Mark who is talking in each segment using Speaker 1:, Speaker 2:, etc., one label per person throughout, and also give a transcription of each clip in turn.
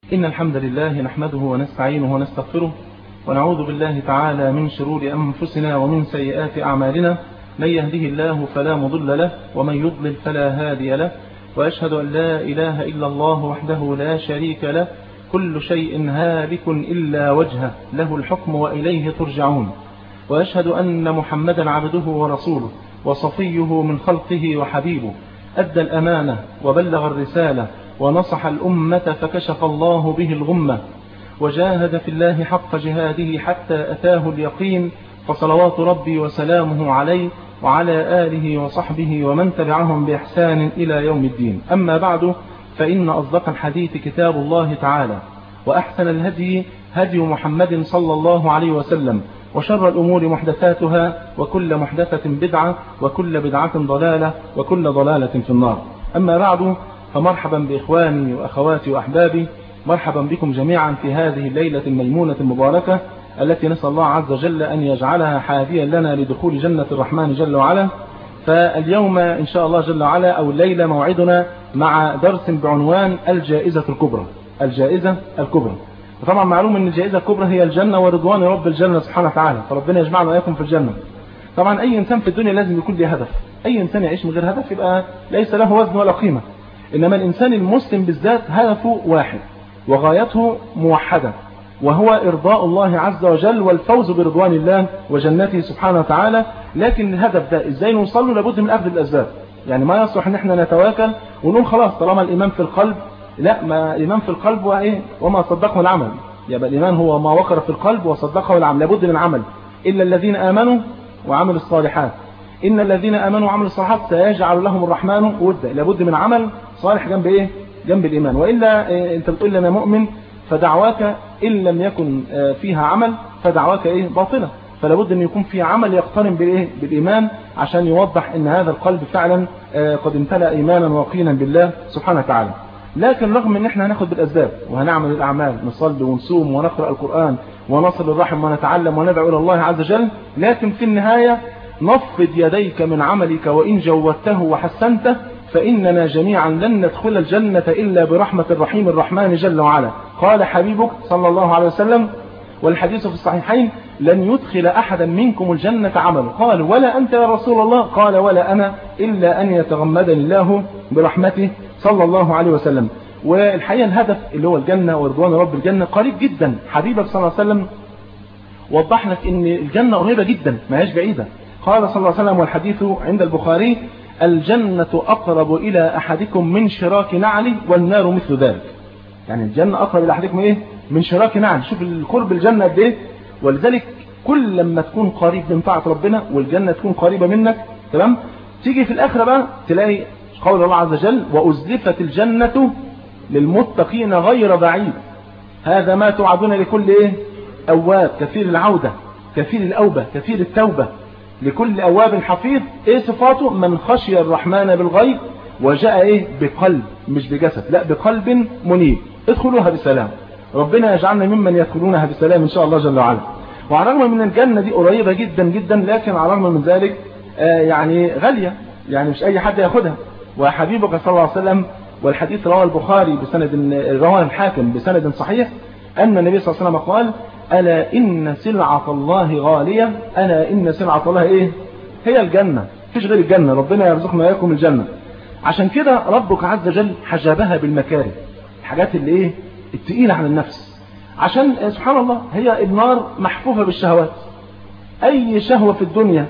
Speaker 1: إن الحمد لله نحمده ونستعينه ونستغفره ونعوذ بالله تعالى من شرور أنفسنا ومن سيئات أعمالنا من يهده الله فلا مضل له ومن يضلل فلا هادي له وأشهد أن لا إله إلا الله وحده لا شريك له كل شيء هالك إلا وجهه له الحكم وإليه ترجعون وأشهد أن محمدا عبده ورسوله وصفيه من خلقه وحبيبه أدى الأمانة وبلغ الرسالة ونصح الأمة فكشف الله به الغمة وجاهد في الله حق جهاده حتى أتاه اليقين فصلوات ربي وسلامه عليه وعلى آله وصحبه ومن تبعهم بإحسان إلى يوم الدين أما بعد فإن أصدق الحديث كتاب الله تعالى وأحسن الهدي هدي محمد صلى الله عليه وسلم وشر الأمور محدثاتها وكل محدثة بدعة وكل بدعة ضلالة وكل ضلالة في النار أما بعد فمرحبا بإخواني وأخواتي وأحبابي مرحبا بكم جميعا في هذه الليلة الميمونة المباركة التي نسأل الله عز وجل أن يجعلها حاديا لنا لدخول جنة الرحمن جل وعلا فاليوم إن شاء الله جل وعلا أو الليلة موعدنا مع درس بعنوان الجائزة الكبرى الجائزة الكبرى وطبعا معلوم أن الجائزة الكبرى هي الجنة ورضوان رب الجنة سبحانه وتعالى فربنا يجمعنا وإياكم في الجنة طبعا أي إنسان في الدنيا لازم يكون له هدف أي إنسان يعيش من غير هدف يبقى ليس له وزن ولا قيمة إنما الإنسان المسلم بالذات هدفه واحد وغايته موحدة وهو إرضاء الله عز وجل والفوز برضوان الله وجنته سبحانه وتعالى لكن الهدف ده إزاي نوصل له لابد من أخذ الأسباب يعني ما يصلح ان احنا نتواكل ونقول خلاص طالما الإيمان في القلب لا ما إيمان في القلب وإيه وما صدقه العمل يبقى الإيمان هو ما وقر في القلب وصدقه العمل لابد من عمل إلا الذين آمنوا وعملوا الصالحات إن الذين آمنوا وعملوا الصالحات سيجعل لهم الرحمن ودا لابد من عمل صالح جنب إيه جنب الإيمان وإلا إيه أنت بتقول لنا مؤمن فدعواك إن لم يكن فيها عمل فدعواك إيه باطلة فلا بد أن يكون في عمل يقترن بالإيه بالإيمان عشان يوضح أن هذا القلب فعلا قد امتلأ إيمانا وقينا بالله سبحانه وتعالى لكن رغم أن احنا هناخد بالأسباب وهنعمل الأعمال نصلي ونصوم ونقرأ القرآن ونصل الرحم ونتعلم وندعو إلى الله عز وجل لكن في النهاية نفض يديك من عملك وإن جودته وحسنته فإننا جميعا لن ندخل الجنة إلا برحمة الرحيم الرحمن جل وعلا قال حبيبك صلى الله عليه وسلم والحديث في الصحيحين لن يدخل أحدا منكم الجنة عمله قال ولا أنت يا رسول الله قال ولا أنا إلا أن يتغمدني الله برحمته صلى الله عليه وسلم والحقيقة الهدف اللي هو الجنة ورضوان رب الجنة قريب جدا حبيبك صلى الله عليه وسلم وضح لك ان الجنة قريبة جدا ما هيش بعيدة قال صلى الله عليه وسلم والحديث عند البخاري الجنة أقرب إلى أحدكم من شراك نعل والنار مثل ذلك يعني الجنة أقرب إلى أحدكم إيه من شراك نعل شوف القرب الجنة قد إيه ولذلك كل لما تكون قريب من طاعة ربنا والجنة تكون قريبة منك تمام تيجي في الآخرة بقى تلاقي قول الله عز وجل وأزلفت الجنة للمتقين غير بعيد هذا ما توعدون لكل إيه أواب كثير العودة كثير الأوبة كثير التوبة لكل أواب حفيظ إيه صفاته من خشي الرحمن بالغيب وجاء إيه بقلب مش بجسد لا بقلب منيب ادخلوها بسلام ربنا يجعلنا ممن يدخلونها بسلام إن شاء الله جل وعلا وعلى الرغم من الجنة دي قريبة جدا جدا لكن على الرغم من ذلك آه يعني غالية يعني مش أي حد ياخدها وحبيبك صلى الله عليه وسلم والحديث رواه البخاري بسند رواه الحاكم بسند صحيح أن النبي صلى الله عليه وسلم قال ألا إن سلعة الله غالية ألا إن سلعة الله إيه هي الجنة فيش غير الجنة ربنا يرزقنا وإياكم الجنة عشان كده ربك عز وجل حجبها بالمكاره الحاجات اللي إيه التقيلة عن النفس عشان سبحان الله هي النار محفوفة بالشهوات أي شهوة في الدنيا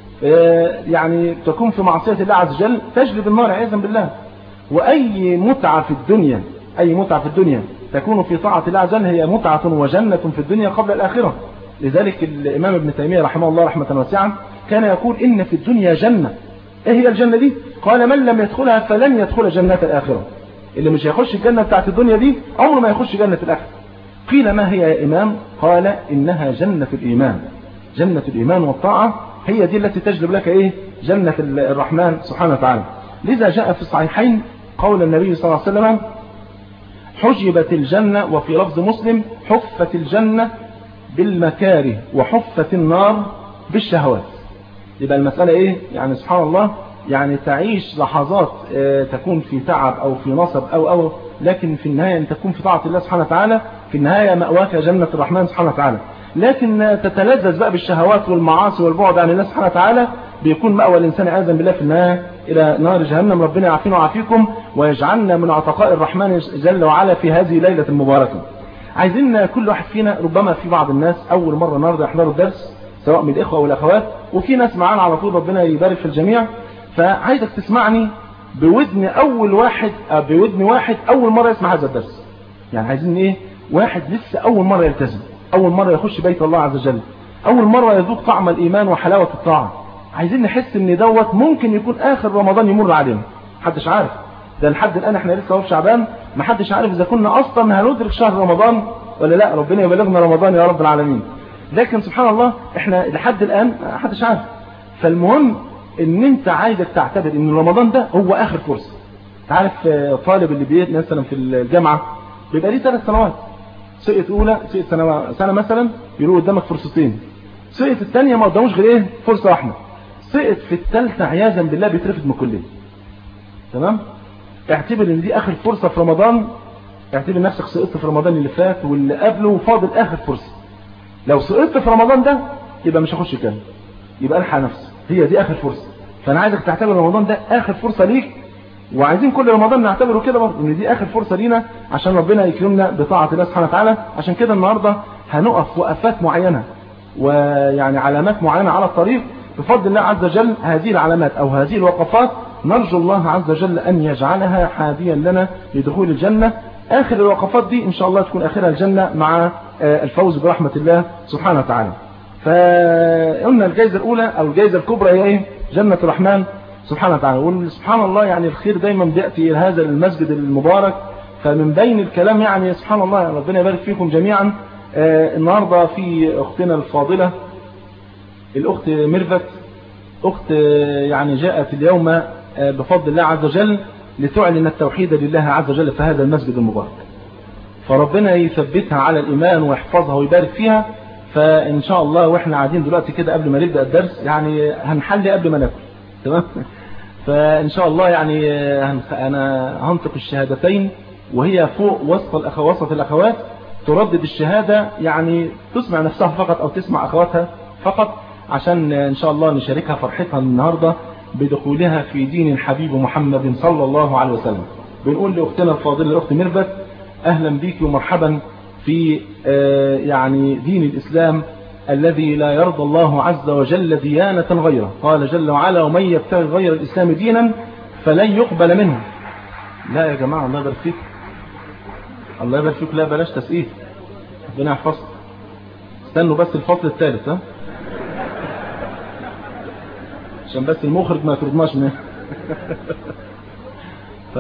Speaker 1: يعني تكون في معصية الله عز وجل تجلب النار عياذا بالله وأي متعة في الدنيا أي متعة في الدنيا تكون في طاعة الله عز وجل هي متعة وجنة في الدنيا قبل الآخرة لذلك الإمام ابن تيمية رحمه الله رحمة واسعة كان يقول إن في الدنيا جنة إيه هي الجنة دي قال من لم يدخلها فلن يدخل جنة الآخرة اللي مش هيخش الجنة بتاعت الدنيا دي عمره ما يخش جنة الآخرة قيل ما هي يا إمام قال إنها جنة الإيمان جنة الإيمان والطاعة هي دي التي تجلب لك إيه جنة الرحمن سبحانه وتعالى لذا جاء في الصحيحين قول النبي صلى الله عليه وسلم حجبت الجنة وفي لفظ مسلم حفت الجنة بالمكاره وحفت النار بالشهوات يبقى المسألة ايه يعني سبحان الله يعني تعيش لحظات تكون في تعب أو في نصب أو أو لكن في النهاية أن تكون في طاعة الله سبحانه وتعالى في النهاية مأواك جنة الرحمن سبحانه وتعالى لكن تتلذذ بقى بالشهوات والمعاصي والبعد عن الله سبحانه وتعالى بيكون مأوى الإنسان عياذا بالله في النهاية إلى نار جهنم ربنا يعافينا ويعافيكم ويجعلنا من عتقاء الرحمن جل وعلا في هذه الليلة المباركة عايزين كل واحد فينا ربما في بعض الناس أول مرة النهارده يحضروا الدرس سواء من الإخوة والأخوات وفي ناس معانا على طول ربنا يبارك في الجميع فعايزك تسمعني بودن أول واحد بودن واحد أول مرة يسمع هذا الدرس يعني عايزين إيه واحد لسه أول مرة يلتزم أول مرة يخش بيت الله عز وجل أول مرة يذوق طعم الإيمان وحلاوة الطاعة عايزين نحس ان دوت ممكن يكون آخر رمضان يمر علينا محدش عارف ده لحد الآن احنا لسه في شعبان محدش عارف إذا كنا أصلا هندرك شهر رمضان ولا لا ربنا يبلغنا رمضان يا رب العالمين لكن سبحان الله احنا لحد الآن محدش عارف فالمهم ان انت عايزك تعتبر ان رمضان ده هو آخر فرصة تعرف طالب اللي بيت مثلا في الجامعة بيبقى ليه ثلاث سنوات سقط أولى سقط سنة, سنة مثلا يقولوا قدامك فرصتين سقط الثانية ما قداموش غير ايه فرصة واحدة سقط في الثالثة عياذا بالله بيترفض من الكلية تمام اعتبر ان دي اخر فرصة في رمضان اعتبر نفسك سقطت في رمضان اللي فات واللي قبله وفاضل اخر فرصة لو سقطت في رمضان ده يبقى مش هخش كام يبقى الحق نفسك هي دي اخر فرصة فانا عايزك تعتبر رمضان ده اخر فرصة ليك وعايزين كل رمضان نعتبره كده برضه ان دي اخر فرصة لينا عشان ربنا يكرمنا بطاعة الله سبحانه وتعالى عشان كده النهاردة هنقف وقفات معينة ويعني علامات معينة على الطريق بفضل الله عز وجل هذه العلامات أو هذه الوقفات نرجو الله عز وجل أن يجعلها حاديا لنا لدخول الجنة آخر الوقفات دي إن شاء الله تكون آخرها الجنة مع الفوز برحمة الله سبحانه وتعالى فقلنا الجائزة الأولى أو الجائزة الكبرى هي إيه؟ جنة الرحمن سبحانه وتعالى وسبحان الله يعني الخير دايما بيأتي إلى هذا المسجد المبارك فمن بين الكلام يعني سبحان الله ربنا يبارك فيكم جميعا النهاردة في أختنا الفاضلة الأخت ميرفت أخت يعني جاءت اليوم بفضل الله عز وجل لتعلن التوحيد لله عز وجل في هذا المسجد المبارك فربنا يثبتها على الإيمان ويحفظها ويبارك فيها فإن شاء الله وإحنا قاعدين دلوقتي كده قبل ما نبدأ الدرس يعني هنحل قبل ما ناكل تمام فإن شاء الله يعني أنا هنطق الشهادتين وهي فوق وسط الأخوات وسط الأخوات تردد الشهادة يعني تسمع نفسها فقط أو تسمع أخواتها فقط عشان إن شاء الله نشاركها فرحتها النهاردة بدخولها في دين الحبيب محمد صلى الله عليه وسلم بنقول لأختنا الفاضلة الأخت ميرفت أهلا بك ومرحبا في يعني دين الإسلام الذي لا يرضى الله عز وجل ديانة غيره قال جل وعلا ومن يبتغي غير الإسلام دينا فلن يقبل منه لا يا جماعة الله يبارك فيك الله يبارك فيك لا بلاش تسقيف ربنا يحفظك استنوا بس الفصل الثالث ها عشان بس المخرج ما يطردناش منه ف...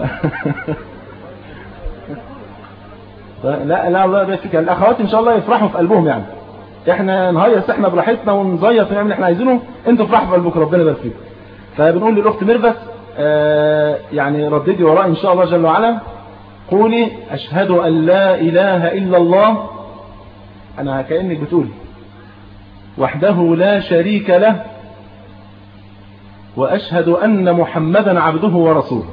Speaker 1: ف... لا لا الله يبارك فيك الاخوات ان شاء الله يفرحوا في قلبهم يعني احنا نهيص احنا براحتنا ونزيط ونعمل اللي احنا عايزينه انتوا افرحوا في قلبكم ربنا يبارك فيكم فبنقول للاخت ميرفت آه يعني رددي وراء ان شاء الله جل وعلا قولي اشهد ان لا اله الا الله انا كانك بتقولي وحده لا شريك له وأشهد أن محمدا عبده ورسوله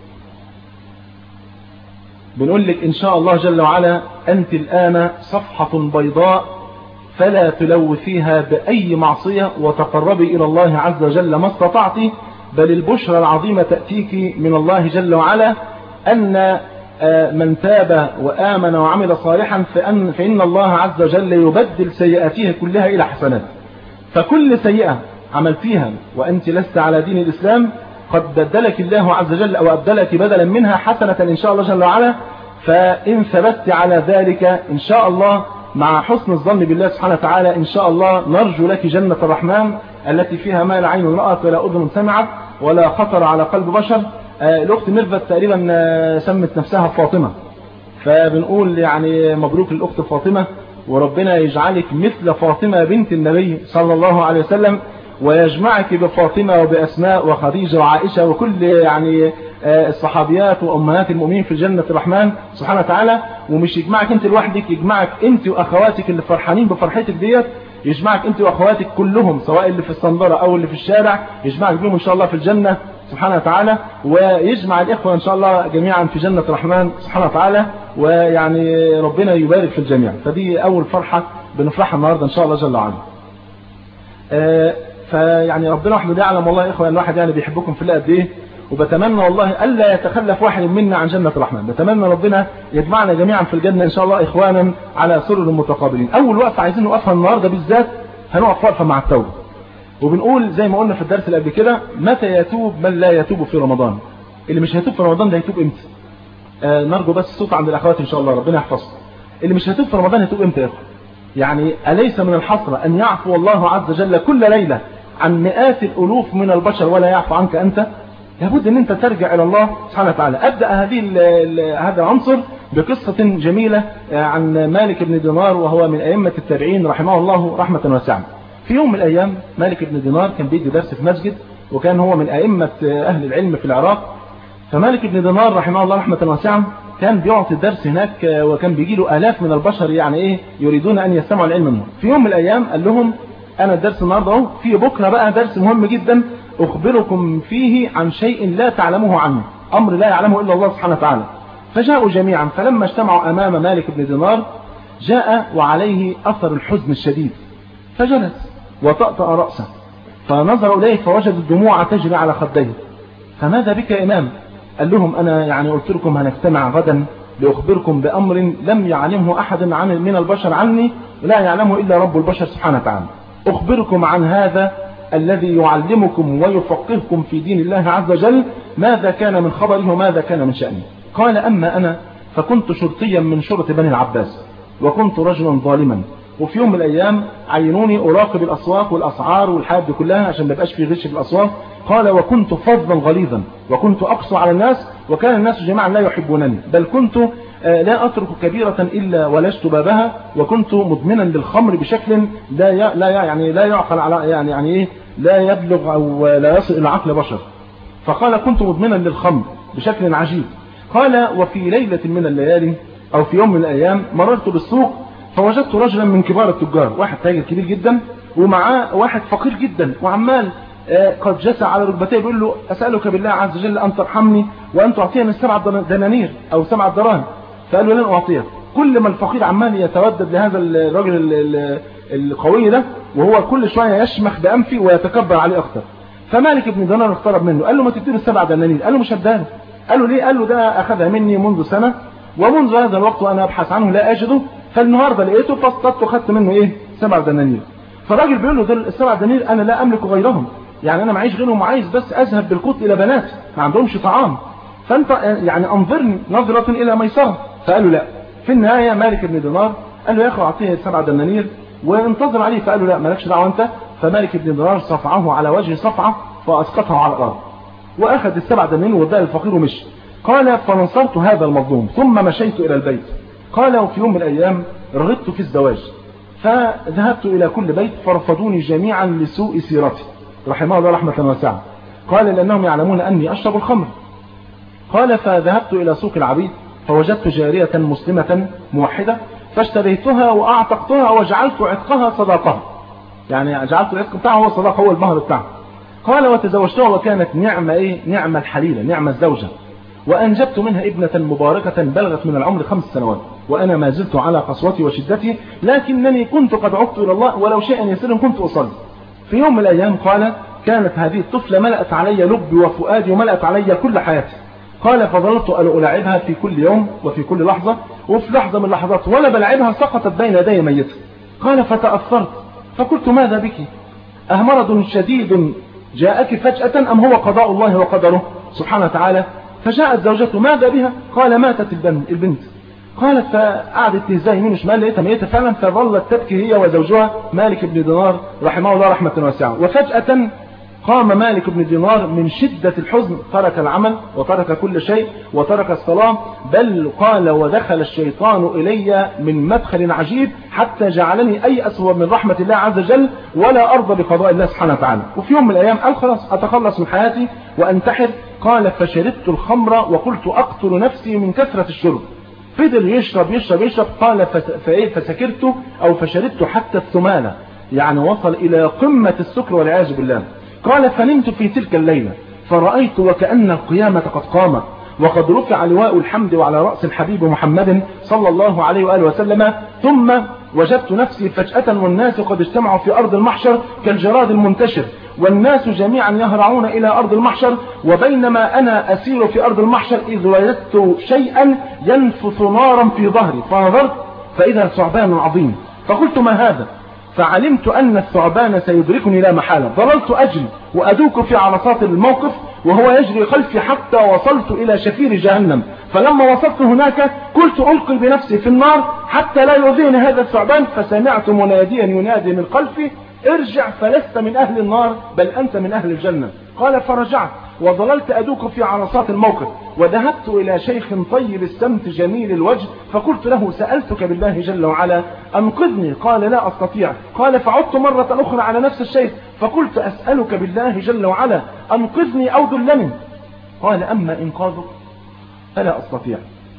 Speaker 1: بنقول لك إن شاء الله جل وعلا أنت الآن صفحة بيضاء فلا تلوثيها بأي معصية وتقربي إلى الله عز وجل ما استطعت بل البشرى العظيمة تأتيك من الله جل وعلا أن من تاب وآمن وعمل صالحا فأن, فإن الله عز وجل يبدل سيئاته كلها إلى حسنات فكل سيئة عملتيها وأنت لست على دين الإسلام قد بدلك الله عز وجل أو أبدلك بدلا منها حسنة إن شاء الله جل وعلا فإن ثبت على ذلك إن شاء الله مع حسن الظن بالله سبحانه وتعالى إن شاء الله نرجو لك جنة الرحمن التي فيها ما لا عين رأت ولا أذن سمعت ولا خطر على قلب بشر الأخت ميرفت تقريبا سمت نفسها فاطمة فبنقول يعني مبروك للأخت فاطمة وربنا يجعلك مثل فاطمة بنت النبي صلى الله عليه وسلم ويجمعك بفاطمة وبأسماء وخديجة وعائشة وكل يعني الصحابيات وأمهات المؤمنين في جنة الرحمن سبحانه وتعالى ومش يجمعك انت لوحدك يجمعك انت وأخواتك اللي فرحانين بفرحتك ديت يجمعك انت وأخواتك كلهم سواء اللي في الصندرة أو اللي في الشارع يجمعك بهم إن شاء الله في الجنة سبحانه وتعالى ويجمع الإخوة إن شاء الله جميعا في جنة الرحمن سبحانه وتعالى ويعني ربنا يبارك في الجميع فدي أول فرحة بنفرحها النهاردة إن شاء الله جل وعلا فيعني ربنا وحده يعلم والله يا إخوة الواحد يعني بيحبكم في الله قد إيه وبتمنى والله ألا يتخلف واحد منا عن جنة الرحمن بتمنى ربنا يجمعنا جميعا في الجنة إن شاء الله إخوانا على سرر متقابلين أول وقفة عايزين نوقفها النهاردة بالذات هنقف وقفة مع التوبة وبنقول زي ما قلنا في الدرس اللي قبل كده متى يتوب من لا يتوب في رمضان اللي مش هيتوب في رمضان ده هيتوب امتى آه نرجو بس الصوت عند الاخوات ان شاء الله ربنا يحفظهم اللي مش هيتوب في رمضان هيتوب امتى يا اخو يعني اليس من الحسره ان يعفو الله عز وجل كل ليله عن مئات الالوف من البشر ولا يعفو عنك انت لابد ان انت ترجع الى الله سبحانه وتعالى ابدا هذه ال ال هذا العنصر بقصه جميله عن مالك بن دينار وهو من ائمه التابعين رحمه الله رحمه واسعه في يوم من الأيام مالك بن دينار كان بيدي درس في مسجد وكان هو من أئمة أهل العلم في العراق فمالك بن دينار رحمه الله رحمة واسعة كان بيعطي الدرس هناك وكان بيجي له آلاف من البشر يعني إيه يريدون أن يستمعوا العلم منه في يوم من الأيام قال لهم أنا الدرس النهاردة أهو في بكرة بقى درس مهم جدا أخبركم فيه عن شيء لا تعلموه عنه أمر لا يعلمه إلا الله سبحانه وتعالى فجاءوا جميعا فلما اجتمعوا أمام مالك بن دينار جاء وعليه أثر الحزن الشديد فجلس وطأطأ رأسه فنظر إليه فوجد الدموع تجري على خديه فماذا بك يا إمام قال لهم أنا يعني قلت لكم هنجتمع غدا لأخبركم بأمر لم يعلمه أحد عن من البشر عني لا يعلمه إلا رب البشر سبحانه وتعالى أخبركم عن هذا الذي يعلمكم ويفقهكم في دين الله عز وجل ماذا كان من خبره وماذا كان من شأنه قال أما أنا فكنت شرطيا من شرط بني العباس وكنت رجلا ظالما وفي يوم من الأيام عينوني أراقب الأسواق والأسعار والحاجات دي كلها عشان ما يبقاش في غش في الأسواق قال وكنت فظا غليظا وكنت أقسو على الناس وكان الناس جميعا لا يحبونني بل كنت لا أترك كبيرة إلا ولجت بابها وكنت مدمنا للخمر بشكل لا لا يعني لا يعقل على يعني يعني إيه لا يبلغ أو لا يصل إلى عقل بشر فقال كنت مدمنا للخمر بشكل عجيب قال وفي ليلة من الليالي أو في يوم من الأيام مررت بالسوق فوجدت رجلا من كبار التجار واحد تاجر كبير جدا ومعاه واحد فقير جدا وعمال قد جسى على ركبتيه بيقول له أسألك بالله عز وجل أن ترحمني وأن تعطيني السبع دنانير أو سبع دراهم فقال له لن أعطيك كل ما الفقير عمال يتودد لهذا الرجل القوي ده وهو كل شوية يشمخ بأنفي ويتكبر عليه أكثر فمالك بن دينار اقترب منه قال له ما تديله السبع دنانير قال له مش هداله قال له ليه قال له ده أخذها مني منذ سنة ومنذ هذا الوقت وأنا أبحث عنه لا أجده فالنهاردة لقيته فاصطدته وخدت منه إيه سبع دنانير فالراجل بيقول له دول السبع دنانير أنا لا أملك غيرهم يعني أنا معيش غيرهم وعايز بس أذهب بالقوت إلى بنات ما عندهمش طعام فأنت يعني أنظرني نظرة إلى ميسرة فقال له لا في النهاية مالك بن دينار قال له يا أخي أعطيه السبع دنانير وانتظر عليه فقال له لا مالكش دعوة أنت فمالك بن دينار صفعه على وجه صفعة فأسقطه على الأرض وأخذ السبع دنانير واداه الفقير ومشي قال فنصرت هذا المظلوم ثم مشيت إلى البيت قال وفي يوم من الأيام رغبت في الزواج فذهبت إلى كل بيت فرفضوني جميعا لسوء سيرتي رحمه الله رحمة واسعة قال لأنهم يعلمون أني أشرب الخمر قال فذهبت إلى سوق العبيد فوجدت جارية مسلمة موحدة فاشتريتها وأعتقتها وجعلت عتقها صداقها يعني جعلت العتق بتاعها هو صداقه هو المهر بتاعها قال وتزوجتها وكانت نعمة إيه نعمة الحليلة نعمة الزوجة وأنجبت منها ابنة مباركة بلغت من العمر خمس سنوات وأنا ما زلت على قسوتي وشدتي لكنني كنت قد عدت إلى الله ولو شيئا يسيرا كنت أصلي في يوم من الأيام قال كانت هذه الطفلة ملأت علي لبي وفؤادي وملأت علي كل حياتي قال فظلت أن ألاعبها في كل يوم وفي كل لحظة وفي لحظة من اللحظات ولا بلعبها سقطت بين يدي ميتة قال فتأثرت فقلت ماذا بك أهمرض شديد جاءك فجأة أم هو قضاء الله وقدره سبحانه وتعالى فجاءت زوجته ماذا بها قال ماتت البنت قالت فقعدت تهزها يمين وشمال لقيتها ميتة فعلا فظلت تبكي هي وزوجها مالك بن دينار رحمه الله رحمة واسعة وفجأة قام مالك بن دينار من شدة الحزن ترك العمل وترك كل شيء وترك الصلاة بل قال ودخل الشيطان إلي من مدخل عجيب حتى جعلني أي أسوأ من رحمة الله عز وجل ولا أرضى بقضاء الله سبحانه وتعالى وفي يوم من الأيام قال خلاص أتخلص من حياتي وأنتحر قال فشربت الخمر وقلت أقتل نفسي من كثرة الشرب فضل يشرب يشرب يشرب قال فسكرت أو فشربت حتى الثمانة يعني وصل إلى قمة السكر والعياذ بالله قال فنمت في تلك الليلة
Speaker 2: فرأيت وكأن القيامة قد قامت وقد رفع لواء الحمد وعلى رأس الحبيب محمد صلى الله عليه وآله وسلم ثم وجدت نفسي فجأة والناس قد اجتمعوا في أرض المحشر كالجراد المنتشر والناس جميعا يهرعون إلى أرض المحشر وبينما أنا أسير في أرض المحشر إذ وجدت شيئا ينفث نارا في ظهري فنظرت فإذا ثعبان عظيم فقلت ما هذا فعلمت أن الثعبان سيدركني لا محالة ظللت أجري وأدوك في عرصات الموقف وهو يجري خلفي حتى وصلت إلى شفير جهنم فلما وصلت هناك قلت ألقي بنفسي في النار حتى لا يؤذيني هذا الثعبان فسمعت مناديا ينادي من خلفي ارجع فلست من أهل النار بل أنت من أهل الجنة قال فرجعت وظللت أدوك في عرصات الموقف وذهبت إلى شيخ طيب السمت جميل الوجه فقلت له سألتك بالله جل وعلا أنقذني قال لا أستطيع قال فعدت مرة أخرى على نفس الشيخ فقلت أسألك بالله جل وعلا أنقذني أو دلني قال أما إنقاذك فلا أستطيع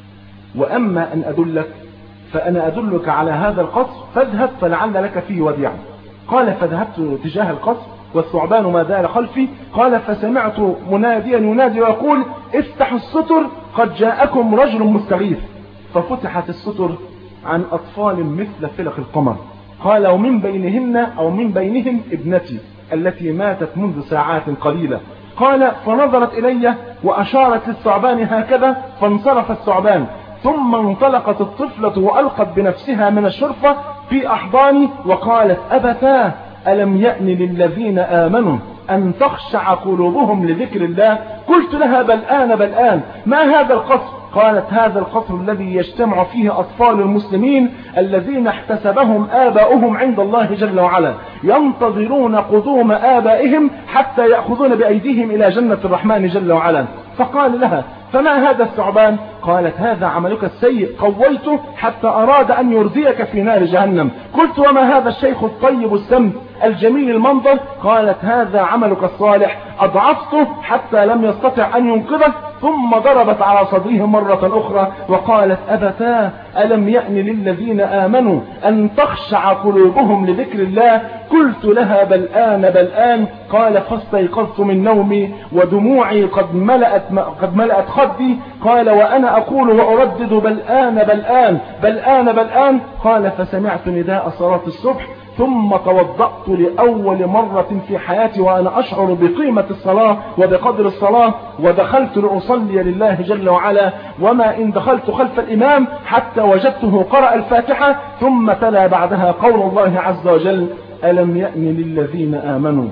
Speaker 2: وأما أن أدلك فأنا أدلك على هذا القصر فاذهب فلعل لك فيه وديعا قال فذهبت تجاه القصر والثعبان ما زال خلفي قال فسمعت مناديا ينادي ويقول افتحوا الستر قد جاءكم رجل مستغيث ففتحت الستر عن أطفال مثل فلق القمر قال ومن بينهن أو من بينهم ابنتي التي ماتت منذ ساعات قليلة قال فنظرت إلي وأشارت للثعبان هكذا فانصرف الثعبان ثم انطلقت الطفلة وألقت بنفسها من الشرفة في أحضاني وقالت أبتاه ألم يأن للذين آمنوا أن تخشع قلوبهم لذكر الله قلت لها بل آن بل آن ما هذا القصر قالت هذا القصر الذي يجتمع فيه أطفال المسلمين الذين احتسبهم آباؤهم عند الله جل وعلا ينتظرون قدوم آبائهم حتى يأخذون بأيديهم إلى جنة الرحمن جل وعلا فقال لها فما هذا الثعبان قالت هذا عملك السيء قويته حتى أراد أن يرضيك في نار جهنم قلت وما هذا الشيخ الطيب السمت الجميل المنظر قالت هذا عملك الصالح أضعفته حتى لم يستطع أن ينقذك ثم ضربت على صدره مرة أخرى وقالت أبتاه ألم يأن للذين آمنوا أن تخشع قلوبهم لذكر الله قلت لها بل آن بل آن قال فاستيقظت من نومي ودموعي قد ملأت, قد ملأت خدي قال وأنا أقول وأردد بل آن بل آن بل آن بل آن قال فسمعت نداء صلاة الصبح ثم توضأت لأول مرة في حياتي وأنا أشعر بقيمة الصلاة وبقدر الصلاة ودخلت لأصلي لله جل وعلا وما إن دخلت خلف الإمام حتى وجدته قرأ الفاتحة ثم تلا بعدها قول الله عز وجل ألم يأن للذين آمنوا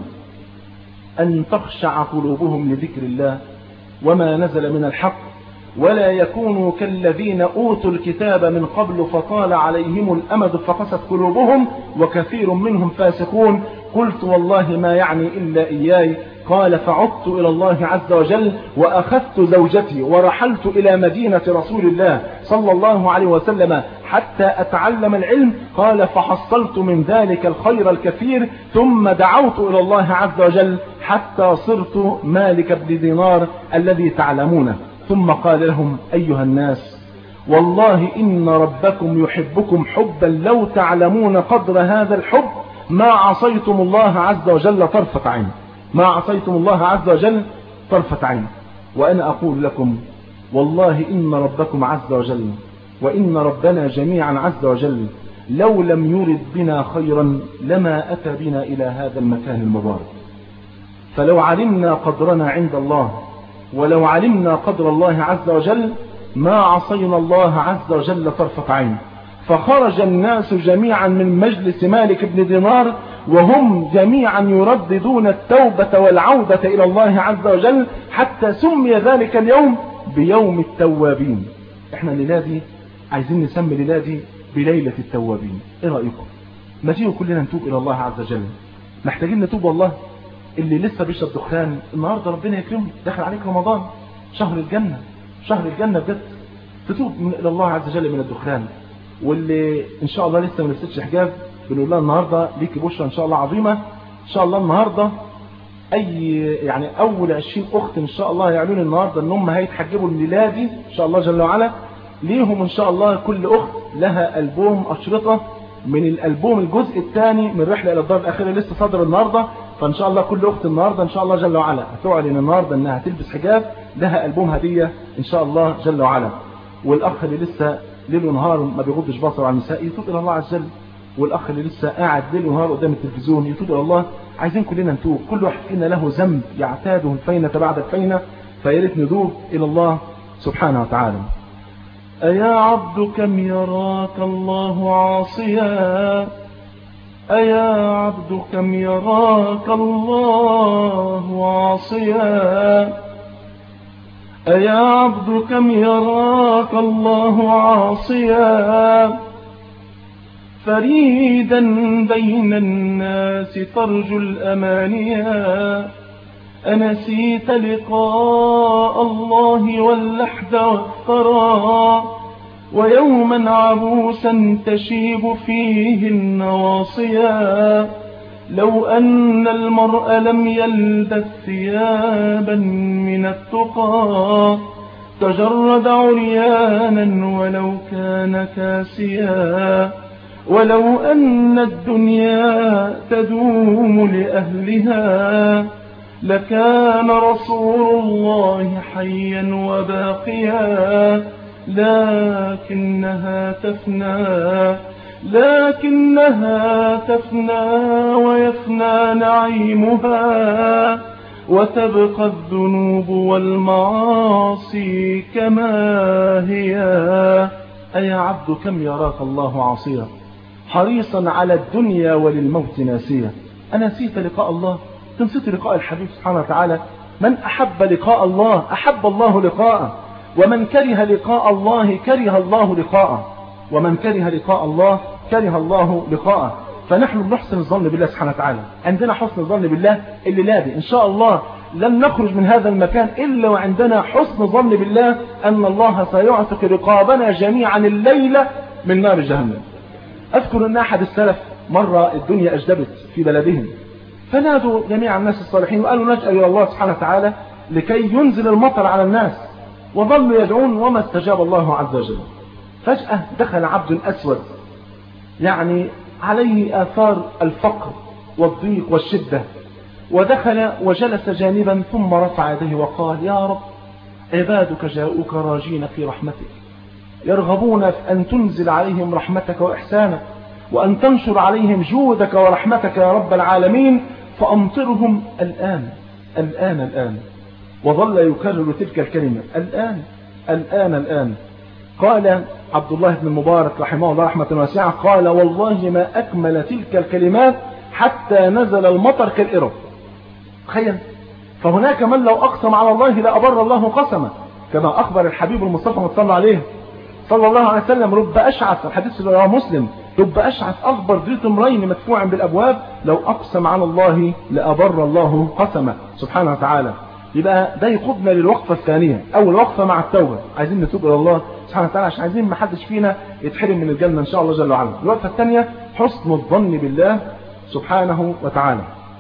Speaker 2: أن تخشع قلوبهم لذكر الله وما نزل من الحق ولا يكونوا كالذين أوتوا الكتاب من قبل فطال عليهم الأمد فقست قلوبهم وكثير منهم فاسقون قلت والله ما يعني إلا إياي قال فعدت إلى الله عز وجل وأخذت زوجتي ورحلت إلى مدينة رسول الله صلى الله عليه وسلم حتى أتعلم العلم قال فحصلت من ذلك الخير الكثير ثم دعوت إلى الله عز وجل حتى صرت مالك بن دينار الذي تعلمونه ثم قال لهم أيها الناس والله إن ربكم يحبكم حبا لو تعلمون قدر هذا الحب ما عصيتم الله عز وجل طرفة عين ما عصيتم الله عز وجل طرفة عين وأنا أقول لكم والله إن ربكم عز وجل وإن ربنا جميعا عز وجل لو لم يرد بنا خيرا لما أتى بنا إلى هذا المكان المبارك فلو علمنا قدرنا عند الله ولو علمنا قدر الله عز وجل ما عصينا الله عز وجل طرفة عين فخرج الناس جميعا من مجلس مالك بن دينار وهم جميعا يرددون التوبة والعودة إلى الله عز وجل حتى سمي ذلك اليوم بيوم التوابين احنا الليلة دي عايزين نسمي الليلة دي بليلة التوابين ايه رأيكم ما تيجوا كلنا نتوب إلى الله عز وجل محتاجين نتوب والله اللي لسه بيشرب دخان النهارده ربنا يكرمه دخل عليك رمضان شهر الجنة شهر الجنة بجد تتوب إلى الله عز وجل من الدخان واللي إن شاء الله لسه ما لبستش حجاب بنقول لها النهارده ليكي بشرى إن شاء الله عظيمة إن شاء الله النهارده أي يعني أول 20 أخت إن شاء الله يعلنوا النهارده إن هم هيتحجبوا الليلة دي إن شاء الله جل وعلا ليهم إن شاء الله كل أخت لها ألبوم أشرطة من الألبوم الجزء الثاني من رحلة إلى الدار الأخيرة لسه صدر النهارده فان شاء الله كل اخت النهارده ان شاء الله جل وعلا هتعلن النهارده انها هتلبس حجاب لها البوم هديه ان شاء الله جل وعلا والاخ اللي لسه ليل ونهار ما بيغضش بصره على النساء يتوب الى الله عز وجل والاخ اللي لسه قاعد ليل ونهار قدام التلفزيون يتوب الى الله عايزين كلنا نتوب كل واحد فينا له ذنب يعتاده الفينة بعد الفينة فيا ريت ندوب الى الله سبحانه وتعالى
Speaker 1: أيا عبد كم يراك الله عاصيا أيا عبد كم يراك الله عاصيا أيا عبد كم يراك الله عاصيا فريدا بين الناس ترجو الأمانيا أنسيت لقاء الله واللحد والثرى ويوما عبوسا تشيب فيه النواصيا لو أن المرء لم يلبس ثيابا من التقى تجرد عريانا ولو كان كاسيا ولو أن الدنيا تدوم لأهلها لكان رسول الله حيا وباقيا لكنها تفنى لكنها تفنى ويفنى نعيمها وتبقى الذنوب والمعاصي كما هي
Speaker 2: أيا عبد كم يراك الله عاصيا حريصا على الدنيا وللموت ناسيا أنسيت لقاء الله تنسيت لقاء الحبيب سبحانه وتعالى من أحب لقاء الله أحب الله لقاءه ومن كره لقاء الله كره الله لقاءه ومن كره لقاء الله كره الله لقاءه فنحن بنحسن الظن بالله سبحانه وتعالى عندنا حسن الظن بالله اللي لا إن شاء الله لن نخرج من هذا المكان إلا وعندنا حسن ظن بالله أن الله سيعتق رقابنا جميعا الليلة من نار جهنم أذكر أن أحد السلف مرة الدنيا أجدبت في بلدهم فنادوا جميع الناس الصالحين وقالوا نجأل إلى الله سبحانه وتعالى لكي ينزل المطر على الناس وظلوا يدعون وما استجاب الله عز وجل فجأة دخل عبد أسود يعني عليه آثار الفقر والضيق والشدة ودخل وجلس جانبا ثم رفع يديه وقال يا رب عبادك جاءوك راجين في رحمتك يرغبون في أن تنزل عليهم رحمتك وإحسانك وأن تنشر عليهم جودك ورحمتك يا رب العالمين فأمطرهم الآن الآن الآن وظل يكرر تلك الكلمة الآن الآن الآن قال عبد الله بن المبارك رحمه الله رحمة واسعة قال والله ما أكمل تلك الكلمات حتى نزل المطر كالإرب تخيل فهناك من لو أقسم على الله لأبر الله قسمه كما أخبر الحبيب المصطفى صلى الله عليه صلى الله عليه وسلم رب أشعث الحديث رواه مسلم رب أشعث أخبر ذي تمرين مدفوع بالأبواب لو أقسم على الله لأبر الله قسمه سبحانه وتعالى يبقى ده يقودنا للوقفة الثانية أول وقفة مع التوبة عايزين نتوب إلى الله سبحانه وتعالى عشان عايزين ما حدش فينا يتحرم من الجنة إن شاء الله جل وعلا الوقفة الثانية حسن الظن بالله سبحانه وتعالى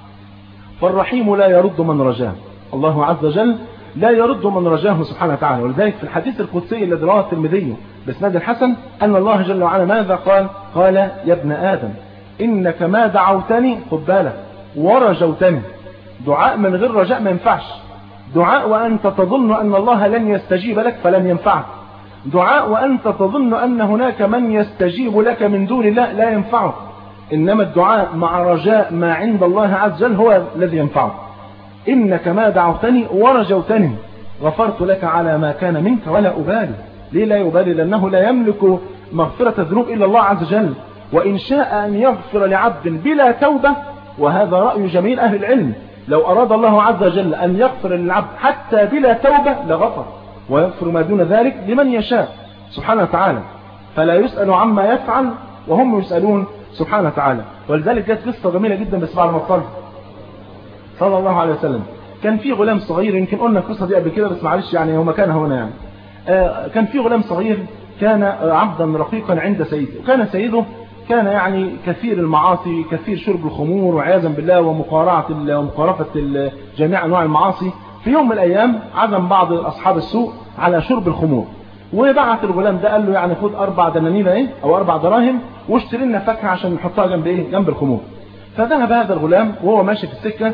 Speaker 2: فالرحيم لا يرد من رجاه الله عز وجل لا يرد من رجاه سبحانه وتعالى ولذلك في الحديث القدسي الذي رواه الترمذي باسناد الحسن أن الله جل وعلا ماذا قال قال يا ابن آدم إنك ما دعوتني خد بالك ورجوتني دعاء من غير رجاء ما ينفعش دعاء وأنت تظن أن الله لن يستجيب لك فلن ينفعك دعاء وأنت تظن أن هناك من يستجيب لك من دون الله لا ينفعك إنما الدعاء مع رجاء ما عند الله عز وجل هو الذي ينفعك إنك ما دعوتني ورجوتني غفرت لك على ما كان منك ولا أبالي ليه لا يبالي لأنه لا يملك مغفرة الذنوب إلا الله عز وجل وإن شاء أن يغفر لعبد بلا توبة وهذا رأي جميع أهل العلم لو أراد الله عز وجل أن يغفر للعبد حتى بلا توبة لغفر ويغفر ما دون ذلك لمن يشاء سبحانه وتعالى فلا يسأل عما يفعل وهم يسألون سبحانه وتعالى ولذلك جت قصة جميلة جدا بس بعد ما صلى صلى الله عليه وسلم كان في غلام صغير يمكن قلنا القصة دي قبل كده بس معلش يعني هو مكانها هنا يعني آه كان في غلام صغير كان عبدا رقيقا عند سيده وكان سيده كان يعني كثير المعاصي كثير شرب الخمور وعياذا بالله ومقارعة ومقارفة جميع أنواع المعاصي في يوم من الأيام عزم بعض أصحاب السوق على شرب الخمور وبعت الغلام ده قال له يعني خد أربع دنانير ايه أو أربع دراهم واشتري لنا فاكهة عشان نحطها جنب إيه جنب الخمور فذهب هذا الغلام وهو ماشي في السكة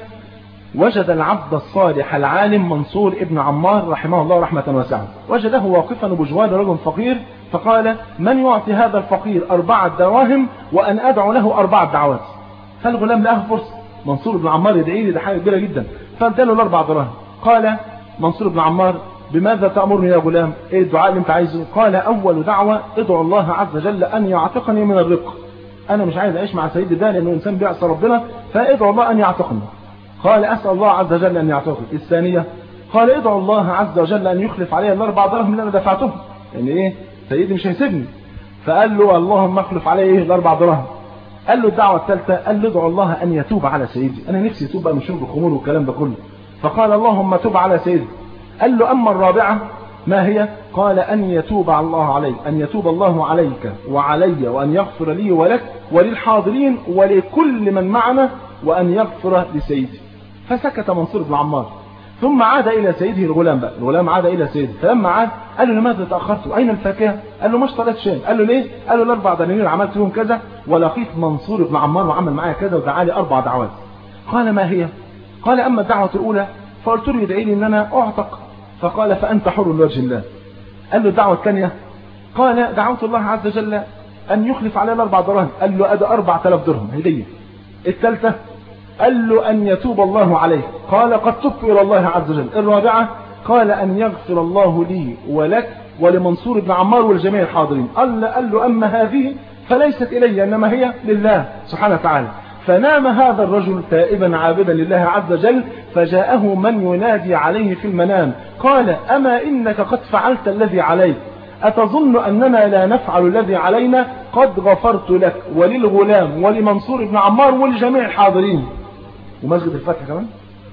Speaker 2: وجد العبد الصالح العالم منصور ابن عمار رحمه الله رحمة واسعة وجده واقفا بجوار رجل فقير فقال من يعطي هذا الفقير أربعة دراهم وأن أدعو له أربعة دعوات فالغلام لقاه فرصة منصور بن عمار يدعي لي ده حاجة كبيرة جدا فاداله الأربع دراهم قال منصور بن عمار بماذا تأمرني يا غلام ايه الدعاء اللي انت عايزه قال أول دعوة ادعو الله عز وجل أن يعتقني من الرق أنا مش عايز أعيش مع سيدي ده لأنه إنسان بيعصى ربنا فادعو الله أن يعتقني قال أسأل الله عز وجل أن يعتقني الثانية قال ادعو الله عز وجل أن يخلف علي الأربع دراهم اللي أنا دفعتهم يعني إيه سيدي مش هيسيبني فقال له اللهم اخلف علي إيه الأربع دراهم قال له الدعوة الثالثة قال له ادعو الله أن يتوب على سيدي أنا نفسي يتوب بقى من شرب الخمور والكلام ده كله فقال اللهم تب على سيدي قال له أما الرابعة ما هي قال أن يتوب الله عليك أن يتوب الله عليك وعلي وأن يغفر لي ولك وللحاضرين ولكل من معنا وأن يغفر لسيدي فسكت منصور بن عمار ثم عاد إلى سيده الغلام بقى الغلام عاد إلى سيده فلما عاد قال له لماذا تأخرت أين الفاكهة قال له ما اشتريت شيء قال له ليه قال له الأربع دنانير عملت فيهم كذا ولقيت منصور بن عمار وعمل معايا كذا ودعا لي أربع دعوات قال ما هي قال أما الدعوة الأولى فقلت له يدعي لي أن أنا أعتق فقال فأنت حر لوجه الله قال له الدعوة الثانية قال دعوت الله عز وجل أن يخلف علي الأربع دراهم قال له أدى أربع تلاف درهم هدية الثالثة قال له أن يتوب الله عليه قال قد تبت إلى الله عز وجل الرابعة قال أن يغفر الله لي ولك ولمنصور بن عمار ولجميع الحاضرين قال له, قال له أما هذه فليست إلي إنما هي لله سبحانه وتعالى فنام هذا الرجل تائبا عابدا لله عز وجل فجاءه من ينادي عليه في المنام قال أما إنك قد فعلت الذي عليك أتظن أننا لا نفعل الذي علينا قد غفرت لك وللغلام ولمنصور بن عمار ولجميع الحاضرين ومسجد الفتح كمان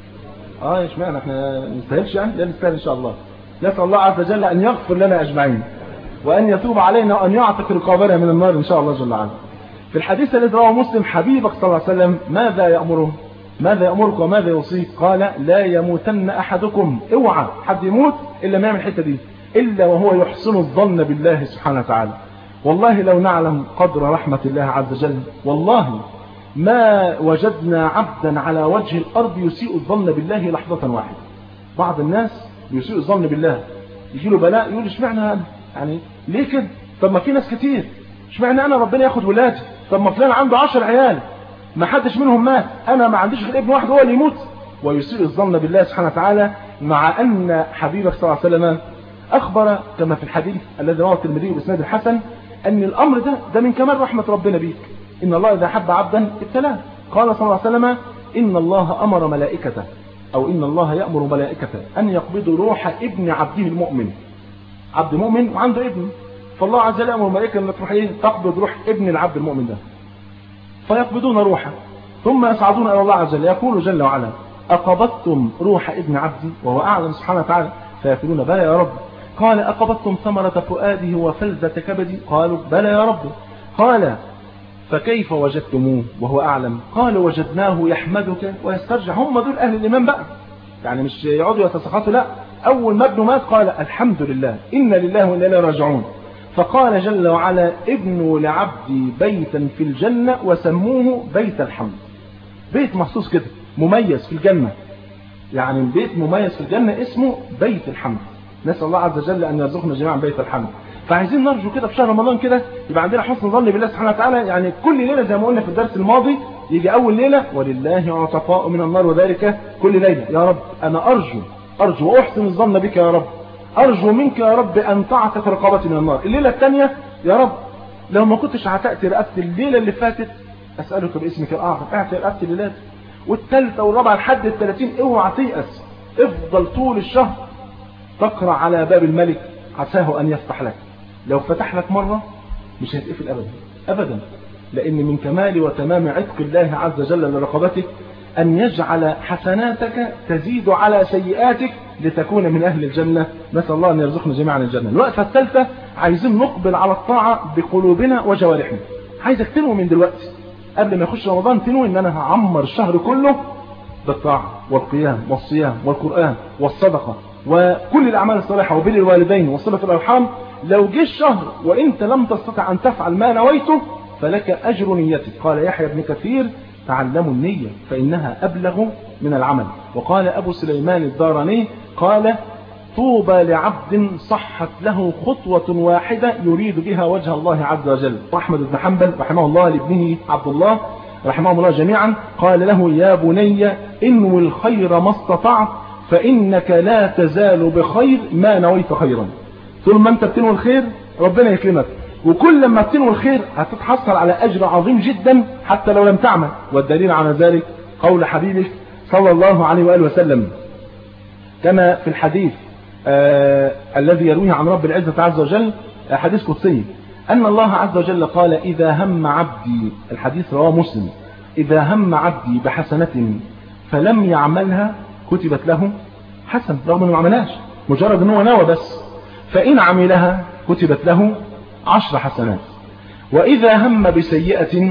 Speaker 2: اه اشمعنى احنا نستاهلش يعني لا نستاهل ان شاء الله نسال الله عز وجل ان يغفر لنا اجمعين وان يتوب علينا وان يعتق رقابنا من النار ان شاء الله جل وعلا في الحديث الذي رواه مسلم حبيبك صلى الله عليه وسلم ماذا يأمره ماذا يأمرك وماذا يوصيك قال لا يموتن أحدكم اوعى حد يموت إلا ما يعمل الحتة دي إلا وهو يحسن الظن بالله سبحانه وتعالى والله لو نعلم قدر رحمة الله عز وجل والله ما وجدنا عبدا على وجه الأرض يسيء الظن بالله لحظة واحدة بعض الناس يسيء الظن بالله يجي له بلاء يقول اشمعنى هذا يعني ليه كده طب ما في ناس كتير اشمعنى انا ربنا ياخد ولادي طب ما فلان عنده عشر عيال ما حدش منهم مات انا ما عنديش غير ابن واحد هو اللي يموت ويسيء الظن بالله سبحانه وتعالى مع ان حبيبك صلى الله عليه وسلم اخبر كما في الحديث الذي رواه الترمذي باسناد الحسن ان الامر ده ده من كمال رحمه ربنا بيك ان الله اذا حب عبدا ابتلاه قال صلى الله عليه وسلم ان الله امر ملائكته او ان الله يامر ملائكته ان يقبضوا روح ابن عبده المؤمن عبد مؤمن وعنده ابن فالله عز وجل امر الملائكه ان تروح ايه تقبض روح ابن العبد المؤمن ده فيقبضون روحه ثم يصعدون الى الله عز وجل يقول جل وعلا اقبضتم روح ابن عبدي وهو اعلم سبحانه وتعالى فيقولون بلى يا رب قال اقبضتم ثمره فؤاده وفلذه كبدي قالوا بلى يا رب قال فكيف وجدتموه وهو اعلم قال وجدناه يحمدك ويسترجع هم دول اهل الايمان بقى يعني مش يقعدوا يتسخطوا لا اول ما ابنه مات قال الحمد لله ان لله وانا اليه راجعون فقال جل وعلا ابنوا لعبدي بيتا في الجنة وسموه بيت الحمد بيت مخصوص كده مميز في الجنة يعني بيت مميز في الجنة اسمه بيت الحمد نسأل الله عز وجل أن يرزقنا جميعا بيت الحمد فعايزين نرجو كده في شهر رمضان كده يبقى عندنا حسن ظن بالله سبحانه وتعالى يعني كل ليلة زي ما قلنا في الدرس الماضي يجي أول ليلة ولله عتقاء من النار وذلك كل ليلة يا رب أنا أرجو أرجو وأحسن الظن بك يا رب أرجو منك يا رب أن تعتق رقبتي من النار الليلة الثانية يا رب لو ما كنتش عتقت رقبتي الليلة اللي فاتت أسألك باسمك الأعظم اعتق رقبتي الليلة والثالثة والرابعة لحد الثلاثين اوعى تيأس افضل طول الشهر تقرأ على باب الملك عساه أن يفتح لك لو فتح لك مرة مش هيتقفل أبدا أبدا لأن من كمال وتمام عتق الله عز وجل لرقبتك أن يجعل حسناتك تزيد على سيئاتك لتكون من أهل الجنة نسأل الله أن يرزقنا جميعا الجنة الوقفة الثالثة عايزين نقبل على الطاعة بقلوبنا وجوارحنا عايزك تنوي من دلوقتي قبل ما يخش رمضان تنوي ان انا هعمر الشهر كله بالطاعة والقيام والصيام والقرآن والصدقة وكل الأعمال الصالحة وبر الوالدين وصلة الأرحام لو جه الشهر وانت لم تستطع أن تفعل ما نويته فلك أجر نيتك قال يحيى بن كثير تعلموا النية فإنها أبلغ من العمل وقال أبو سليمان الداراني قال طوبى لعبد صحت له خطوة واحدة يريد بها وجه الله عز وجل أحمد بن حنبل رحمه الله لابنه عبد الله رحمهم الله جميعا قال له يا بني انو الخير ما استطعت فإنك لا تزال بخير ما نويت خيرا طول ما انت بتنوي الخير ربنا يكرمك وكل لما بتنوي الخير هتتحصل على أجر عظيم جدا حتى لو لم تعمل والدليل على ذلك قول حبيبك صلى الله عليه وآله وسلم كما في الحديث آه الذي يرويه عن رب العزة عز وجل آه حديث قدسي أن الله عز وجل قال إذا هم عبدي الحديث رواه مسلم إذا هم عبدي بحسنة فلم يعملها كتبت له حسن رغم أنه ما عملهاش مجرد أنه نوى بس فإن عملها كتبت له عشر حسنات وإذا هم بسيئة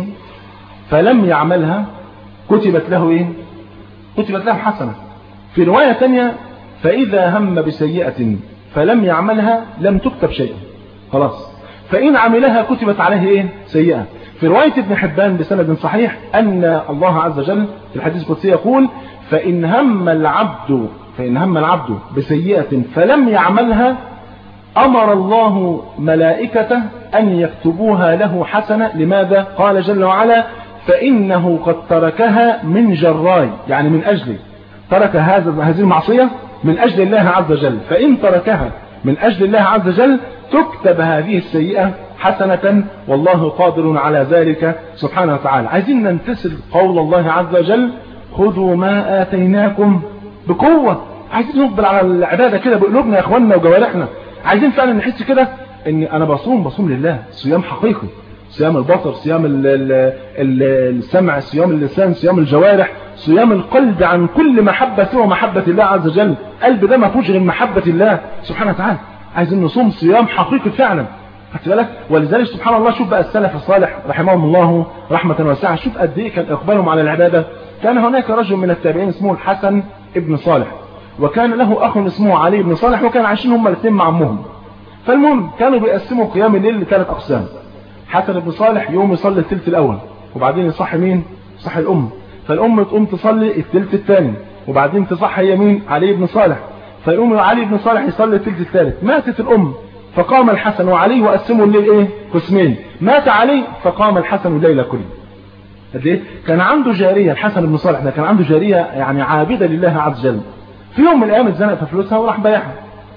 Speaker 2: فلم يعملها كتبت له إيه كتبت له حسنة في رواية ثانية فإذا هم بسيئة فلم يعملها لم تكتب شيئا خلاص فإن عملها كتبت عليه إيه سيئة في رواية ابن حبان بسند صحيح أن الله عز وجل في الحديث القدسي يقول فإن هم العبد فإن هم العبد بسيئة فلم يعملها أمر الله ملائكته أن يكتبوها له حسنة لماذا قال جل وعلا فإنه قد تركها من جراي يعني من أجل ترك هذا هذه المعصية من أجل الله عز وجل فإن تركها من أجل الله عز وجل تكتب هذه السيئة حسنة والله قادر على ذلك سبحانه وتعالى عايزين ننتسل قول الله عز وجل خذوا ما آتيناكم بقوة عايزين نقبل على العبادة كده بقلوبنا يا اخواننا وجوارحنا عايزين فعلا نحس كده ان انا بصوم بصوم لله صيام حقيقي صيام البصر صيام ال ال ال السمع صيام اللسان صيام الجوارح صيام القلب عن كل محبة سوى محبة الله عز وجل قلب ده ما فيهوش غير محبة الله سبحانه وتعالى عايزين نصوم صيام حقيقي فعلا خدت بالك ولذلك سبحان الله شوف بقى السلف الصالح رحمهم الله رحمة واسعة شوف قد ايه كان اقبالهم على العبادة كان هناك رجل من التابعين اسمه الحسن ابن صالح وكان له اخ اسمه علي بن صالح وكان عايشين هما الاثنين مع امهم فالمهم كانوا بيقسموا قيام الليل لثلاث اقسام حسن بن صالح يوم يصلي الثلث الاول وبعدين يصحي مين صحي الام فالام تقوم تصلي الثلث الثاني وبعدين تصحي هي مين علي بن صالح فيقوم علي بن صالح يصلي الثلث الثالث ماتت الام فقام الحسن وعلي وقسموا الليل ايه قسمين مات علي فقام الحسن الليل كله قد ايه كان عنده جاريه الحسن بن صالح ده كان عنده جاريه يعني عابده لله عز وجل في يوم من الايام اتزنق في فلوسها وراح بايعها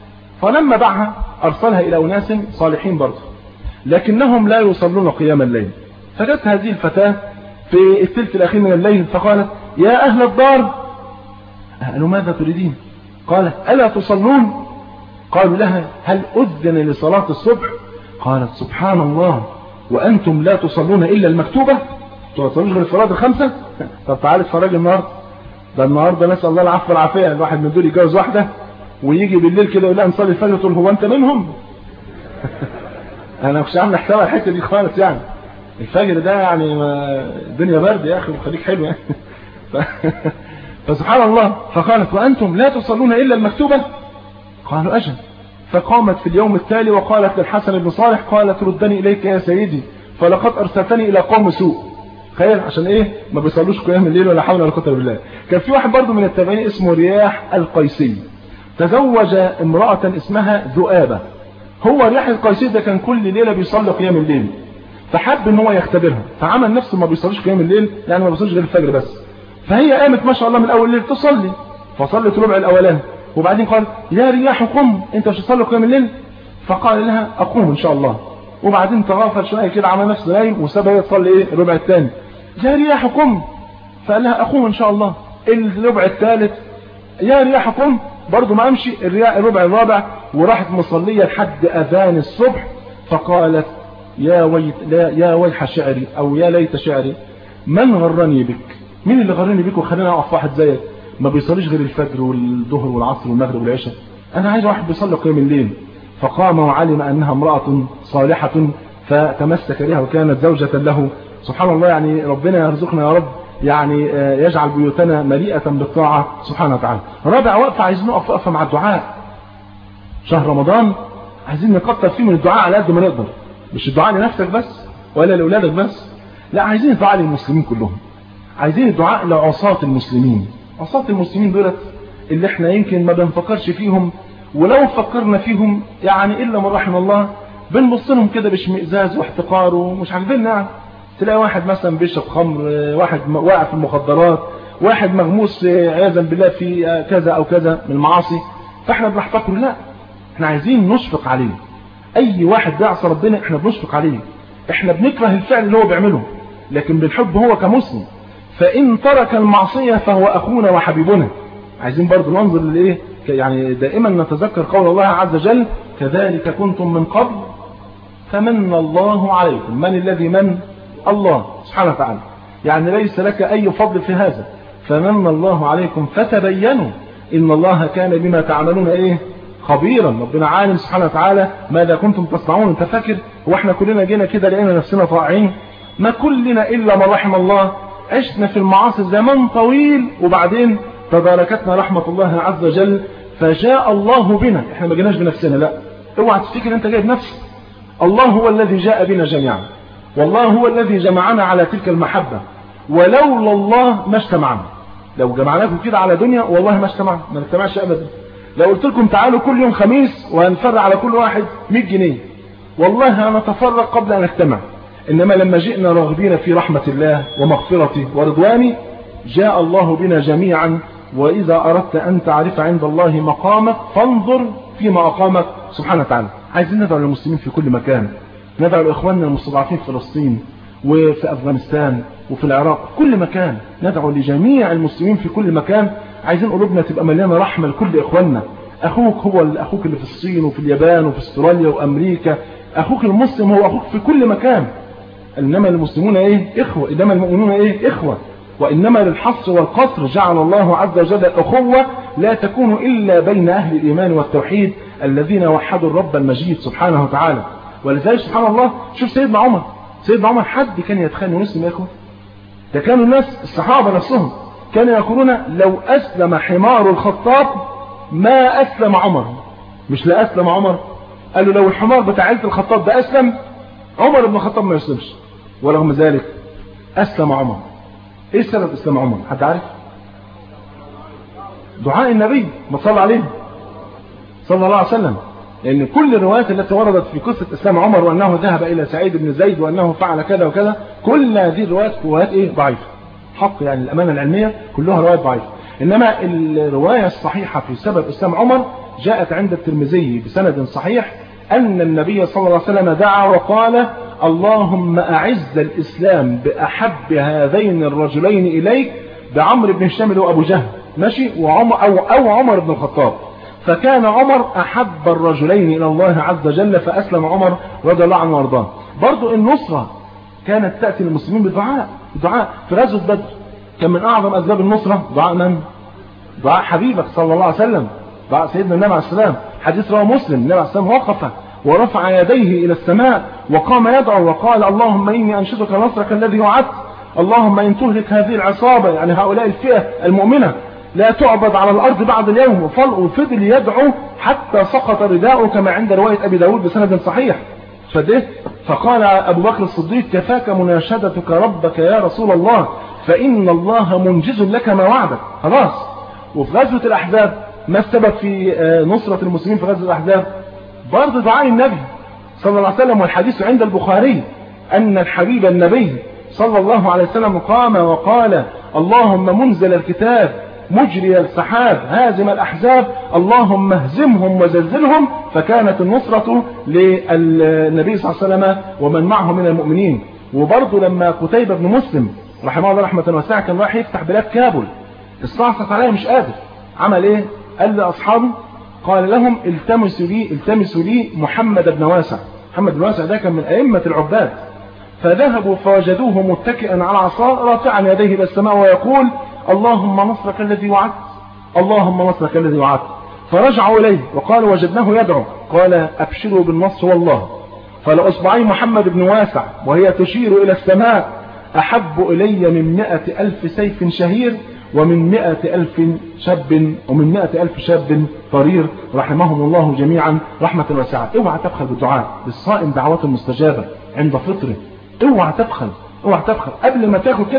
Speaker 2: فلما باعها ارسلها الى اناس صالحين برضه لكنهم لا يصلون قيام الليل فجت هذه الفتاه في الثلث الاخير من الليل فقالت يا اهل الدار قالوا ماذا تريدين قالت الا تصلون قالوا لها هل أذن لصلاة الصبح قالت سبحان الله وأنتم لا تصلون إلا المكتوبة تصلون غير الصلاة الخمسة طب تعالى اتفرج النهاردة ده النهاردة نسأل الله العفو والعافية الواحد من دول يتجوز واحدة ويجي بالليل كده يقول لها نصلي الفجر تقول هو أنت منهم أنا مش عامل حساب الحتة دي خالص يعني الفجر ده يعني الدنيا برد يا أخي وخليك حلو يعني ف... فسبحان الله فقالت وأنتم لا تصلون إلا المكتوبة قالوا أجل فقامت في اليوم التالي وقالت للحسن بن صالح قالت ردني إليك يا سيدي فلقد أرسلتني إلى قوم سوء تخيل عشان إيه ما بيصلوش قيام الليل ولا حول ولا قوه بالله كان في واحد برضه من التابعين اسمه رياح القيسي تزوج امرأة اسمها ذؤابة هو رياح القيسي ده كان كل ليلة بيصلي قيام الليل فحب ان هو يختبرها فعمل نفسه ما بيصليش قيام الليل يعني ما بيصليش غير الفجر بس فهي قامت ما شاء الله من اول الليل تصلي فصلت ربع الاولاني وبعدين قال يا رياح قم انت مش تصلي قيام الليل فقال لها اقوم ان شاء الله وبعدين تغافل شويه كده عمل نفسه نايم وسابها هي تصلي ايه الربع الثاني يا رياح قم فقال لها اقوم ان شاء الله الربع الثالث يا رياح قم برضه ما امشي الربع الرابع وراحت مصليه لحد اذان الصبح فقالت يا ويت لا يا ويح شعري او يا ليت شعري من غرني بك مين اللي غرني بك وخلاني اقف واحد زيك ما بيصليش غير الفجر والظهر والعصر والمغرب والعشاء انا عايز واحد بيصلي قيام الليل فقام وعلم انها امراه صالحه فتمسك بها وكانت زوجة له سبحان الله يعني ربنا يرزقنا يا رب يعني يجعل بيوتنا مليئة بالطاعة سبحانه وتعالى رابع وقفة عايزين نقف وقفة مع الدعاء شهر رمضان عايزين نكتر فيه من الدعاء على قد ما نقدر مش الدعاء لنفسك بس ولا لأولادك بس لا عايزين الدعاء للمسلمين كلهم عايزين الدعاء لعصاة المسلمين عصاة المسلمين دولت اللي احنا يمكن ما بنفكرش فيهم ولو فكرنا فيهم يعني إلا من رحم الله بنبص لهم كده باشمئزاز واحتقار ومش عاجبيننا يعني تلاقي واحد مثلا بيشرب خمر واحد واقع في المخدرات واحد مغموس عياذا بالله في كذا او كذا من المعاصي فاحنا بنحتقره لا احنا عايزين نشفق عليه اي واحد بيعصى ربنا احنا بنشفق عليه احنا بنكره الفعل اللي هو بيعمله لكن بنحبه هو كمسلم فان ترك المعصية فهو اخونا وحبيبنا عايزين برضو ننظر للايه يعني دائما نتذكر قول الله عز وجل كذلك كنتم من قبل فمن الله عليكم من الذي من الله سبحانه وتعالى يعني ليس لك أي فضل في هذا فمن الله عليكم فتبينوا إن الله كان بما تعملون إيه خبيرا ربنا عالم سبحانه وتعالى ماذا كنتم تصنعون انت فاكر واحنا كلنا جينا كده لقينا نفسنا طائعين ما كلنا إلا من رحم الله عشنا في المعاصي زمان طويل وبعدين تداركتنا رحمة الله عز وجل فجاء الله بنا احنا ما جيناش بنفسنا لا اوعى تفتكر انت جاي بنفسك الله هو الذي جاء بنا جميعا والله هو الذي جمعنا على تلك المحبة ولولا الله ما اجتمعنا لو جمعناكم كده على دنيا والله ما اجتمعنا ما نجتمعش ابدا لو قلت لكم تعالوا كل يوم خميس وهنفرع على كل واحد 100 جنيه والله هنتفرق قبل ان نجتمع انما لما جئنا راغبين في رحمة الله ومغفرته ورضوانه جاء الله بنا جميعا واذا اردت ان تعرف عند الله مقامك فانظر فيما اقامك سبحانه وتعالى عايزين ندعو للمسلمين في كل مكان ندعو لإخواننا المستضعفين في فلسطين وفي أفغانستان وفي العراق كل مكان ندعو لجميع المسلمين في كل مكان عايزين قلوبنا تبقى مليانة رحمة لكل إخواننا أخوك هو أخوك اللي في الصين وفي اليابان وفي استراليا وأمريكا أخوك المسلم هو أخوك في كل مكان إنما المسلمون إيه إخوة إنما المؤمنون إيه إخوة وإنما للحصر والقصر جعل الله عز وجل الأخوة لا تكون إلا بين أهل الإيمان والتوحيد الذين وحدوا الرب المجيد سبحانه وتعالى ولذلك سبحان الله شوف سيدنا عمر سيدنا عمر حد كان يتخيل مسلم يا اخوه ده كانوا الناس الصحابة نفسهم كانوا يقولون لو أسلم حمار الخطاب ما أسلم عمر مش لا أسلم عمر قالوا لو الحمار بتاع عيلة الخطاب ده أسلم عمر بن الخطاب ما يسلمش ورغم ذلك أسلم عمر إيه سبب إسلام عمر حد عارف دعاء النبي ما صلى عليه صلى الله عليه وسلم لأن كل الروايات التي وردت في قصة إسلام عمر وأنه ذهب إلى سعيد بن زيد وأنه فعل كذا وكذا كل هذه الروايات روايات إيه ضعيفة حق يعني الأمانة العلمية كلها روايات ضعيفة إنما الرواية الصحيحة في سبب إسلام عمر جاءت عند الترمذي بسند صحيح أن النبي صلى الله عليه وسلم دعا وقال اللهم أعز الإسلام بأحب هذين الرجلين إليك بعمر بن هشام وأبو جهل ماشي وعمر أو, أو عمر بن الخطاب فكان عمر أحب الرجلين إلى الله عز وجل فأسلم عمر رضي الله عنه وارضاه برضو النصرة كانت تأتي للمسلمين بدعاء دعاء في غزوة بدر كان من أعظم أسباب النصرة دعاء من؟ دعاء حبيبك صلى الله عليه وسلم دعاء سيدنا النبي عليه السلام حديث رواه مسلم النبي عليه السلام وقف ورفع يديه إلى السماء وقام يدعو وقال اللهم إني أنشدك نصرك الذي وعدت اللهم إن تهلك هذه العصابة يعني هؤلاء الفئة المؤمنة لا تعبد على الأرض بعد اليوم وفضل يدعو حتى سقط رداؤه كما عند رواية أبي داود بسند صحيح فده فقال أبو بكر الصديق كفاك مناشدتك ربك يا رسول الله فإن الله منجز لك ما وعدك خلاص وفي غزوة الأحزاب ما السبب في نصرة المسلمين في غزوة الأحزاب برضه دعاء النبي صلى الله عليه وسلم والحديث عند البخاري أن الحبيب النبي صلى الله عليه وسلم قام وقال اللهم منزل الكتاب مجري السحاب هازم الأحزاب اللهم اهزمهم وزلزلهم فكانت النصرة للنبي صلى الله عليه وسلم ومن معه من المؤمنين وبرضه لما قتيبة بن مسلم رحمه الله رحمة واسعة كان رايح يفتح بلاد كابل استعصت عليه مش قادر عمل ايه قال لأصحابه قال لهم التمسوا لي التمسوا لي محمد بن واسع محمد بن واسع ده كان من أئمة العباد فذهبوا فوجدوه متكئا على عصا رافعا يديه الى السماء ويقول اللهم نصرك الذي وعدت اللهم نصرك الذي وعدت فرجعوا إليه وقالوا وجدناه يدعو قال أبشروا بالنصر والله فلأصبعي محمد بن واسع وهي تشير إلى السماء أحب إلي من مئة ألف سيف شهير ومن مئة ألف شاب ومن مئة ألف شاب طرير رحمهم الله جميعا رحمة واسعة اوعى تبخل بالدعاء للصائم دعوات مستجابة عند فطره اوعى تبخل اوعى تبخل قبل ما تاكل كده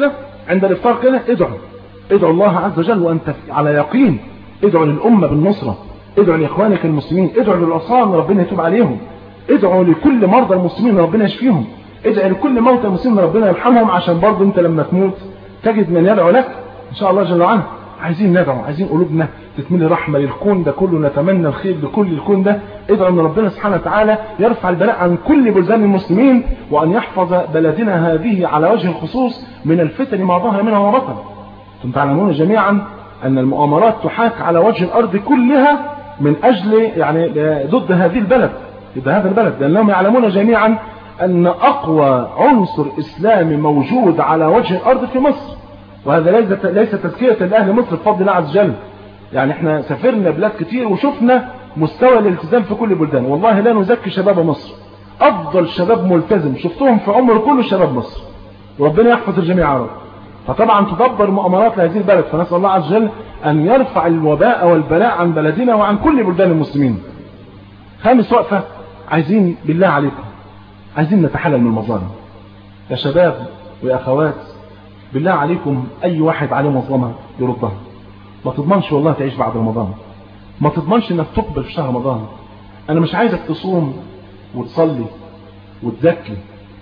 Speaker 2: عند الافطار كده ادعوا ادعوا الله عز وجل وانت على يقين ادعوا للامه بالنصره ادعوا لاخوانك المسلمين ادعوا للعصام ربنا يتوب عليهم ادعوا لكل مرضى المسلمين ربنا يشفيهم ادعوا لكل موتى المسلمين ربنا يرحمهم عشان برضه انت لما تموت تجد من يدعو لك ان شاء الله جل وعلا عايزين ندعو عايزين قلوبنا تتملي رحمه للكون ده كله نتمنى الخير لكل الكون ده ادعوا ان ربنا سبحانه وتعالى يرفع البلاء عن كل بلدان المسلمين وان يحفظ بلدنا هذه على وجه الخصوص من الفتن ما ظهر منها وما بطن انتم تعلمون جميعا ان المؤامرات تحاك على وجه الارض كلها من اجل يعني ضد هذه البلد ضد هذا البلد لانهم يعلمون جميعا ان اقوى عنصر اسلامي موجود على وجه الارض في مصر وهذا ليس ليس تزكيه لاهل مصر بفضل الله عز وجل يعني احنا سافرنا بلاد كتير وشفنا مستوى الالتزام في كل البلدان والله لا نزكي شباب مصر افضل شباب ملتزم شفتهم في عمر كل شباب مصر وربنا يحفظ الجميع يا رب فطبعا تدبر مؤامرات لهذه البلد فنسال الله عز وجل ان يرفع الوباء والبلاء عن بلدنا وعن كل بلدان المسلمين خامس وقفه عايزين بالله عليكم عايزين نتحلل من المظالم يا شباب ويا اخوات بالله عليكم اي واحد عليه مظلمه يردها ما تضمنش والله تعيش بعد رمضان ما تضمنش انك تقبل في شهر رمضان انا مش عايزك تصوم وتصلي وتزكي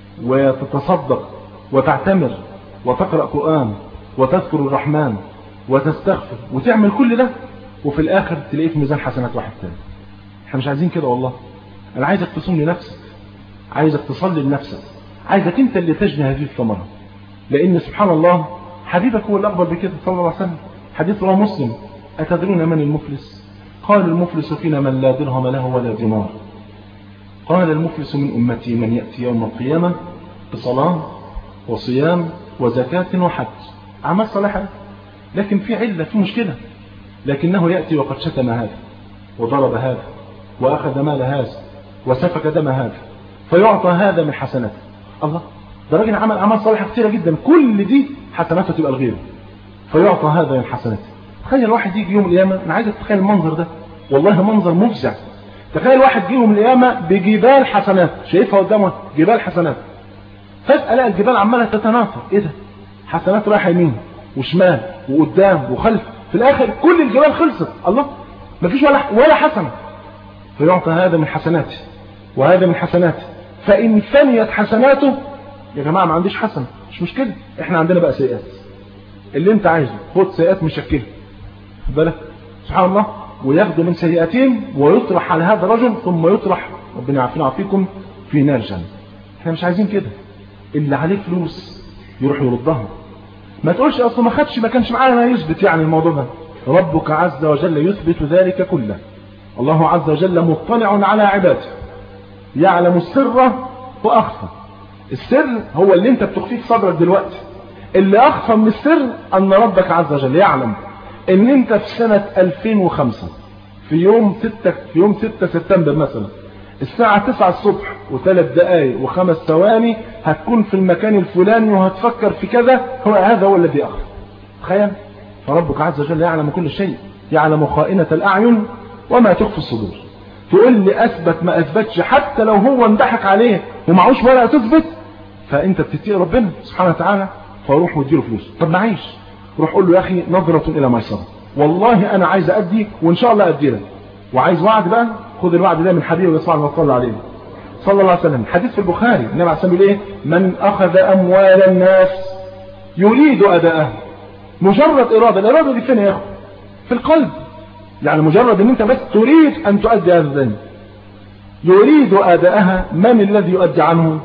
Speaker 2: وتتصدق وتعتمر وتقرأ قرآن وتذكر الرحمن وتستغفر وتعمل كل ده وفي الاخر تلاقيه في ميزان حسنات واحد تاني احنا مش عايزين كده والله انا عايزك تصوم لنفسك عايزك تصلي لنفسك عايزك انت اللي تجني هذه الثمره لان سبحان الله حبيبك هو الاكبر بكده صلى الله عليه وسلم حديث رواه مسلم اتدرون من المفلس قال المفلس فينا من لا درهم له ولا دينار قال المفلس من امتي من ياتي يوم القيامه بصلاه وصيام وزكاه وحج اعمال صالحه لكن في عله في مشكله لكنه ياتي وقد شتم هذا وضرب هذا واخذ مال هذا وسفك دم هذا فيعطى هذا من حسناته الله ده راجل عمل اعمال صالحه كثيره جدا كل دي حسناته تبقى الغير فيعطى هذا من حسناته تخيل واحد يجي يوم القيامه انا عايزك تتخيل المنظر ده والله منظر مفزع تخيل واحد يجي يوم القيامه بجبال حسنات شايفها قدامه جبال حسنات فجاه لقى الجبال عماله تتناثر ايه ده حسنات رايحه يمين وشمال وقدام وخلف في الاخر كل الجبال خلصت الله مفيش ولا ولا حسنه فيعطى هذا من حسناته وهذا من حسناته فإن فنيت حسناته يا جماعة ما عنديش حسنة مش مشكلة احنا عندنا بقى سيئات اللي انت عايزه خد سيئات مشكلة بالك سبحان الله وياخدوا من سيئاتين ويطرح على هذا الرجل ثم يطرح ربنا يعافينا ويعافيكم في نار جهنم احنا مش عايزين كده اللي عليه فلوس يروح يردها ما تقولش اصلا ما خدش ما كانش معانا يثبت يعني الموضوع ده ربك عز وجل يثبت ذلك كله الله عز وجل مطلع على عباده يعلم السر واخفى السر هو اللي انت بتخفيه في صدرك دلوقتي اللي اخفى من السر ان ربك عز وجل يعلم ان انت في سنة 2005 في يوم 6 في يوم 6 سبتمبر مثلا الساعة 9 الصبح وثلاث دقائق وخمس ثواني هتكون في المكان الفلاني وهتفكر في كذا هو هذا هو الذي أخفى تخيل فربك عز وجل يعلم كل شيء يعلم خائنة الأعين وما تخفي الصدور تقول لي أثبت ما أثبتش حتى لو هو اندحك عليه ومعوش ولا تثبت فأنت بتتقي ربنا سبحانه وتعالى فروح واديله فلوس طب معيش روح قول له يا أخي نظرة إلى ميسرة والله أنا عايز أدي وإن شاء الله أدي لك وعايز وعد بقى خد الوعد ده من حبيبه صلى الله عليه عليه صلى الله عليه وسلم حديث في البخاري النبي عليه الصلاه والسلام ايه من اخذ اموال الناس يريد اداءها مجرد اراده الاراده دي فين يا اخو في القلب يعني مجرد ان انت بس تريد ان تؤدي هذا الذنب يريد اداءها من الذي يؤدي عنه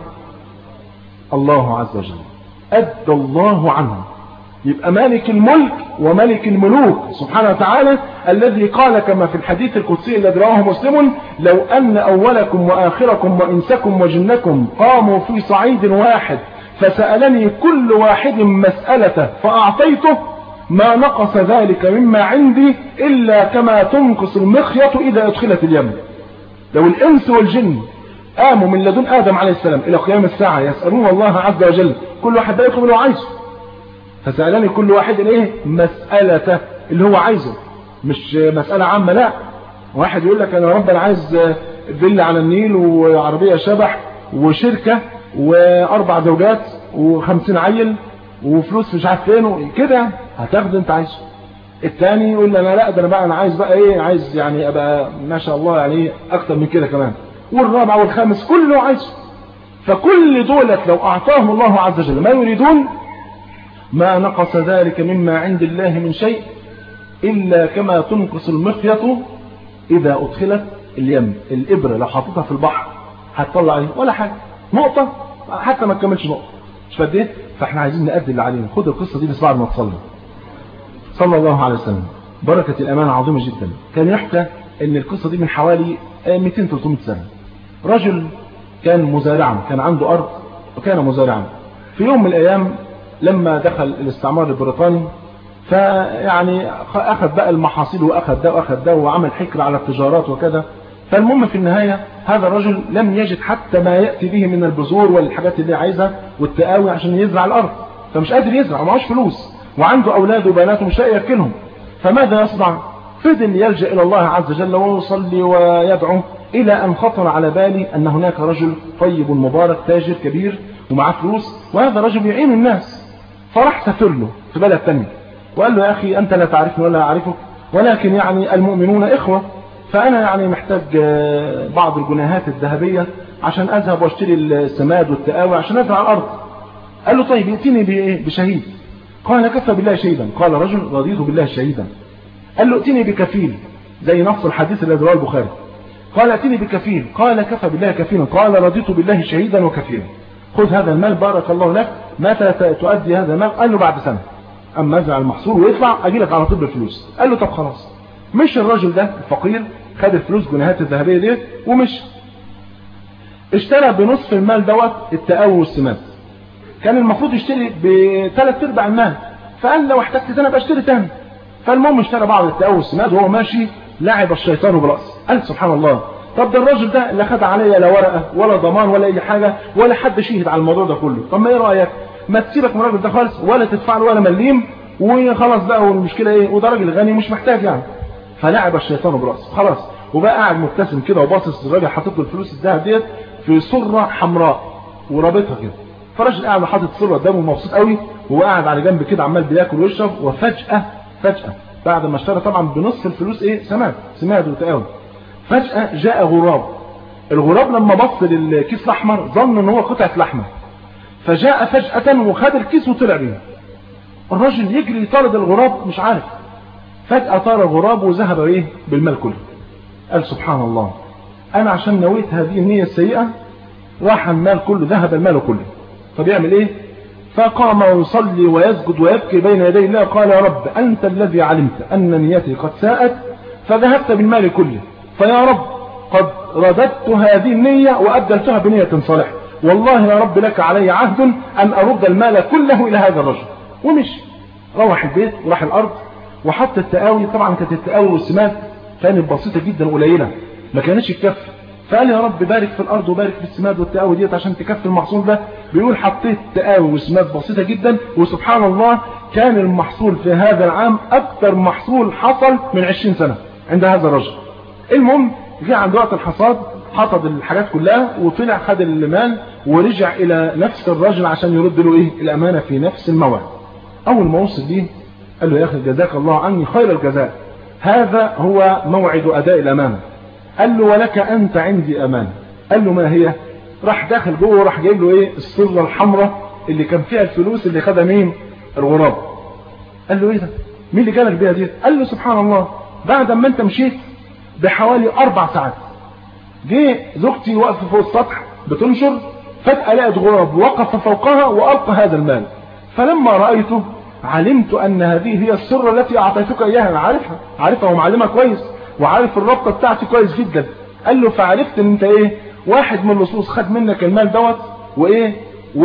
Speaker 2: الله عز وجل ادى الله عنه يبقى مالك الملك وملك الملوك سبحانه وتعالى الذي قال كما في الحديث القدسي الذي رواه مسلم لو أن أولكم وآخركم وإنسكم وجنكم قاموا في صعيد واحد فسألني كل واحد مسألة فأعطيته ما نقص ذلك مما عندي إلا كما تنقص المخيط إذا أدخلت اليم لو الإنس والجن قاموا من لدن آدم عليه السلام إلى قيام الساعة يسألون الله عز وجل كل واحد بقى يطلب اللي هو عايزه فسألني كل واحد ايه مسألته اللي هو عايزه مش مسألة عامة لا واحد يقول لك انا رب انا عايز فيلا على النيل وعربية شبح وشركة واربع زوجات وخمسين عيل وفلوس مش عارف فين كده هتاخد انت عايزه الثاني يقول لي انا لا ده انا بقى انا عايز بقى ايه عايز يعني ابقى ما شاء الله يعني اكتر من كده كمان والرابع والخامس كل اللي هو عايزه فكل دولت لو اعطاهم الله عز وجل ما يريدون ما نقص ذلك مما عند الله من شيء الا كما تنقص المخيط اذا ادخلت اليم الابره لو حطيتها في البحر هتطلع ايه ولا حاجه نقطه حتى ما تكملش نقطه مش فاهم ايه فاحنا عايزين نأدي اللي علينا خد القصه دي بس بعد ما تصلي صلى الله عليه وسلم بركة الأمانة عظيمة جدا كان يحكى أن القصة دي من حوالي 200-300 سنة رجل كان مزارعا كان عنده أرض وكان مزارعا في يوم من الأيام لما دخل الاستعمار البريطاني فيعني أخذ بقى المحاصيل وأخذ ده وأخذ ده وعمل حكر على التجارات وكذا فالمهم في النهاية هذا الرجل لم يجد حتى ما يأتي به من البذور والحاجات اللي عايزها والتقاوي عشان يزرع الأرض فمش قادر يزرع ومعهوش فلوس وعنده أولاد وبنات ومش لاقي يأكلهم فماذا يصنع فضل يلجأ إلى الله عز وجل ويصلي ويدعو إلى أن خطر على بالي أن هناك رجل طيب مبارك تاجر كبير ومعاه فلوس وهذا رجل يعين الناس فراح سافر له في بلد تاني وقال له يا أخي أنت لا تعرفني ولا أعرفك ولكن يعني المؤمنون إخوة فأنا يعني محتاج بعض الجنيهات الذهبية عشان أذهب واشتري السماد والتقاوي عشان أزرع الأرض قال له طيب ائتني بإيه بشهيد قال كفى بالله شهيدا قال رجل رضيت بالله شهيدا قال له ائتني بكفيل زي نص الحديث الذي رواه البخاري قال ائتني بكفيل قال كفى بالله كفيلا قال رضيت بالله شهيدا وكفيلا خذ هذا المال بارك الله لك متى تؤدي هذا المال قال له بعد سنة أما أزرع المحصول ويطلع أجي لك على طول بالفلوس قال له طب خلاص مش الرجل ده الفقير خد الفلوس جنيهات الذهبية دي ومشي اشترى بنصف المال دوت التقاوي والسماد كان المفروض يشتري بثلاث ارباع المال فقال لو احتجت تاني ابقى اشتري تاني فالمهم اشترى بعض التقاوي والسماد وهو ماشي لعب الشيطان براسه قال سبحان الله طب ده الراجل ده لا خد عليا لا ورقه ولا ضمان ولا اي حاجه ولا حد شهد على الموضوع ده كله طب ما ايه رايك ما تسيبك من الراجل ده خالص ولا تدفع له ولا مليم وخلاص بقى والمشكله ايه وده راجل غني مش محتاج يعني فلعب الشيطان براسه خلاص وبقى قاعد مبتسم كده وباصص للراجل حاطط له الفلوس الذهب ديت في سره حمراء ورابطها كده فالراجل قاعد حاطط السره قدامه مبسوط قوي وهو قاعد على جنب كده عمال بياكل ويشرب وفجاه فجاه بعد ما اشترى طبعا بنصف الفلوس ايه سماد سماد وتقاوي فجاه جاء غراب الغراب لما بص للكيس الاحمر ظن ان هو قطعه لحمه فجاء فجاه وخد الكيس وطلع بيه الراجل يجري يطارد الغراب مش عارف فجأة طار الغراب وذهب ايه بالمال كله قال سبحان الله انا عشان نويت هذه النية السيئة راح المال كله ذهب المال كله طب يعمل ايه فقام ويصلي ويسجد ويبكي بين يدي الله قال يا رب انت الذي علمت ان نيتي قد ساءت فذهبت بالمال كله فيا رب قد رددت هذه النية وأبدلتها بنية صالحة والله يا رب لك علي عهد أن أرد المال كله إلى هذا الرجل ومشي روح البيت وراح الأرض وحط التقاوي طبعا كانت التقاوي والسماد كانت بسيطة جدا قليلة ما كانتش تكفي فقال يا رب بارك في الأرض وبارك في السماد والتقاوي ديت عشان تكفي المحصول ده بيقول حطيت تقاوي وسماد بسيطة جدا وسبحان الله كان المحصول في هذا العام أكثر محصول حصل من 20 سنة عند هذا الرجل المهم جه عند وقت الحصاد حطب الحاجات كلها وطلع خد المال ورجع إلى نفس الرجل عشان يرد له إيه الأمانة في نفس الموعد أول ما وصل ليه قال له يا أخي جزاك الله عني خير الجزاء هذا هو موعد أداء الأمانة قال له ولك أنت عندي أمانة قال له ما هي راح داخل جوه وراح جايب له إيه الصلة الحمراء اللي كان فيها الفلوس اللي خدها مين الغراب قال له إيه ده مين اللي جالك بيها دي قال له سبحان الله بعد ما أنت مشيت بحوالي أربع ساعات جه زوجتي واقفة فوق السطح بتنشر فجأة لقت غراب وقف فوقها وألقى هذا المال فلما رأيته علمت أن هذه هي السر التي أعطيتك إياها أنا عارفها عارفها ومعلمها كويس وعارف الربطة بتاعتي كويس جدا قال له فعرفت ان انت ايه واحد من اللصوص خد منك المال دوت وايه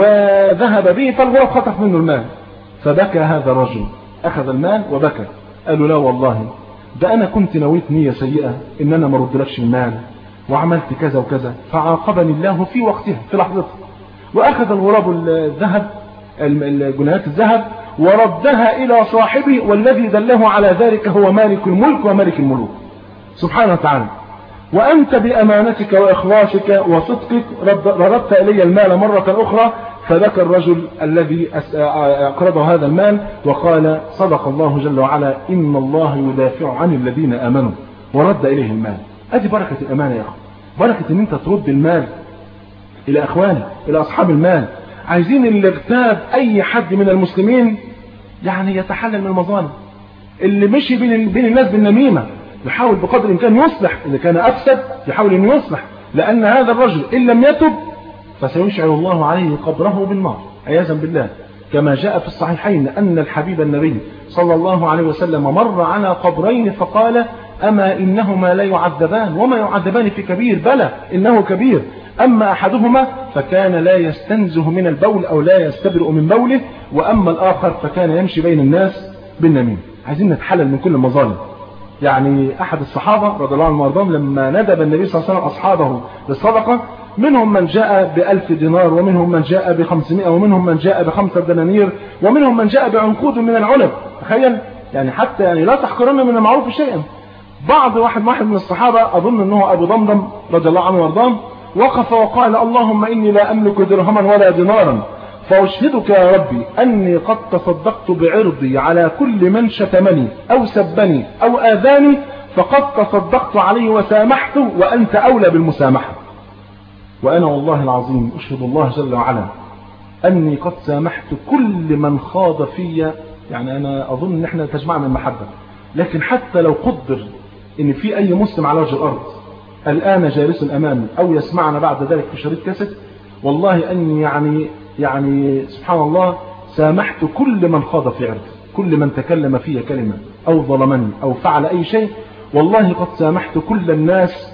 Speaker 2: وذهب به فالغراب خطف منه المال فبكى هذا الرجل اخذ المال وبكى قال له لا والله ده انا كنت نويت نية سيئة ان انا ما ردلكش المال وعملت كذا وكذا فعاقبني الله في وقتها في لحظتها واخذ الغراب الذهب جنيهات الذهب وردها الى صاحبه والذي دله على ذلك هو مالك الملك وملك الملوك سبحانه وتعالى وأنت بأمانتك وإخلاصك وصدقك رددت إلي المال مرة أخرى فبكى الرجل الذي أقرضه هذا المال وقال صدق الله جل وعلا إن الله يدافع عن الذين آمنوا ورد إليه المال أدي بركة الأمانة يا أخي بركة إن أنت ترد المال إلى أخوانك إلى أصحاب المال عايزين اللي اغتاب أي حد من المسلمين يعني يتحلل من المظالم اللي مشي بين بين الناس بالنميمة يحاول بقدر الإمكان يصلح إذا كان أفسد يحاول أن يصلح لأن هذا الرجل إن لم يتب فسيشعل الله عليه قبره بالنار عياذا بالله كما جاء في الصحيحين أن الحبيب النبي صلى الله عليه وسلم مر على قبرين فقال أما إنهما لا يعذبان وما يعذبان في كبير بلى إنه كبير أما أحدهما فكان لا يستنزه من البول أو لا يستبرئ من بوله وأما الآخر فكان يمشي بين الناس بالنميم عايزين نتحلل من كل المظالم يعني أحد الصحابة رضي الله عنهم وارضاهم لما ندب النبي صلى الله عليه وسلم أصحابه للصدقة منهم من جاء بألف دينار ومنهم من جاء بخمسمائة ومنهم من جاء بخمسة دنانير ومنهم من جاء بعنقود من العنب تخيل يعني حتى يعني لا تحقرن من المعروف شيئا بعض واحد واحد من الصحابة أظن أنه أبو ضمضم رضي الله عنه وارضاه وقف وقال اللهم إني لا أملك درهما ولا دينارا فأشهدك يا ربي أني قد تصدقت بعرضي على كل من شتمني أو سبني أو آذاني فقد تصدقت عليه وسامحته وأنت أولى بالمسامحة وأنا والله العظيم أشهد الله جل وعلا أني قد سامحت كل من خاض في يعني أنا أظن أن احنا تجمعنا المحبة لكن حتى لو قدر أن في أي مسلم على وجه الأرض الآن جالس أمامي أو يسمعنا بعد ذلك في شريط كاسيت والله أني يعني يعني سبحان الله سامحت كل من خاض في عرضي كل من تكلم في كلمة أو ظلمني أو فعل أي شيء والله قد سامحت كل الناس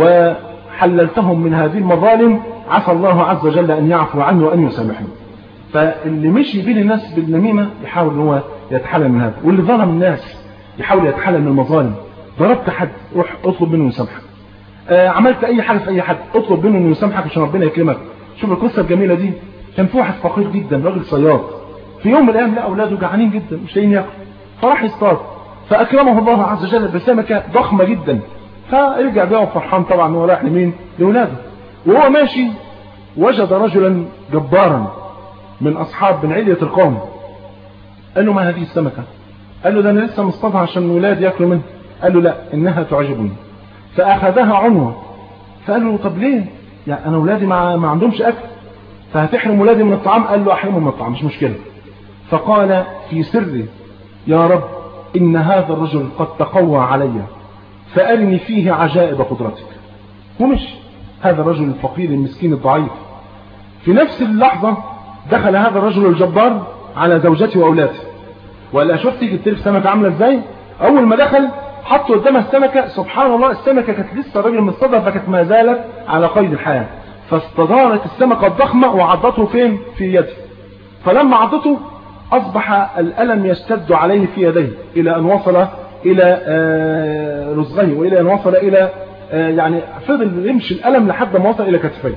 Speaker 2: وحللتهم من هذه المظالم عسى الله عز وجل أن يعفو عني وأن يسامحني فاللي مشي بين الناس بالنميمة يحاول هو يتحلل من هذا واللي ظلم الناس يحاول يتحلل من المظالم ضربت حد روح اطلب منه يسامحك آه عملت اي حاجة في اي حد اطلب منه انه يسامحك عشان ربنا يكرمك شوف القصة الجميلة دي كان في واحد فقير جدا راجل صياد في يوم من الايام لقى اولاده جعانين جدا مش لاقيين ياكلوا فراح يصطاد فاكرمه الله عز وجل بسمكه ضخمه جدا فرجع بيها فرحان طبعا ان هو رايح لمين لاولاده وهو ماشي وجد رجلا جبارا من اصحاب من عليه القوم قال له ما هذه السمكه قال له ده انا لسه مصطادها عشان الولاد ياكلوا منها قال له لا انها تعجبني فاخذها عنوه فقال له طب ليه يعني انا ولادي ما, ما عندهمش اكل فهتحرم ولادي من الطعام قال له احرمهم من الطعام مش مشكلة فقال في سري يا رب إن هذا الرجل قد تقوى علي فأرني فيه عجائب قدرتك ومش هذا الرجل الفقير المسكين الضعيف في نفس اللحظة دخل هذا الرجل الجبار على زوجته وأولاده ولا شفت جبت لك سمكة عاملة ازاي أول ما دخل حط قدامها السمكة سبحان الله السمكة كانت لسه الراجل مصطادها فكانت ما زالت على قيد الحياة فاستدارت السمكة الضخمة وعضته فين في يده فلما عضته أصبح الألم يشتد عليه في يديه إلى أن وصل إلى رزغه وإلى أن وصل إلى يعني فضل يمشي الألم لحد ما وصل إلى كتفيه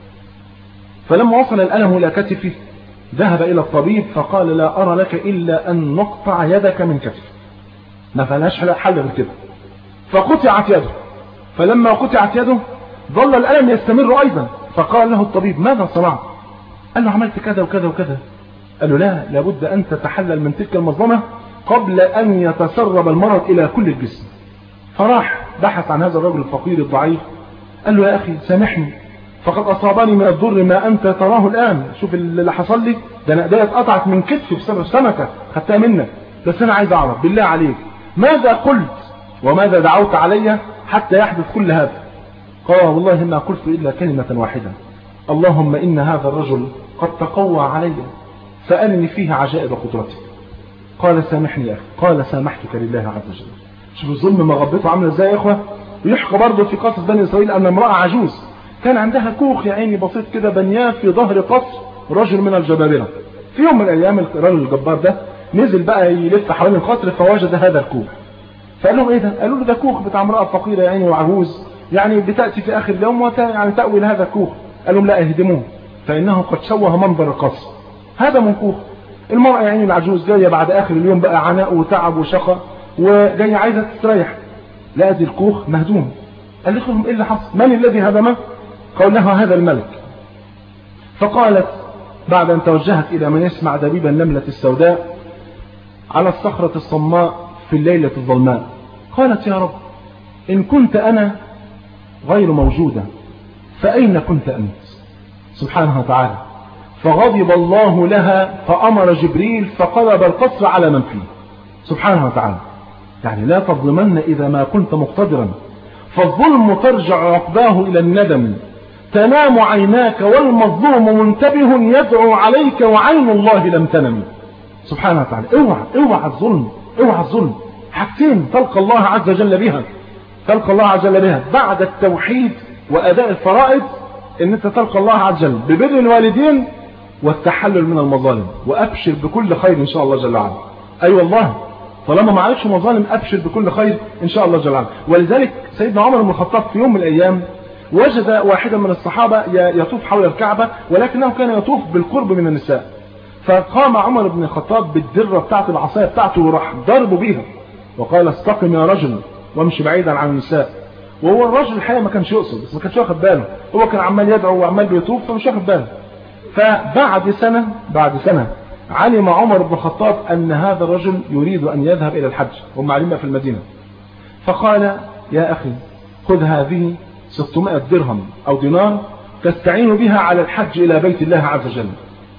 Speaker 2: فلما وصل الألم إلى كتفه ذهب إلى الطبيب فقال لا أرى لك إلا أن نقطع يدك من كتفك ما فلاش حل غير كده فقطعت يده فلما قطعت يده ظل الألم يستمر أيضا فقال له الطبيب ماذا صنعت قال له عملت كذا وكذا وكذا قال له لا لابد أن تتحلل من تلك المظلمة قبل أن يتسرب المرض إلى كل الجسم فراح بحث عن هذا الرجل الفقير الضعيف قال له يا أخي سامحني فقد أصابني من الضر ما أنت تراه الآن شوف اللي حصل لي ده أنا ايديا اتقطعت من كتفي بسبب سمكة خدتها منك بس أنا عايز أعرف بالله عليك ماذا قلت وماذا دعوت علي حتى يحدث كل هذا قال والله ما قلت إلا كلمة واحدة اللهم إن هذا الرجل قد تقوى علي فأرني فيه عجائب قدرتك قال سامحني يا أخي قال سامحتك لله عز وجل شوف الظلم مغبته عامله ازاي يا اخوه يحكى برضه في قصص بني اسرائيل ان امراه عجوز كان عندها كوخ يا عيني بسيط كده بنياه في ظهر قصر رجل من الجبابره في يوم من الايام الرجل الجبار ده نزل بقى يلف حوالين القصر فوجد هذا الكوخ فقال لهم ايه ده قالوا له ده كوخ بتاع امراه فقيره يا عيني وعجوز يعني بتاتي في اخر اليوم وت... يعني تاوي لهذا الكوخ قال لهم لا اهدموه فانه قد شوه منظر القصر هذا من كوخ المرأة يعني العجوز جاية بعد آخر اليوم بقى عناء وتعب وشقى وجاية عايزة تستريح لقت الكوخ مهدوم قال لهم ايه اللي حصل من الذي هدمه قال لها هذا الملك فقالت بعد أن توجهت إلى من يسمع دبيب النملة السوداء على الصخرة الصماء في الليلة الظلماء قالت يا رب إن كنت أنا غير موجودة فأين كنت أنت سبحانه وتعالى فغضب الله لها فأمر جبريل فقلب القصر على من فيه سبحانه وتعالى يعني لا تظلمن إذا ما كنت مقتدرا فالظلم ترجع عقباه إلى الندم تنام عيناك والمظلوم منتبه يدعو عليك وعين الله لم تنم سبحانه وتعالى اوعى اوعى الظلم اوعى الظلم حاجتين تلقى الله عز وجل بها تلقى الله عز وجل بها بعد التوحيد وأداء الفرائض ان انت تلقى الله عز وجل ببر الوالدين والتحلل من المظالم وابشر بكل خير ان شاء الله جل وعلا اي أيوة والله طالما ما عليكش مظالم ابشر بكل خير ان شاء الله جل وعلا ولذلك سيدنا عمر بن الخطاب في يوم من الايام وجد واحدا من الصحابة يطوف حول الكعبة ولكنه كان يطوف بالقرب من النساء فقام عمر بن الخطاب بالدرة بتاعت العصاية بتاعته وراح ضربه بيها وقال استقم يا رجل وامشي بعيدا عن النساء وهو الرجل الحقيقة ما كانش يقصد بس ما كانش واخد باله هو كان عمال يدعو وعمال بيطوف فمش واخد باله فبعد سنة بعد سنة علم عمر بن الخطاب أن هذا الرجل يريد أن يذهب إلى الحج هم علمها في المدينة فقال يا أخي خذ هذه 600 درهم أو دينار تستعين بها على الحج إلى بيت الله عز وجل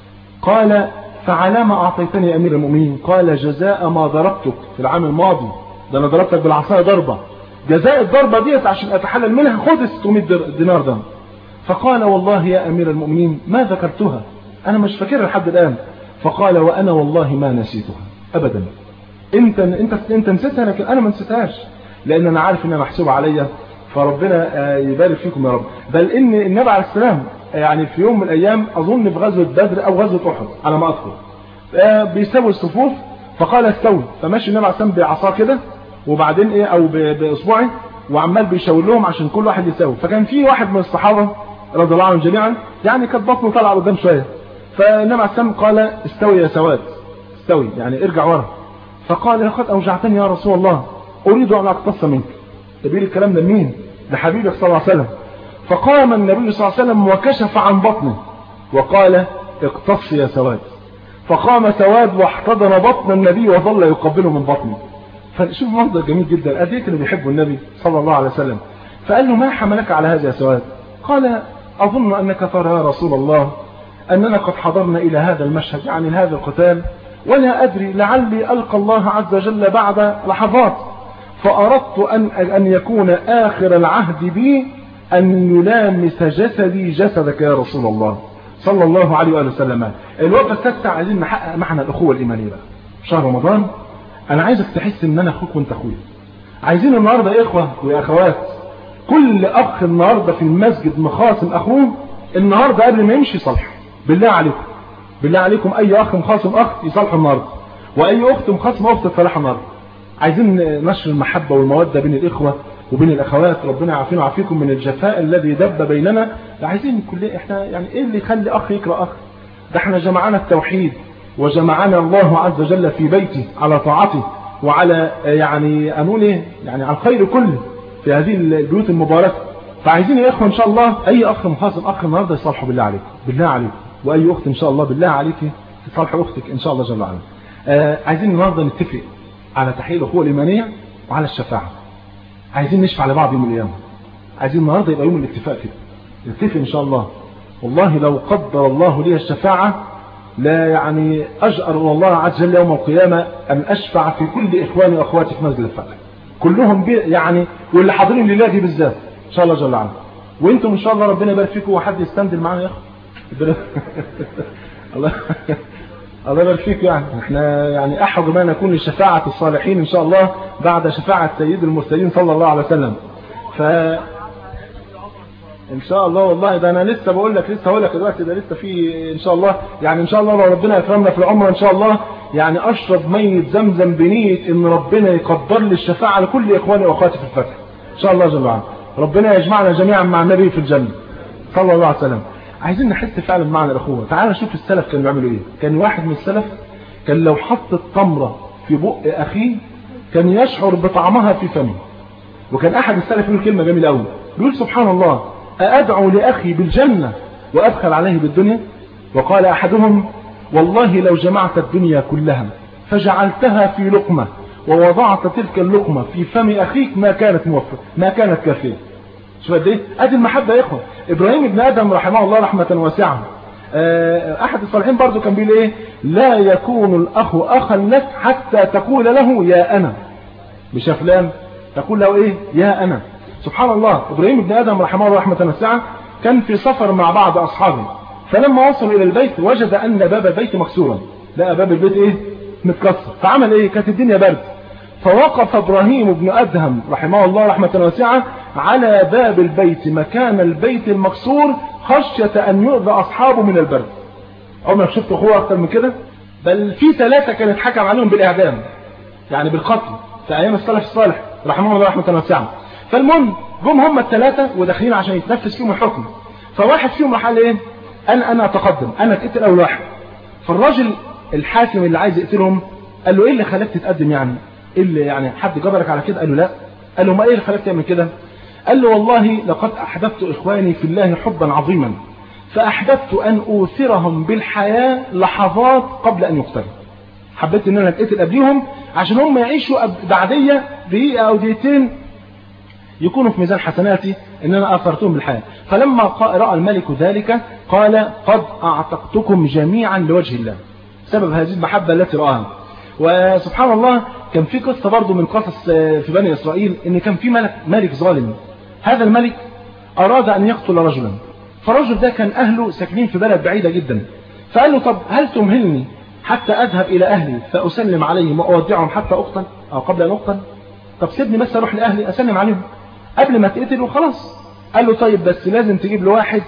Speaker 2: قال فعلى ما أعطيتني أمير المؤمنين قال جزاء ما ضربتك في العام الماضي ده أنا ضربتك بالعصاية ضربة جزاء الضربة ديت عشان أتحلل منها خذ 600 دينار ده فقال والله يا أمير المؤمنين ما ذكرتها أنا مش فاكرها لحد الآن فقال وأنا والله ما نسيتها أبدا انت انت انت نسيتها لكن انا ما نسيتهاش لان انا عارف انها محسوبه عليا فربنا يبارك فيكم يا رب بل ان النبي عليه السلام يعني في يوم من الايام اظن في غزوه بدر او غزوه احد على ما اذكر بيسوي الصفوف فقال استوي فماشي النبي عليه السلام بعصاه كده وبعدين ايه او باصبعه وعمال بيشاور لهم عشان كل واحد يساوي فكان في واحد من الصحابه رضي الله عنهم جميعا يعني كانت بطنه طالعه قدام شويه فالنبي عليه السلام قال استوي يا سواد استوي يعني ارجع ورا فقال لقد اوجعتني يا رسول الله اريد ان اقتص منك تبين الكلام ده مين ده حبيبك صلى الله عليه وسلم فقام النبي صلى الله عليه وسلم وكشف عن بطنه وقال اقتص يا سواد فقام سواد واحتضن بطن النبي وظل يقبله من بطنه فشوف منظر جميل جدا قد ايه كانوا بيحبوا النبي صلى الله عليه وسلم فقال له ما حملك على هذا يا سواد قال اظن انك ترى يا رسول الله اننا قد حضرنا الى هذا المشهد يعني هذا القتال ولا ادري لعلي القى الله عز وجل بعد لحظات فأردت أن, أن يكون آخر العهد بي أن يلامس جسدي جسدك يا رسول الله صلى الله عليه وآله وسلم الوقت التاسع عايزين نحقق معنى الأخوة الإيمانية بقى شهر رمضان أنا عايزك تحس إن أنا أخوك وأنت أخويا عايزين النهاردة يا إخوة ويا أخوات كل أخ النهاردة في المسجد مخاصم أخوه النهاردة قبل ما يمشي صلح بالله عليكم بالله عليكم أي أخ مخاصم أخ يصلح النهاردة وأي أخت مخاصم أخت تصلح النهاردة عايزين نشر المحبة والمودة بين الإخوة وبين الأخوات ربنا يعافينا ويعافيكم من الجفاء الذي دب بيننا عايزين كل احنا يعني ايه اللي يخلي أخ يكره أخ ده احنا جمعنا التوحيد وجمعنا الله عز وجل في بيته على طاعته وعلى يعني أنقول ايه يعني على الخير كله في هذه البيوت المباركة فعايزين يا إخوة إن شاء الله أي أخ مخاصم أخ النهاردة يصالحوا بالله عليكم بالله عليكم وأي أخت إن شاء الله بالله عليك تصالح أختك إن شاء الله جل وعلا آه عايزين النهاردة نتفق على تحقيق الأخوة الإيمانية وعلى الشفاعة عايزين نشفع لبعض يوم القيامة عايزين النهاردة يبقى يوم الاتفاق كده نتفق إن شاء الله والله لو قدر الله لي الشفاعة لا يعني أجأر الله عز وجل يوم القيامة أن أشفع في كل إخواني وأخواتي في مسجد الفتح كلهم بي يعني واللي حاضرين لله دي بالذات إن شاء الله جل وعلا وانتم إن شاء الله ربنا يبارك فيكم وحد يستندل معانا يا أخي الله الله يبارك فيك يعني احنا يعني احرج ما نكون لشفاعة الصالحين ان شاء الله بعد شفاعة سيد المرسلين صلى الله عليه وسلم ف ان شاء الله والله ده انا لسه بقول لك لسه هقول لك دلوقتي ده لسه في ان شاء الله يعني ان شاء الله لو ربنا يكرمنا في العمره ان شاء الله يعني اشرب ميه زمزم بنيه ان ربنا يقدر لي الشفاعه لكل اخواني واخواتي في الفتح ان شاء الله جل وعلا ربنا يجمعنا جميعا مع النبي في الجنه صلى الله عليه وسلم عايزين نحس فعلا معنى الأخوة تعال نشوف السلف كانوا بيعملوا إيه كان واحد من السلف كان لو حط التمرة في بق أخيه كان يشعر بطعمها في فمه وكان أحد السلف يقول كلمة جميلة قوي بيقول سبحان الله أأدعو لأخي بالجنة وأبخل عليه بالدنيا وقال أحدهم والله لو جمعت الدنيا كلها فجعلتها في لقمة ووضعت تلك اللقمة في فم أخيك ما كانت موفق ما كانت كافية شوف قد ايه ادي المحبة يا اخوة ابراهيم ابن ادم رحمه الله رحمة واسعة احد الصالحين برضو كان بيقول ايه لا يكون الاخ اخا لك حتى تقول له يا انا مش فلان تقول له ايه يا انا سبحان الله ابراهيم ابن ادم رحمه الله رحمة واسعة كان في سفر مع بعض اصحابه فلما وصلوا الى البيت وجد ان باب البيت مكسورا لقى باب البيت ايه متكسر فعمل ايه كانت الدنيا برد فوقف ابراهيم بن ادهم رحمه الله رحمة واسعة على باب البيت مكان البيت المكسور خشية ان يؤذى اصحابه من البرد عمرك شفت اخوه اكتر من كده بل في ثلاثة كان اتحكم عليهم بالاعدام يعني بالقتل في ايام السلف الصالح رحمه الله رحمة واسعة فالمهم جم هم الثلاثة وداخلين عشان يتنفذ فيهم الحكم فواحد فيهم راح قال ايه انا انا اتقدم انا اتقتل اول واحد فالراجل الحاكم اللي عايز يقتلهم قال له ايه اللي خلاك تتقدم يعني ايه اللي يعني حد جبرك على كده قال له لا قال له ما ايه اللي خلاك تعمل كده قال له والله لقد احببت اخواني في الله حبا عظيما فاحببت ان اوثرهم بالحياة لحظات قبل ان يقتلوا حبيت ان انا اتقتل قبليهم عشان هم يعيشوا بعدية دقيقة او دقيقتين يكونوا في ميزان حسناتي ان انا اثرتهم بالحياة فلما رأى الملك ذلك قال قد اعتقتكم جميعا لوجه الله سبب هذه المحبة التي رآها وسبحان الله كان في قصة برضو من قصص في بني إسرائيل إن كان في ملك, ملك ظالم هذا الملك أراد أن يقتل رجلا فالرجل ده كان أهله ساكنين في بلد بعيدة جدا فقال له طب هل تمهلني حتى أذهب إلى أهلي فأسلم عليهم وأودعهم حتى أقتل أو قبل أن أقتل طب سيبني بس أروح لأهلي أسلم عليهم قبل ما تقتل وخلاص قال له طيب بس لازم تجيب له واحد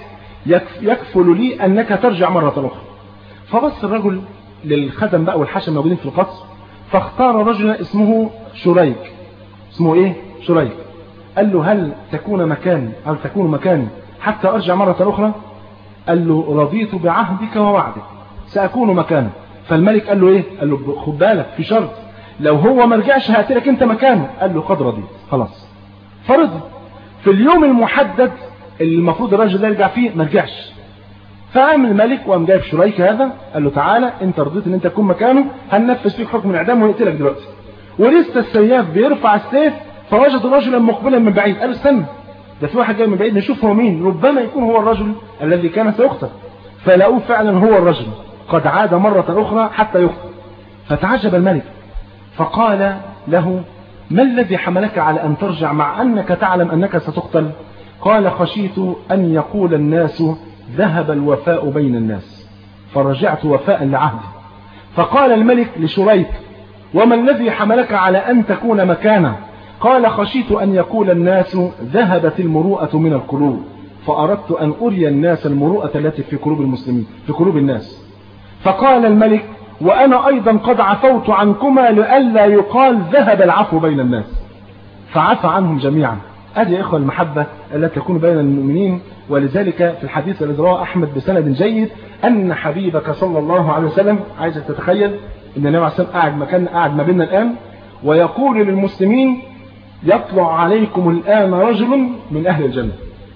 Speaker 2: يكفل لي أنك ترجع مرة أخرى فبص الرجل للخدم بقى والحشم موجودين في القصر فاختار رجلا اسمه شريك اسمه ايه شريك قال له هل تكون مكان هل تكون مكان حتى ارجع مرة اخرى قال له رضيت بعهدك ووعدك سأكون مكانه فالملك قال له ايه قال له خد بالك في شرط لو هو ما رجعش هاتلك انت مكانه قال له قد رضيت خلاص فرضي في اليوم المحدد اللي المفروض الراجل ده يرجع فيه ما رجعش فقام الملك وقام جايب شريك هذا قال له تعالى انت رضيت ان انت تكون مكانه هننفذ فيك حكم الاعدام ونقتلك دلوقتي ولسه السياف بيرفع السيف فوجد رجلا مقبلا من بعيد قال استنى ده في واحد جاي من بعيد نشوف هو مين ربما يكون هو الرجل الذي كان سيقتل فلقوه فعلا هو الرجل قد عاد مرة أخرى حتى يقتل فتعجب الملك فقال له ما الذي حملك على أن ترجع مع أنك تعلم أنك ستقتل قال خشيت أن يقول الناس ذهب الوفاء بين الناس فرجعت وفاء لعهدي فقال الملك لشريك وما الذي حملك على أن تكون مكانه قال خشيت أن يقول الناس ذهبت المروءة من القلوب فأردت أن أري الناس المروءة التي في قلوب المسلمين في قلوب الناس فقال الملك وأنا أيضا قد عفوت عنكما لئلا يقال ذهب العفو بين الناس فعفى عنهم جميعا هذه يا إخوة المحبة التي تكون بين المؤمنين ولذلك في الحديث الذي رواه أحمد بسند جيد أن حبيبك صلى الله عليه وسلم عايزك تتخيل أن النبي عليه الصلاة قاعد مكان قاعد ما بيننا الآن ويقول للمسلمين يطلع عليكم الآن رجل من أهل الجنة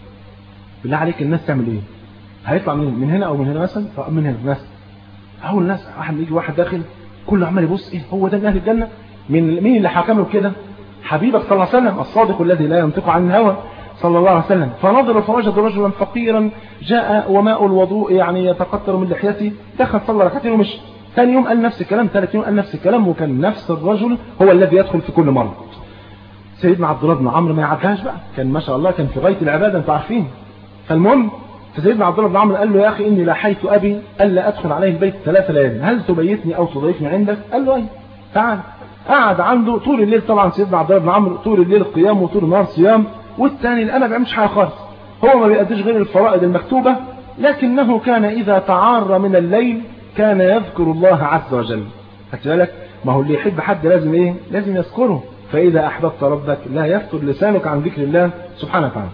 Speaker 2: بالله عليك الناس تعمل إيه هيطلع من من هنا أو من هنا مثلا من هنا مثلا أول الناس واحد يجي واحد داخل كله عمال يبص إيه هو ده من أهل الجنة من مين اللي حكم له كده حبيبك صلى الله عليه وسلم الصادق الذي لا ينطق عن الهوى صلى الله عليه وسلم فنظر فوجد رجلا فقيرا جاء وماء الوضوء يعني يتقطر من لحيته دخل صلى ركعتين ومشي ثاني يوم قال نفس الكلام ثالث يوم قال نفس الكلام وكان نفس الرجل هو الذي يدخل في كل مرة سيدنا عبد الله بن عمرو ما يعدهاش بقى كان ما شاء الله كان في غاية العبادة انتوا عارفين فالمهم فسيدنا عبد الله بن عمرو قال له يا أخي إني لاحيت أبي ألا أدخل عليه البيت ثلاث ليالي هل تبيتني أو تضيفني عندك قال له أي تعال قعد عنده طول الليل طبعا سيدنا عبد الله بن عمرو طول الليل قيام وطول النهار صيام والثاني الآن ما بيعملش حاجة خالص هو ما بيأديش غير الفرائض المكتوبة لكنه كان إذا تعار من الليل كان يذكر الله عز وجل خدت بالك ما هو اللي يحب حد لازم ايه لازم يذكره فإذا أحببت ربك لا يفتر لسانك عن ذكر الله سبحانه وتعالى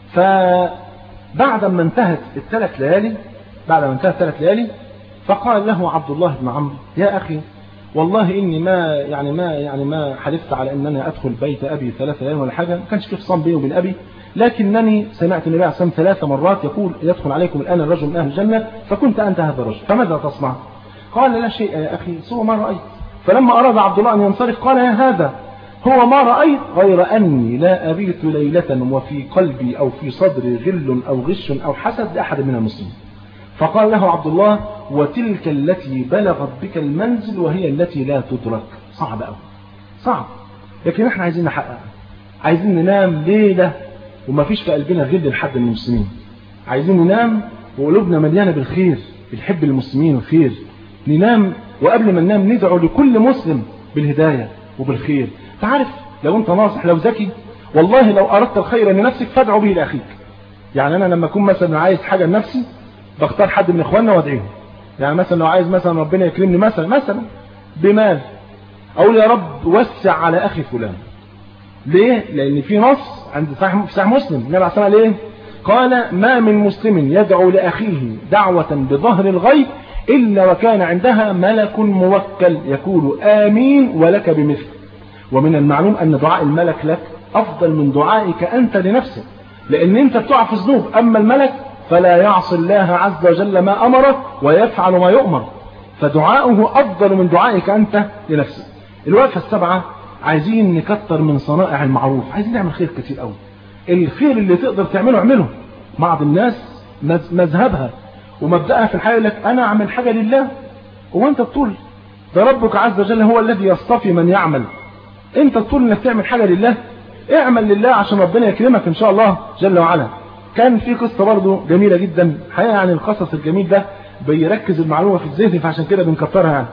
Speaker 2: فبعد ما انتهت الثلاث ليالي بعد ما انتهت الثلاث ليالي فقال له عبد الله بن عمرو يا أخي والله إني ما يعني ما يعني ما حلفت على أن أنا أدخل بيت أبي ثلاث ليالي ولا حاجة ما كانش في خصام بيني وبين أبي لكنني سمعت النبي عليه الصلاة والسلام ثلاث مرات يقول يدخل عليكم الآن الرجل من أهل الجنة فكنت أنت هذا الرجل فماذا تصنع قال لا شيء يا أخي سوى ما رأيت فلما أراد عبد الله أن ينصرف قال يا هذا هو ما رأيت غير أني لا أبيت ليلة وفي قلبي أو في صدري غل أو غش أو حسد لأحد من المسلمين فقال له عبد الله وتلك التي بلغت بك المنزل وهي التي لا تدرك صعب أوي صعب لكن احنا عايزين نحقق عايزين ننام ليلة وما فيش في قلبنا غل لحد من المسلمين عايزين ننام وقلوبنا مليانة بالخير بنحب المسلمين الخير ننام وقبل ما ننام ندعو لكل مسلم بالهداية وبالخير تعرف لو انت ناصح لو ذكي والله لو أردت الخير لنفسك فادعو به لأخيك يعني أنا لما أكون مثلا عايز حاجة لنفسي بختار حد من إخواننا وادعيهم يعني مثلا لو عايز مثلا ربنا يكرمني مثلا مثلا بمال أقول يا رب وسع على أخي فلان ليه؟ لأن في نص عند صحيح صحيح مسلم النبي عليه الصلاة والسلام قال ما من مسلم يدعو لأخيه دعوة بظهر الغيب إلا وكان عندها ملك موكل يقول آمين ولك بمثل ومن المعلوم أن دعاء الملك لك أفضل من دعائك أنت لنفسك لأن أنت بتقع في الذنوب أما الملك فلا يعصي الله عز وجل ما أمره ويفعل ما يؤمر فدعاؤه أفضل من دعائك أنت لنفسك الوقفة السبعة عايزين نكتر من صنائع المعروف عايزين نعمل خير كتير قوي الخير اللي تقدر تعمله اعمله بعض الناس مذهبها ومبدأها في الحياة لك أنا أعمل حاجة لله وأنت تقول ده ربك عز وجل هو الذي يصطفي من يعمل أنت تقول إنك تعمل حاجة لله اعمل لله عشان ربنا يكرمك إن شاء الله جل وعلا كان في قصة برضه جميلة جدا حقيقة يعني القصص الجميل ده بيركز المعلومة في الذهن فعشان كده بنكترها يعني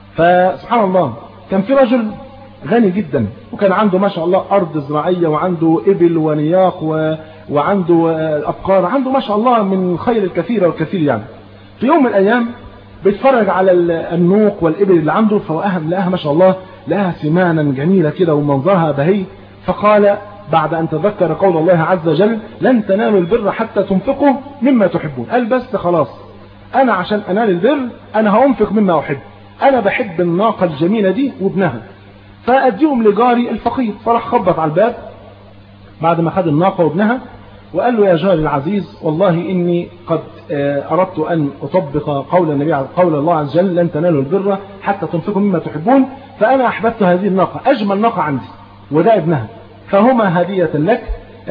Speaker 2: فسبحان الله كان في رجل غني جدا وكان عنده ما شاء الله أرض زراعية وعنده إبل ونياق و... وعنده أبقار عنده ما شاء الله من الخير الكثير والكثير يعني في يوم من الأيام بيتفرج على النوق والإبل اللي عنده فوقها لقاها ما شاء الله لقاها سمانا جميلة كده ومنظرها بهي فقال بعد أن تذكر قول الله عز وجل لن تنالوا البر حتى تنفقوا مما تحبون قال بس خلاص أنا عشان أنال البر أنا هأنفق مما أحب أنا بحب الناقة الجميلة دي وابنها فأديهم لجاري الفقير فراح خبط على الباب بعد ما خد الناقة وابنها وقال له يا جاري العزيز والله إني قد أردت أن أطبق قول النبي قول الله عز وجل لن تنالوا البر حتى تنفقوا مما تحبون فأنا أحببت هذه الناقة أجمل ناقة عندي وده ابنها فهما هدية لك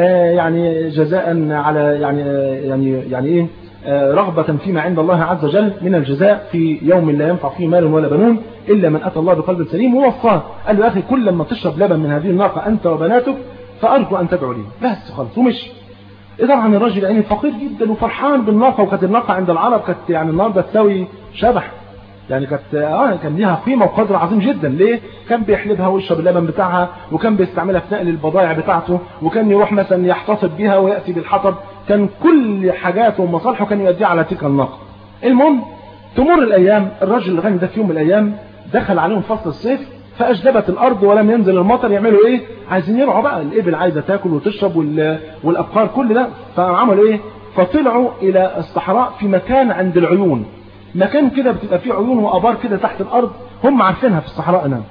Speaker 2: يعني جزاء على يعني يعني يعني ايه رغبة فيما عند الله عز وجل من الجزاء في يوم لا ينفع فيه مال ولا بنون إلا من أتى الله بقلب سليم ووصاه قال له يا أخي كل لما تشرب لبن من هذه الناقة أنت وبناتك فأرجو أن تدعو لي بس خلاص ومشي طبعا الراجل يعني فقير جدا وفرحان بالناقة وكانت الناقة عند العرب كانت يعني النهارده تساوي شبح يعني كانت اه كان ليها قيمه وقدر عظيم جدا ليه كان بيحلبها ويشرب اللبن بتاعها وكان بيستعملها في نقل البضائع بتاعته وكان يروح مثلا يحتفظ بها وياتي بالحطب كان كل حاجاته ومصالحه كان يؤديها على تلك الناقه المهم تمر الايام الرجل الغني ده في يوم من الايام دخل عليهم فصل الصيف فاجدبت الارض ولم ينزل المطر يعملوا ايه عايزين يرعوا بقى الابل عايزه تاكل وتشرب والابقار كل ده فعملوا ايه فطلعوا الى الصحراء في مكان عند العيون مكان كده بتبقى فيه عيون وابار كده تحت الارض هم عارفينها في الصحراء هنا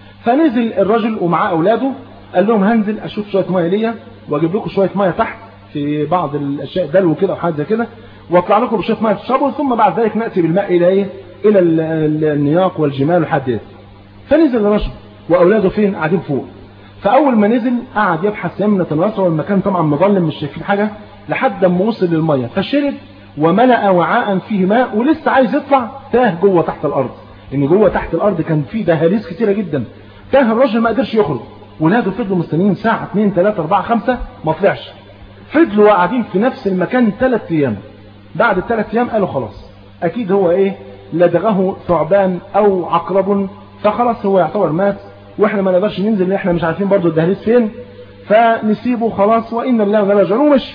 Speaker 2: فنزل الرجل ومعاه اولاده قال لهم هنزل اشوف شويه ميه ليا واجيب لكم شويه ميه تحت في بعض الاشياء دلو كده او حاجه زي كده واطلع لكم بشويه ميه تشربوا ثم بعد ذلك ناتي بالماء الى ايه الى النياق والجمال وحد ايه فنزل الرجل واولاده فين قاعدين فوق فاول ما نزل قعد يبحث يمنه الراسه والمكان طبعا مظلم مش شايفين حاجه لحد ما وصل للميه فشرب وملأ وعاء فيه ماء ولسه عايز يطلع تاه جوه تحت الارض ان جوه تحت الارض كان فيه دهاليز كتيره جدا تاه الراجل ما قدرش يخرج ولاده فضلوا مستنيين ساعه 2 3 4 5 ما طلعش فضلوا قاعدين في نفس المكان ثلاث ايام بعد الثلاث ايام قالوا خلاص اكيد هو ايه لدغه ثعبان او عقرب فخلاص هو يعتبر مات واحنا ما نقدرش ننزل لان احنا مش عارفين برضو الدهاليز فين فنسيبه خلاص وان الله لا راجعون ومشي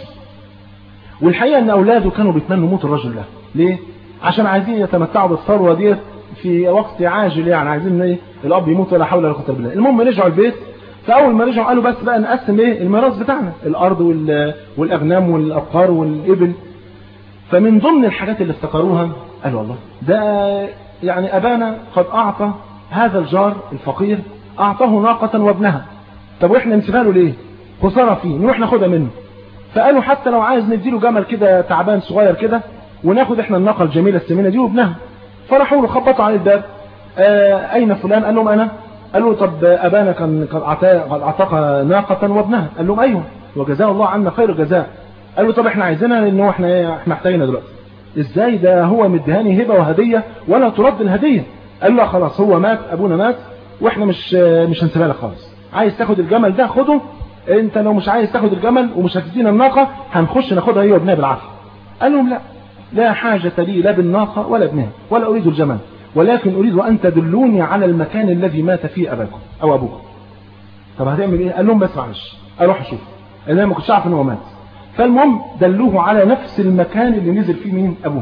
Speaker 2: والحقيقة ان اولاده كانوا بيتمنوا موت الرجل ده ليه عشان عايزين يتمتعوا بالثروة ديت في وقت عاجل يعني عايزين ايه الاب يموت ولا حول ولا قوه الا بالله المهم رجعوا البيت فاول ما رجعوا قالوا بس بقى نقسم ايه الميراث بتاعنا الارض والاغنام والابقار والابل فمن ضمن الحاجات اللي افتكروها قالوا والله ده يعني ابانا قد اعطى هذا الجار الفقير اعطاه ناقة وابنها طب واحنا نسيبها له ليه خساره فيه نروح ناخدها منه فقالوا حتى لو عايز نديله جمل كده تعبان صغير كده وناخد احنا الناقه الجميله السمينه دي وابنها فراحوا له خبطوا على الباب آه اين فلان قال لهم انا قالوا طب ابانا كان قد اعتق ناقه وابنها قال لهم ايوه وجزاه الله عنا خير جزاء قالوا طب احنا عايزينها لان هو احنا ايه احنا محتاجينها دلوقتي ازاي ده هو مديهاني هبه وهديه ولا ترد الهديه قال له خلاص هو مات ابونا مات واحنا مش مش هنسيبها لك خالص عايز تاخد الجمل ده خده انت لو مش عايز تاخد الجمل ومش هتدينا الناقه هنخش ناخدها هي وابنها بالعافيه قال لهم لا لا حاجة لي لا بالناقة ولا ابنها ولا أريد الجمل ولكن أريد أن تدلوني على المكان الذي مات فيه أباكم أو أبوكم طب هتعمل إيه قال لهم بس معلش أروح أشوف أنا ما كنتش أعرف إن هو مات فالمهم دلوه على نفس المكان اللي نزل فيه مين أبوه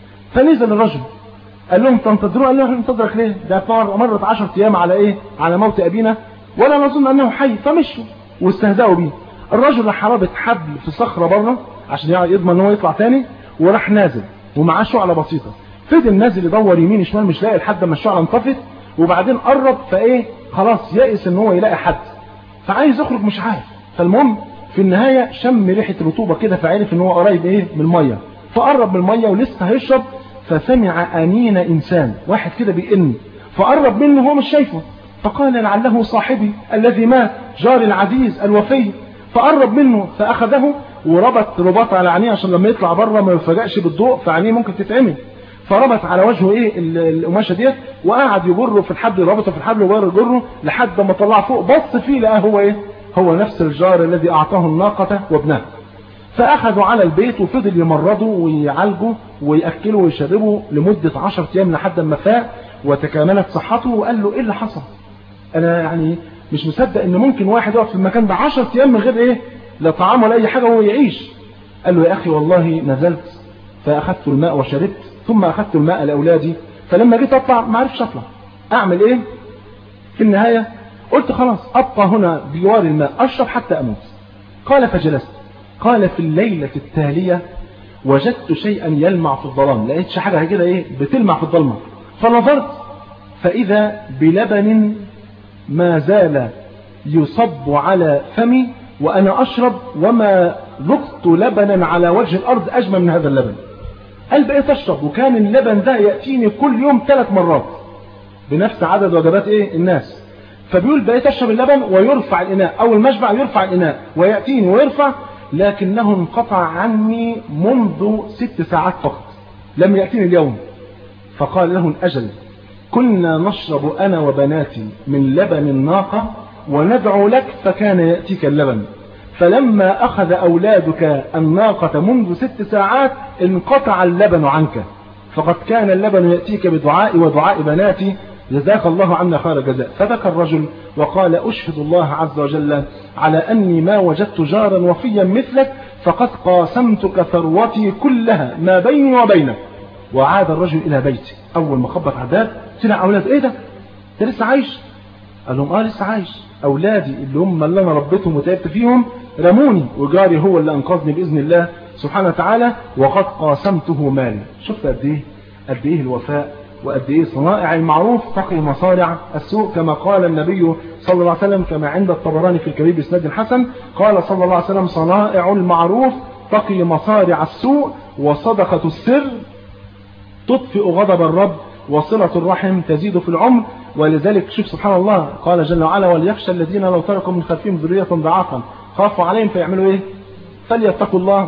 Speaker 2: فنزل الرجل قال لهم تنتظروا قال لهم ننتظرك ليه ده مرت 10 أيام على إيه على موت أبينا ولا نظن أنه حي فمشوا واستهزأوا بيه الرجل راح رابط حبل في صخرة بره عشان يضمن ان هو يطلع تاني وراح نازل ومعاه شعلة بسيطة فضل نازل يدور يمين شمال مش لاقي لحد ما الشعلة انطفت وبعدين قرب فايه خلاص يائس ان هو يلاقي حد فعايز يخرج مش عارف فالمهم في النهاية شم ريحة رطوبة كده فعرف ان هو قريب ايه من المية فقرب من المية ولسه هيشرب فسمع أنين إنسان واحد كده بيئن فقرب منه هو مش شايفه فقال لعله صاحبي الذي مات جار العزيز الوفي فقرب منه فأخذه وربط رباط على عينيه عشان لما يطلع بره ما يفاجئش بالضوء فعينيه ممكن تتعمل فربط على وجهه ايه القماشه ديت وقعد يجره في الحبل ربطه في الحبل وبر يجره لحد ما طلع فوق بص فيه لقاه هو ايه هو نفس الجار الذي اعطاه الناقه وابنها فاخذوا على البيت وفضل يمرضه ويعالجه وياكله ويشربه لمده 10 ايام لحد ما فاق وتكاملت صحته وقال له ايه اللي حصل انا يعني مش مصدق ان ممكن واحد يقف في المكان ده 10 ايام من غير ايه لا طعام ولا اي حاجه وهو يعيش قال له يا اخي والله نزلت فاخذت الماء وشربت ثم اخذت الماء لاولادي فلما جيت اطلع ما عرفش اطلع اعمل ايه في النهايه قلت خلاص ابقى هنا بجوار الماء اشرب حتى اموت قال فجلست قال في الليله التاليه وجدت شيئا يلمع في الظلام لقيتش حاجه كده ايه بتلمع في الظلمه فنظرت فاذا بلبن ما زال يصب على فمي وأنا أشرب وما ذقت لبنا على وجه الأرض أجمل من هذا اللبن قال بقيت أشرب وكان اللبن ده يأتيني كل يوم ثلاث مرات بنفس عدد وجبات إيه الناس فبيقول بقيت أشرب اللبن ويرفع الإناء أول ما أشبع يرفع الإناء ويأتيني ويرفع لكنه انقطع عني منذ ست ساعات فقط لم يأتيني اليوم فقال له الأجل كنا نشرب أنا وبناتي من لبن الناقة وندعو لك فكان يأتيك اللبن فلما أخذ أولادك الناقة منذ ست ساعات انقطع اللبن عنك فقد كان اللبن يأتيك بدعائي ودعاء بناتي جزاك الله عنا خير الجزاء فبكى الرجل وقال أشهد الله عز وجل على أني ما وجدت جارا وفيا مثلك فقد قاسمتك ثروتي كلها ما بيني وبينك وعاد الرجل إلى بيته أول ما خبط على الباب طلع أولاد إيه ده؟ أنت لسه عايش؟ قال لهم آه لسه عايش أولادي اللي هم اللي أنا ربيتهم وتعبت فيهم رموني وجاري هو اللي أنقذني بإذن الله سبحانه وتعالى وقد قاسمته مالي شفت قد إيه قد إيه الوفاء وقد إيه صنائع المعروف تقي مصارع السوء كما قال النبي صلى الله عليه وسلم كما عند الطبراني في الكبير بإسناد الحسن قال صلى الله عليه وسلم صنائع المعروف تقي مصارع السوء وصدقة السر تطفئ غضب الرب وصلة الرحم تزيد في العمر ولذلك شوف سبحان الله قال جل وعلا وليخشى الذين لو تركوا من خلفهم ذرية ضعافا خافوا عليهم فيعملوا ايه فليتقوا الله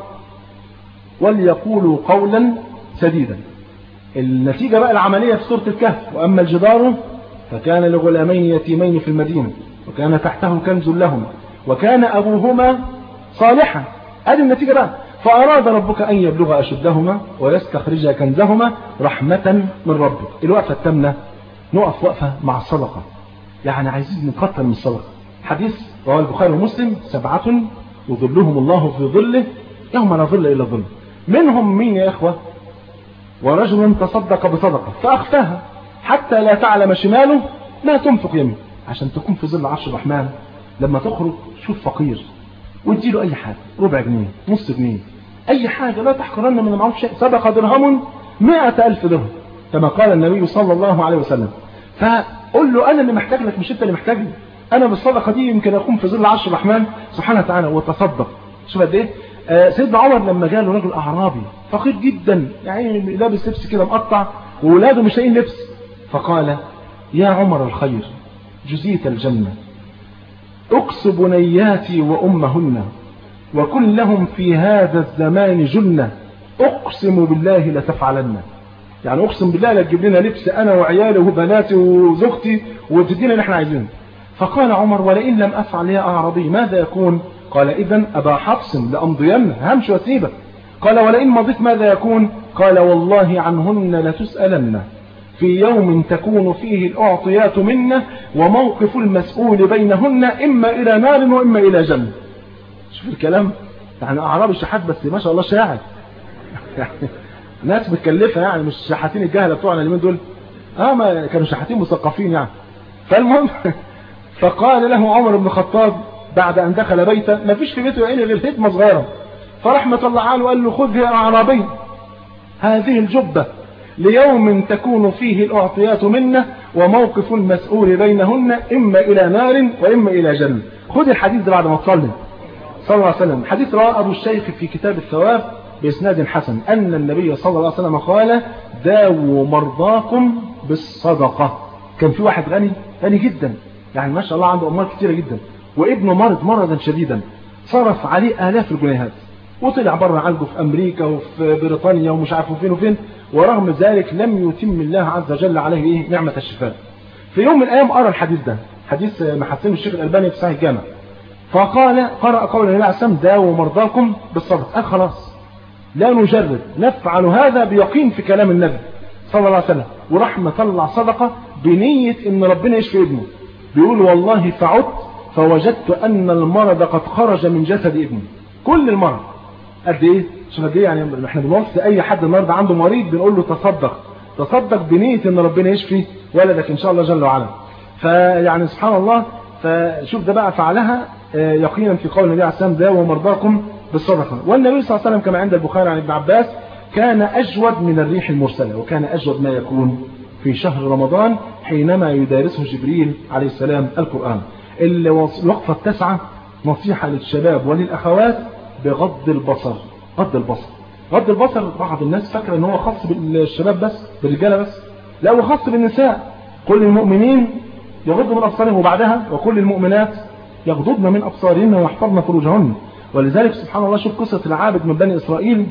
Speaker 2: وليقولوا قولا سديدا النتيجة بقى العملية في سورة الكهف وأما الجدار فكان لغلامين يتيمين في المدينة وكان تحته كنز لهما وكان أبوهما صالحا هذه النتيجة بقى فأراد ربك أن يبلغ أشدهما ويستخرج كنزهما رحمة من ربك الوقفة التامنة نقف وقفة مع الصدقة يعني عايزين نكتر من الصدقة حديث رواه البخاري ومسلم سبعة يظلهم الله في ظله يوم لا ظل إلا ظل منهم مين يا إخوة ورجل تصدق بصدقة فأخفاها حتى لا تعلم شماله ما تنفق يمين عشان تكون في ظل عرش الرحمن لما تخرج شوف فقير واديله أي حاجة ربع جنيه نص جنيه أي حاجة لا تحقرن من المعروف شيء صدقة درهم مئة ألف درهم كما قال النبي صلى الله عليه وسلم فقل له أنا اللي محتاج لك مش أنت اللي محتاجني أنا بالصدقة دي يمكن أكون في ظل عرش الرحمن سبحانه وتعالى وتصدق شوف قد إيه آه سيدنا عمر لما جاله رجل أعرابي فقير جدا يعني لابس لبس كده مقطع وولاده مش لاقيين لبس فقال يا عمر الخير جزيت الجنة أقص بنياتي وأمهن وكن لهم في هذا الزمان جنة أقسم بالله لتفعلن يعني أقسم بالله لا تجيب لنا لبس أنا وعيالي وبناتي وزوجتي وتدينا اللي احنا عايزينه فقال عمر ولئن لم أفعل يا أعرابي ماذا يكون قال إذا أبا حفص لأمضين همش وسيبة قال ولئن مضيت ماذا يكون قال والله عنهن لتسألن في يوم تكون فيه الأعطيات منا وموقف المسؤول بينهن إما إلى نار وإما إلى جنة شوف الكلام يعني أعرابي شحات بس ما شاء الله شاعر يعني ناس متكلفة يعني مش شحاتين الجهلة بتوعنا اليومين دول اه ما كانوا شحاتين مثقفين يعني فالمهم فقال له عمر بن الخطاب بعد أن دخل بيته ما فيش في بيته عيني غير هدمة صغيرة فرحمة الله عنه قال له خذ يا أعرابي هذه الجبة ليوم تكون فيه الأعطيات منا وموقف المسؤول بينهن إما إلى نار وإما إلى جنة خذ الحديث ده بعد ما تصلي صلى الله عليه وسلم حديث رواه أبو الشيخ في كتاب الثواب بإسناد حسن أن النبي صلى الله عليه وسلم قال داووا مرضاكم بالصدقة كان في واحد غني غني جدا يعني ما شاء الله عنده أموال كثيرة جدا وابنه مرض مرضا شديدا صرف عليه آلاف الجنيهات وطلع بره عالجه في أمريكا وفي بريطانيا ومش عارف فين وفين ورغم ذلك لم يتم الله عز وجل عليه إيه نعمة الشفاء في يوم من الأيام أرى الحديث ده حديث محسن الشيخ الألباني في صحيح الجامع فقال قرأ قول النبي عليه السلام داووا مرضاكم بالصدقة قال خلاص لا نجرد نفعل هذا بيقين في كلام النبي صلى الله عليه وسلم وراح مطلع صدقة بنية ان ربنا يشفي ابنه بيقول والله فعدت فوجدت ان المرض قد خرج من جسد ابني كل المرض قد ايه شوف قد ايه يعني احنا بنوصي اي حد النهارده عنده مريض بنقول له تصدق تصدق بنية ان ربنا يشفي ولدك ان شاء الله جل وعلا فيعني سبحان الله فشوف ده بقى فعلها يقينا في قول النبي عليه السلام داووا مرضاكم بالصدقة والنبي صلى الله عليه وسلم كما عند البخاري عن ابن عباس كان أجود من الريح المرسلة وكان أجود ما يكون في شهر رمضان حينما يدارسه جبريل عليه السلام القرآن الوقفة التاسعة نصيحة للشباب وللأخوات بغض البصر غض البصر غض البصر بعض الناس فاكرة ان هو خاص بالشباب بس بالرجالة بس لا هو خاص بالنساء كل المؤمنين يغضوا من أبصارهم وبعدها وكل المؤمنات يغضضن من أبصارهن ويحفظن فروجهن ولذلك سبحان الله شوف قصة العابد من بني إسرائيل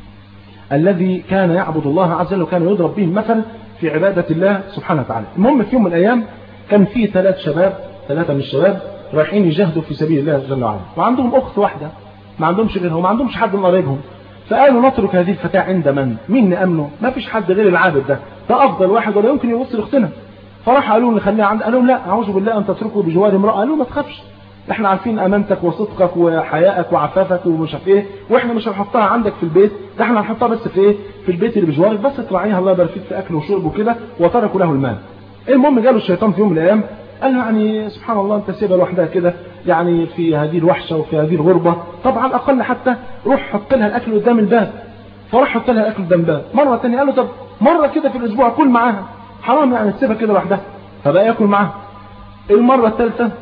Speaker 2: الذي كان يعبد الله عز وجل وكان يضرب به المثل في عبادة الله سبحانه وتعالى المهم في يوم من الأيام كان في ثلاث شباب ثلاثة من الشباب رايحين يجاهدوا في سبيل الله جل وعلا وعندهم أخت واحدة ما عندهمش غيرها وما عندهمش حد من قرايبهم فقالوا نترك هذه الفتاة عند من مين نأمنه ما فيش حد غير العابد ده ده أفضل واحد ولا يمكن يوصل أختنا فراح قالوا نخليها عند قالوا لا أعوذ بالله أن تتركوا بجوار امرأة قالوا ما تخافش احنا عارفين امانتك وصدقك وحيائك وعفافك ومش عارف ايه واحنا مش هنحطها عندك في البيت ده احنا هنحطها بس في ايه في البيت اللي بجوارك بس تراعيها الله يبارك فيك في اكل وشرب وكده وتركوا له المال المهم جاله الشيطان في يوم من الايام قال له يعني سبحان الله انت سيبها لوحدها كده يعني في هذه الوحشه وفي هذه الغربه طب على الاقل حتى روح حط لها الاكل قدام الباب فراح حط لها الاكل قدام الباب مره ثانيه قال له طب مره كده في الاسبوع كل معاها حرام يعني تسيبها كده لوحدها فبقى ياكل معاها المره الثالثه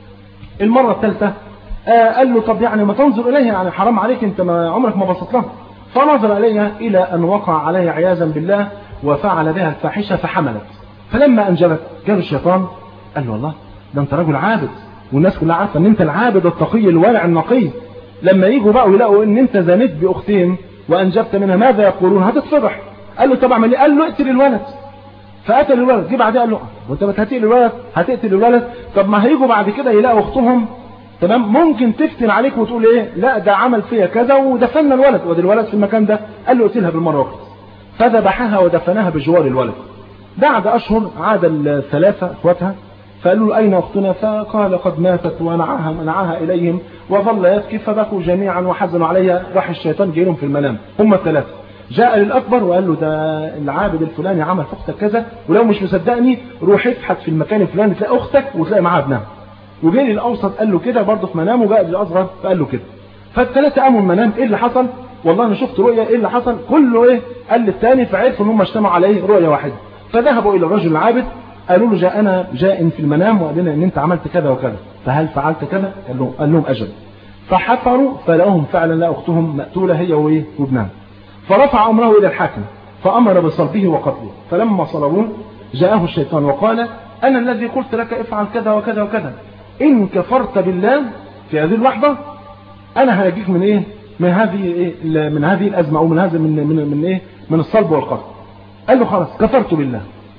Speaker 2: المره الثالثه آه قال له طب يعني ما تنظر إليها يعني حرام عليك أنت ما عمرك ما بسط لها فنظر إليها إلى أن وقع عليها عياذا بالله وفعل بها الفاحشة فحملت فلما أنجبت جاء الشيطان قال له والله ده أنت رجل عابد والناس كلها عارفة أن أنت العابد التقي الورع النقي لما يجوا بقى ويلاقوا أن أنت زنيت بأختين وأنجبت منها ماذا يقولون هتتفضح قال له طب اعمل ايه قال له اقتل الولد فقتل الولد جه بعدها قال له وانت هتقتل الولد هتقتل الولد طب ما هيجوا بعد كده يلاقوا اختهم تمام ممكن تفتن عليك وتقول ايه لا ده عمل فيا كذا ودفنا الولد ودي الولد في المكان ده قال له اقتلها بالمره وقت فذبحها ودفنها بجوار الولد بعد اشهر عاد الثلاثه اخواتها فقالوا له اين اختنا فقال قد ماتت ونعاها منعها اليهم وظل يبكي فبكوا جميعا وحزنوا عليها راح الشيطان جاي لهم في المنام هم الثلاثه جاء للأكبر وقال له ده العابد الفلاني عمل في أختك كذا ولو مش مصدقني روح ابحث في المكان الفلاني تلاقي أختك وتلاقي معاها ابنها وجاي للأوسط قال له كده برضه في منامه جاء للأصغر فقال له كده فالثلاثة قاموا المنام إيه اللي حصل والله أنا شفت رؤية إيه اللي حصل كله إيه قال للثاني فعرفوا إن هم اجتمعوا على إيه رؤية واحدة فذهبوا إلى الرجل العابد قالوا له جاءنا جاء في المنام وقال لنا إن أنت عملت كذا وكذا فهل فعلت كذا قال لهم قال لهم أجل فحفروا فلقوهم فعلا لا أختهم مقتولة هي وإيه وابنها فرفع أمره إلى الحاكم فأمر بصلبه وقتله فلما صلبوه جاءه الشيطان وقال أنا الذي قلت لك افعل كذا وكذا وكذا إن كفرت بالله في هذه اللحظة أنا هنجيك من إيه من هذه إيه من هذه الأزمة أو من هذا من من من إيه من الصلب والقتل قال له خلاص كفرت بالله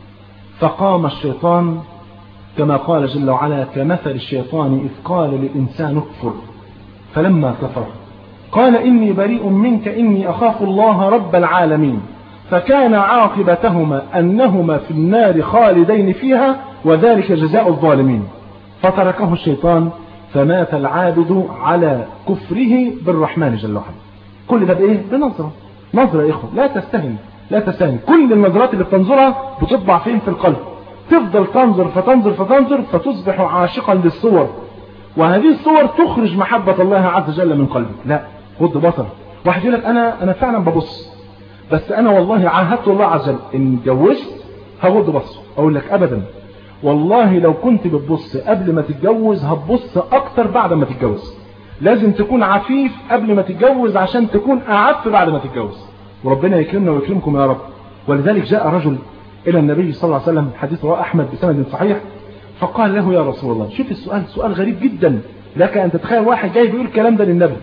Speaker 2: فقام الشيطان كما قال جل وعلا كمثل الشيطان إذ قال للإنسان اكفر فلما كفر قال إني بريء منك إني أخاف الله رب العالمين فكان عاقبتهما أنهما في النار خالدين فيها وذلك جزاء الظالمين فتركه الشيطان فمات العابد على كفره بالرحمن جل وعلا كل ده بإيه؟ بنظرة نظرة يا إخوة لا تستهن لا تستهن كل النظرات اللي بتنظرها بتطبع فين في القلب تفضل تنظر فتنظر فتنظر فتصبح عاشقا للصور وهذه الصور تخرج محبة الله عز وجل من قلبك لا غض بصر واحد يقول لك أنا أنا فعلا ببص بس أنا والله عاهدت الله عز وجل إن اتجوزت هغض بصر أقول لك أبدا والله لو كنت بتبص قبل ما تتجوز هتبص أكتر بعد ما تتجوز لازم تكون عفيف قبل ما تتجوز عشان تكون أعف بعد ما تتجوز وربنا يكرمنا ويكرمكم يا رب ولذلك جاء رجل إلى النبي صلى الله عليه وسلم حديث رواه أحمد بسند صحيح فقال له يا رسول الله شوف السؤال سؤال غريب جدا لك أن تتخيل واحد جاي بيقول الكلام ده للنبي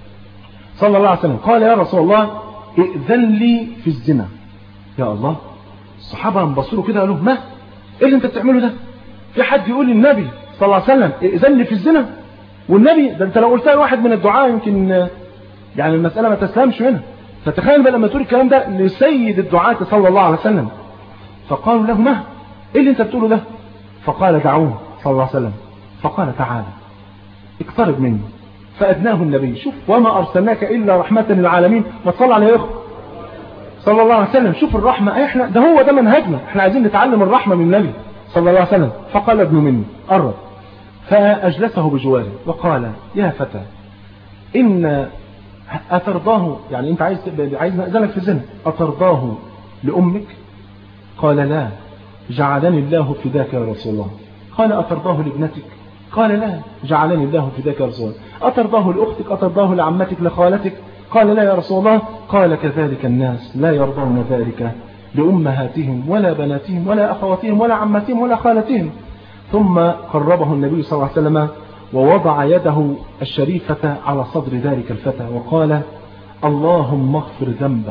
Speaker 2: صلى الله عليه وسلم قال يا رسول الله ائذن لي في الزنا يا الله الصحابة انبصروا كده قالوا ما ايه اللي انت بتعمله ده في حد يقول للنبي صلى الله عليه وسلم ائذن لي في الزنا والنبي ده انت لو قلتها لواحد من الدعاء يمكن يعني المسألة ما تسلمش منها فتخيل بقى لما تقول الكلام ده لسيد الدعاة صلى الله عليه وسلم فقالوا له ما ايه اللي انت بتقوله ده فقال دعوه صلى الله عليه وسلم فقال تعالى اقترب مني فأدناه النبي شوف وما أرسلناك إلا رحمة للعالمين ما تصلى عليه يا صلى الله عليه وسلم شوف الرحمة احنا ده هو ده منهجنا احنا عايزين نتعلم الرحمة من النبي صلى الله عليه وسلم فقال ابن مني قرب فأجلسه بجواره وقال يا فتى إن أترضاه يعني أنت عايز عايز نأذنك في الزنا أترضاه لأمك قال لا جعلني الله فداك يا رسول الله قال أترضاه لابنتك قال لا جعلني الله فداك يا رسول الله أترضاه لأختك أترضاه لعمتك لخالتك قال لا يا رسول الله قال كذلك الناس لا يرضون ذلك لأمهاتهم ولا بناتهم ولا أخواتهم ولا عماتهم ولا خالتهم ثم قربه النبي صلى الله عليه وسلم ووضع يده الشريفة على صدر ذلك الفتى وقال اللهم اغفر ذنبه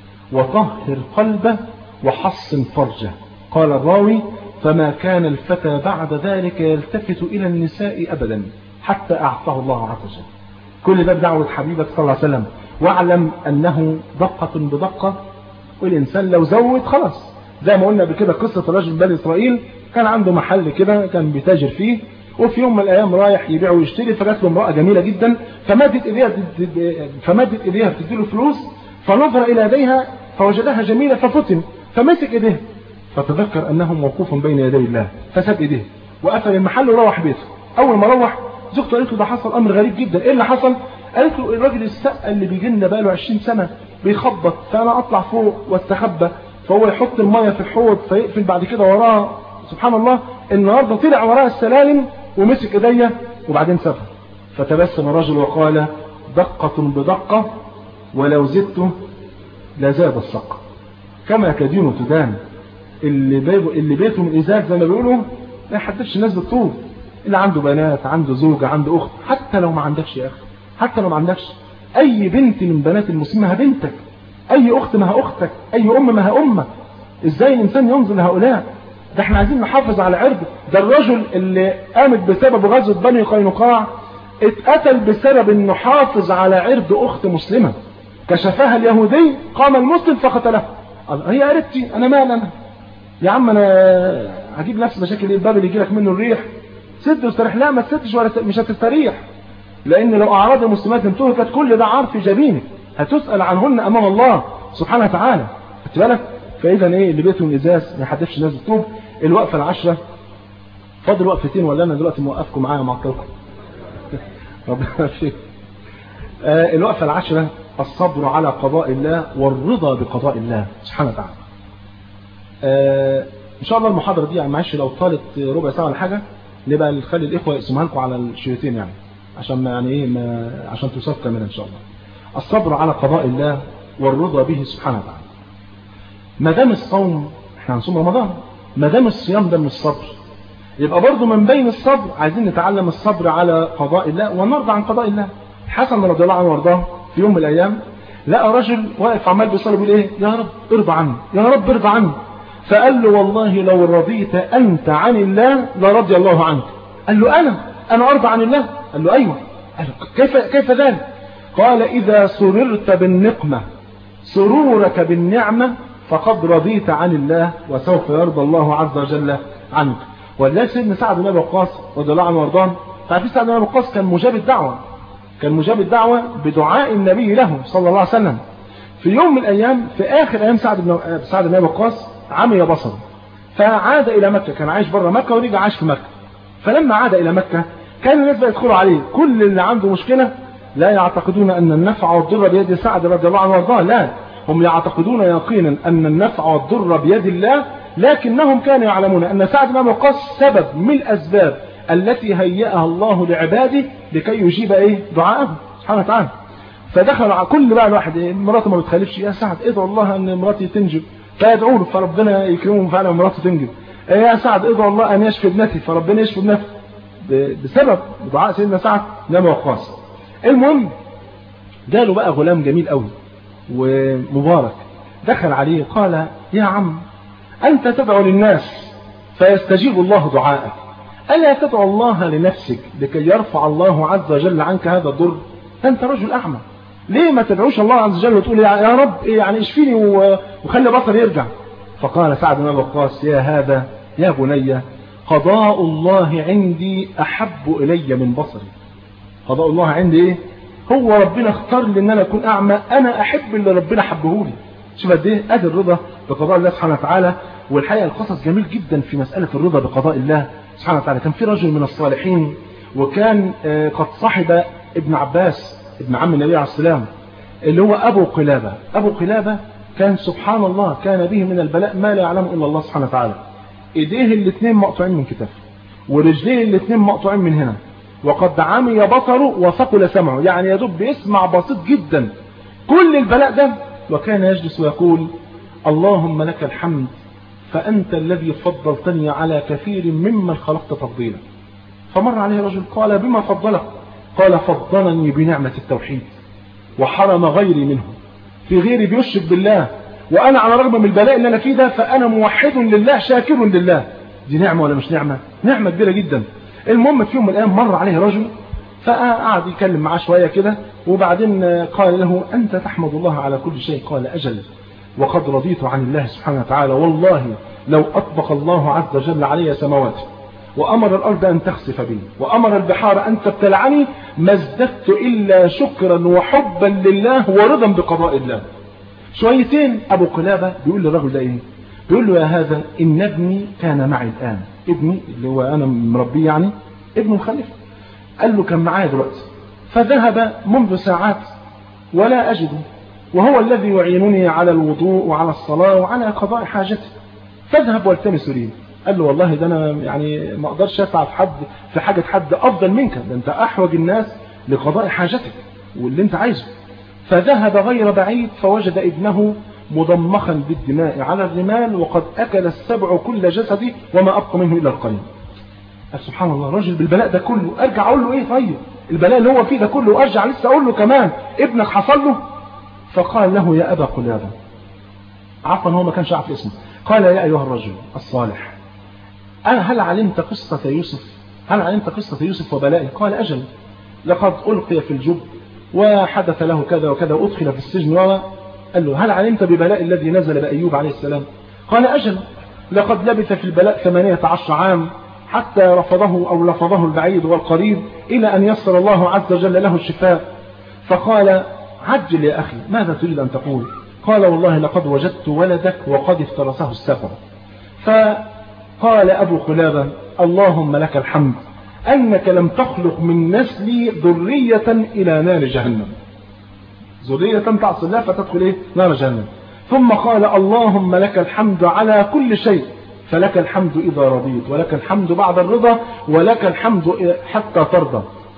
Speaker 2: وطهر قلبه وحصن فرجه قال الراوي فما كان الفتى بعد ذلك يلتفت إلى النساء أبدا حتى أعطاه الله عز وجل كل ده بدعوة حبيبك صلى الله عليه وسلم واعلم أنه دقة بدقة والإنسان لو زود خلاص زي ما قلنا بكده قصة رجل بني إسرائيل كان عنده محل كده كان بيتاجر فيه وفي يوم من الأيام رايح يبيع ويشتري فجات له امرأة جميلة جدا فمدت إيديها فمدت إيديها بتديله فلوس فنظر إلى يديها فوجدها جميلة ففتن فمسك إيديها فتذكر أنه موقوف بين يدي الله فساب إيديه وقفل المحل وروح بيته أول ما روح زوجته قالت له ده حصل أمر غريب جدا إيه اللي حصل قالت له الراجل السقة اللي بيجي لنا بقاله 20 سنة بيخبط فأنا أطلع فوق واستخبى فهو يحط المية في الحوض فيقفل بعد كده وراه سبحان الله النهاردة طلع وراه السلالم ومسك ايديا وبعدين سافر فتبسم الرجل وقال دقة بدقة ولو زدت لزاد السقة كما تدين تدان اللي بيبه اللي بيته من ازاز زي ما بيقولوا ما يحددش الناس بالطول اللي عنده بنات عنده زوجة عنده اخت حتى لو ما عندكش يا اخي حتى لو ما عندكش اي بنت من بنات المسلمين ما بنتك اي اخت ما اختك اي ام ما امك ازاي الانسان ينظر لهؤلاء ده احنا عايزين نحافظ على عرضه ده الرجل اللي قامت بسبب غزوة بني قينقاع اتقتل بسبب انه حافظ على عرض اخت مسلمة كشفها اليهودي قام المسلم فقتله هي قريبتي انا مال انا يا عم انا هجيب نفس مشاكل ايه الباب اللي يجي لك منه الريح سد واستريح لا ما تسدش ولا مش هتستريح لان لو اعراض المسلمات انتهكت كل ده عار في جبينك هتسأل عنهن امام الله سبحانه وتعالى خدت بالك فاذا ايه اللي بيته من ازاز ما يحدفش الناس الطوب الوقفه العشره فاضل وقفتين ولا انا دلوقتي موقفكم معايا ومعطلكم ربنا فيك آه الوقفه العشره الصبر على قضاء الله والرضا بقضاء الله سبحانه وتعالى آه ان شاء الله المحاضره دي يعني معلش لو طالت ربع ساعه ولا حاجه نبقى نخلي الاخوه يقسموها لكم على الشريطين يعني عشان ما يعني ايه ما عشان تصف كمان ان شاء الله الصبر على قضاء الله والرضا به سبحانه وتعالى ما دام الصوم احنا هنصوم رمضان ما دام الصيام ده من الصبر يبقى برضه من بين الصبر عايزين نتعلم الصبر على قضاء الله ونرضى عن قضاء الله حسن رضي الله عنه وارضاه في يوم من الايام لقى رجل واقف عمال بيصلي بيقول ايه يا رب ارضى عني يا رب ارضى عني فقال له والله لو رضيت انت عن الله لرضي الله عنك قال له انا انا ارضى عن الله قال له ايوه قال له كيف كيف ذلك قال اذا سررت بالنقمه سرورك بالنعمه فقد رضيت عن الله وسوف يرضى الله عز وجل عنك ولذلك سيدنا سعد بن ابي وقاص رضي الله عنه وارضاه تعرفين سعد بن ابي وقاص كان مجاب الدعوه كان مجاب الدعوه بدعاء النبي له صلى الله عليه وسلم في يوم من الايام في اخر ايام سعد بن سعد بن ابي وقاص عمي بصره فعاد الى مكه كان عايش بره مكه ورجع عايش في مكه فلما عاد الى مكه كان الناس يدخلوا عليه كل اللي عنده مشكله لا يعتقدون ان النفع والضر بيد سعد رضي الله عنه وارضاه لا هم يعتقدون يقينا ان النفع والضر بيد الله لكنهم كانوا يعلمون أن سعد بن أبي وقاص سبب من الأسباب التي هيأها الله لعباده لكي يجيب إيه دعاءهم سبحانه وتعالى فدخل على كل بقى الواحد إيه مراته ما بتخالفش يا سعد ادعو الله أن مراتي تنجب فيدعو له فربنا يكرمه فعلا مراته تنجب يا سعد ادعو الله أن يشفي ابنتي فربنا يشفي ابنتي بسبب دعاء سيدنا سعد بن أبي وقاص المهم جاله بقى غلام جميل قوي ومبارك دخل عليه قال يا عم أنت تدعو للناس فيستجيب الله دعاءك ألا تدعو الله لنفسك لكي يرفع الله عز وجل عنك هذا الضر أنت رجل أعمى ليه ما تدعوش الله عز وجل وتقول يا رب يعني اشفيني وخلي بصري يرجع فقال سعد بن وقاص يا هذا يا بني قضاء الله عندي أحب إلي من بصري قضاء الله عندي إيه هو ربنا اختار لي ان انا اكون اعمى انا احب اللي ربنا حبه لي شوف قد ايه ادي الرضا بقضاء الله سبحانه وتعالى والحقيقه القصص جميل جدا في مساله الرضا بقضاء الله سبحانه وتعالى كان في رجل من الصالحين وكان قد صحب ابن عباس ابن عم النبي عليه السلام اللي هو ابو قلابه ابو قلابه كان سبحان الله كان به من البلاء ما لا يعلمه الا الله سبحانه وتعالى ايديه الاثنين مقطوعين من كتافه ورجليه الاثنين مقطوعين من هنا وقد عمي بصره وثقل سمعه يعني يا دوب بيسمع بسيط جدا كل البلاء ده وكان يجلس ويقول اللهم لك الحمد فأنت الذي فضلتني على كثير ممن خلقت تفضيلا فمر عليه رجل قال بما فضلك قال فضلني بنعمة التوحيد وحرم غيري منه في غيري بيشرك بالله وأنا على رغم من البلاء اللي أنا فيه ده فأنا موحد لله شاكر لله دي نعمة ولا مش نعمة نعمة كبيرة جدا المهم في يوم من الأيام مر عليه رجل فقعد يتكلم معاه شوية كده وبعدين قال له أنت تحمد الله على كل شيء قال أجل وقد رضيت عن الله سبحانه وتعالى والله لو أطبق الله عز وجل علي سماواته وأمر الأرض أن تخسف بي وأمر البحار أن تبتلعني ما ازددت إلا شكرا وحبا لله ورضا بقضاء الله شويتين أبو قلابة بيقول للرجل ده إيه بيقول له يا هذا إن ابني كان معي الآن ابني اللي هو أنا مربيه يعني ابنه مخلف قال له كان معايا دلوقتي فذهب منذ ساعات ولا أجده وهو الذي يعينني على الوضوء وعلى الصلاة وعلى قضاء حاجتي فاذهب والتمس لي قال له والله ده أنا يعني ما أقدرش أسعى في حد في حاجة حد أفضل منك ده أنت أحوج الناس لقضاء حاجتك واللي أنت عايزه فذهب غير بعيد فوجد ابنه مضمخا بالدماء على الرمال وقد أكل السبع كل جسدي وما أبقى منه إلا القليل سبحان الله الراجل بالبلاء ده كله أرجع أقول له إيه طيب البلاء اللي هو فيه ده كله أرجع لسه أقول له كمان ابنك حصل له فقال له يا أبا قلابة عفوا هو ما كانش عارف اسمه قال يا أيها الرجل الصالح أنا هل علمت قصة يوسف هل علمت قصة يوسف وبلائه قال أجل لقد ألقي في الجب وحدث له كذا وكذا وأدخل في السجن و قال له هل علمت ببلاء الذي نزل بأيوب عليه السلام قال أجل لقد لبث في البلاء ثمانية عشر عام حتى رفضه أو لفظه البعيد والقريب إلى أن يسر الله عز وجل له الشفاء فقال عجل يا أخي ماذا تريد أن تقول قال والله لقد وجدت ولدك وقد افترسه السفر فقال أبو قلابة اللهم لك الحمد أنك لم تخلق من نسلي ذرية إلى نار جهنم ذرية تعصي الله فتدخل إيه؟ نار جهنم ثم قال اللهم لك الحمد على كل شيء فلك الحمد إذا رضيت ولك الحمد بعد الرضا ولك الحمد حتى ترضى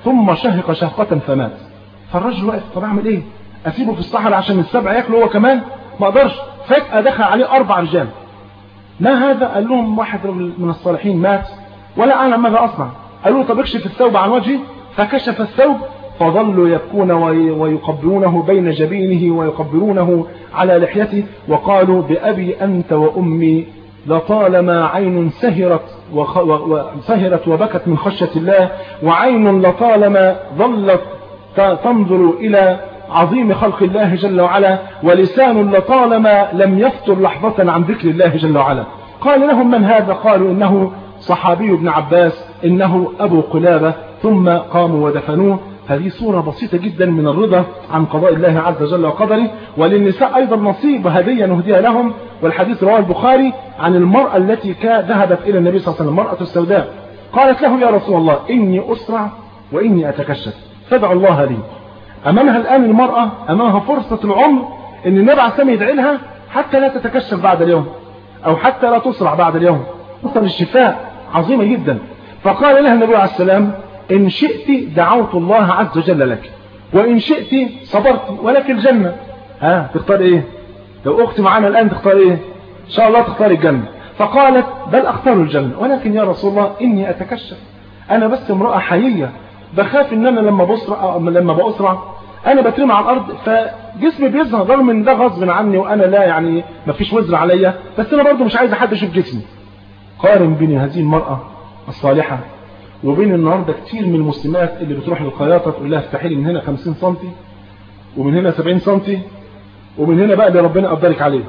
Speaker 2: ثم شهق شهقة فمات فالرجل واقف طب اعمل ايه اسيبه في الصحراء عشان السبع ياكله هو كمان ما اقدرش فجأة دخل عليه اربع رجال ما هذا قال لهم واحد من الصالحين مات ولا اعلم ماذا اصنع قالوا له طب اكشف الثوب عن وجهه فكشف الثوب فظلوا يبكون ويقبلونه بين جبينه ويقبلونه على لحيته وقالوا بأبي أنت وأمي لطالما عين سهرت وسهرت وبكت من خشية الله وعين لطالما ظلت تنظر إلى عظيم خلق الله جل وعلا ولسان لطالما لم يفتر لحظة عن ذكر الله جل وعلا قال لهم من هذا قالوا إنه صحابي ابن عباس إنه أبو قلابة ثم قاموا ودفنوه هذه صورة بسيطة جدا من الرضا عن قضاء الله عز وجل وقدره وللنساء أيضا نصيب هدية نهديها لهم والحديث رواه البخاري عن المرأة التي ذهبت إلى النبي صلى الله عليه وسلم المرأة السوداء قالت له يا رسول الله إني أسرع وإني أتكشف فادعوا الله لي أمامها الآن المرأة أمامها فرصة العمر إن النبي عليه السلام يدعي لها حتى لا تتكشف بعد اليوم أو حتى لا تسرع بعد اليوم فرصة للشفاء عظيمة جدا فقال لها النبي عليه السلام إن شئت دعوت الله عز وجل لك وإن شئت صبرت ولك الجنة ها تختار إيه لو أختي معانا الآن تختار إيه إن شاء الله تختار الجنة فقالت بل أختار الجنة ولكن يا رسول الله إني أتكشف أنا بس امرأة حيية بخاف إن أنا لما بسرع لما بأسرع أنا بترمي على الأرض فجسمي بيظهر رغم إن ده غصب عني وأنا لا يعني ما فيش وزر عليا بس أنا برضو مش عايز حد يشوف جسمي قارن بين هذه المرأة الصالحة وبين النهاردة كتير من المسلمات اللي بتروح للخياطة تقول لها افتحي لي من هنا 50 سم ومن هنا 70 سم ومن هنا بقى اللي ربنا قدرك عليه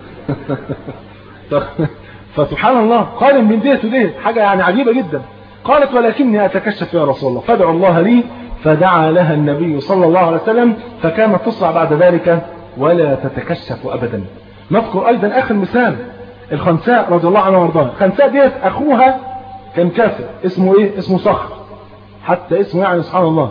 Speaker 2: فسبحان الله قارن بين ديت وديت حاجة يعني عجيبة جدا قالت ولكني أتكشف يا رسول الله فادعوا الله لي فدعا لها النبي صلى الله عليه وسلم فكانت تسرع بعد ذلك ولا تتكشف أبدا نذكر أيضا آخر مثال الخنساء رضي الله عنها وارضاها الخنساء ديت أخوها كان كافر اسمه ايه اسمه صخر حتى اسمه يعني سبحان الله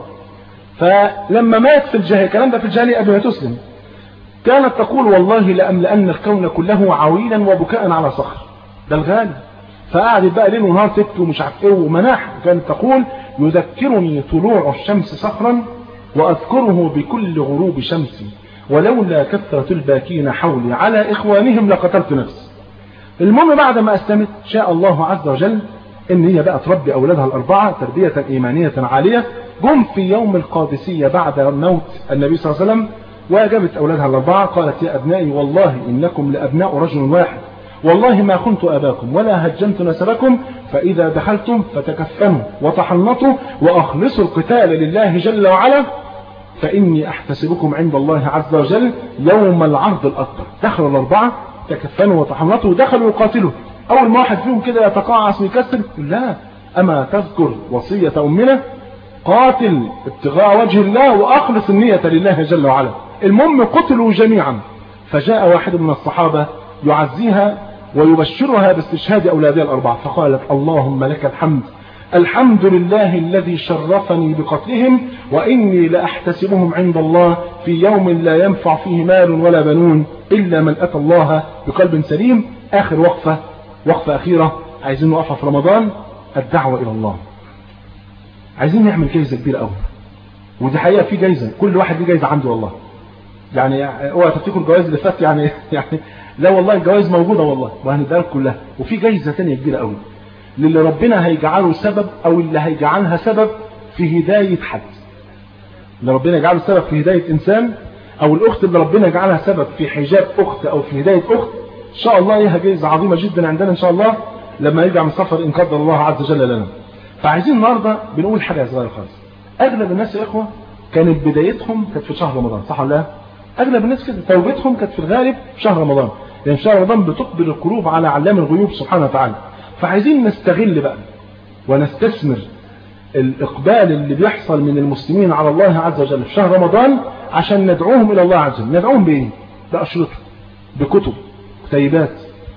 Speaker 2: فلما مات في الجاهلية الكلام ده في الجاهلية قبل ما تسلم كانت تقول والله لأملأن الكون كله عويلا وبكاء على صخر ده الغالي فقعدت بقى ليل ونهار تبكي ومش عارف ايه ومناح كانت تقول يذكرني طلوع الشمس صخرا وأذكره بكل غروب شمسي ولولا كثرة الباكين حولي على إخوانهم لقتلت نفسي المهم بعد ما أسلمت شاء الله عز وجل ان هي بقى تربي اولادها الاربعة تربية ايمانية عالية جم في يوم القادسية بعد موت النبي صلى الله عليه وسلم واجبت اولادها الاربعة قالت يا ابنائي والله انكم لابناء رجل واحد والله ما كنت اباكم ولا هجمت نسبكم فاذا دخلتم فتكفنوا وتحنطوا واخلصوا القتال لله جل وعلا فاني احتسبكم عند الله عز وجل يوم العرض الاكبر دخلوا الاربعة تكفنوا وتحنطوا ودخلوا يقاتلوا اول ما واحد فيهم كده يتقاعس ويكسر لا اما تذكر وصية امنا قاتل ابتغاء وجه الله واخلص النية لله جل وعلا المهم قتلوا جميعا فجاء واحد من الصحابة يعزيها ويبشرها باستشهاد اولادها الاربعة فقالت اللهم لك الحمد الحمد لله الذي شرفني بقتلهم وإني لأحتسبهم عند الله في يوم لا ينفع فيه مال ولا بنون إلا من أتى الله بقلب سليم آخر وقفة وقفة أخيرة عايزين نوقفها في رمضان الدعوة إلى الله عايزين نعمل جايزة كبيرة قوي ودي حقيقة في جايزة كل واحد ليه جايزة عنده والله يعني اوعى تفتكروا الجوائز اللي فات يعني يعني لا والله الجوائز موجودة والله وهنديها كلها وفي جايزة ثانيه كبيرة قوي للي ربنا هيجعله سبب او اللي هيجعلها سبب في هداية حد اللي ربنا يجعله سبب في هداية انسان او الاخت اللي ربنا يجعلها سبب في حجاب اخت او في هداية اخت ان شاء الله ليها جايزة عظيمة جدا عندنا ان شاء الله لما يرجع من السفر ان قدر الله عز وجل لنا فعايزين النهاردة بنقول حاجة صغيرة خالص اغلب الناس يا اخوة كانت بدايتهم كانت في شهر رمضان صح ولا لا اغلب الناس كده توبتهم كانت في الغالب في شهر رمضان لان شهر رمضان بتقبل القلوب على علام الغيوب سبحانه وتعالى فعايزين نستغل بقى ونستثمر الإقبال اللي بيحصل من المسلمين على الله عز وجل في شهر رمضان عشان ندعوهم إلى الله عز وجل ندعوهم بإيه؟ بأشرطة بكتب كتيبات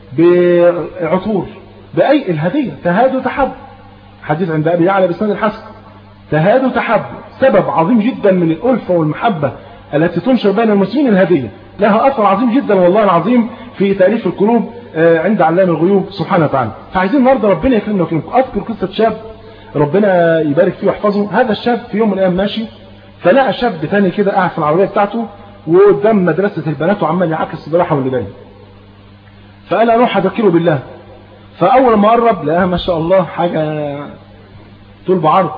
Speaker 2: بعطور بأي الهدية تهادوا تحب حديث عند أبي يعلى بسند الحسن تهادوا تحب سبب عظيم جدا من الألفة والمحبة التي تنشر بين المسلمين الهدية لها أثر عظيم جدا والله العظيم في تأليف القلوب عند علام الغيوب سبحانه وتعالى فعايزين النهارده ربنا يكرمنا ويكرمكم اذكر قصه شاب ربنا يبارك فيه ويحفظه هذا الشاب في يوم من الايام ماشي فلقى شاب تاني كده قاعد في العربيه بتاعته وقدام مدرسه البنات وعمال يعكس براحه واللي باين فقال اروح اذكره بالله فاول ما قرب لقاها ما شاء الله حاجه طول بعرض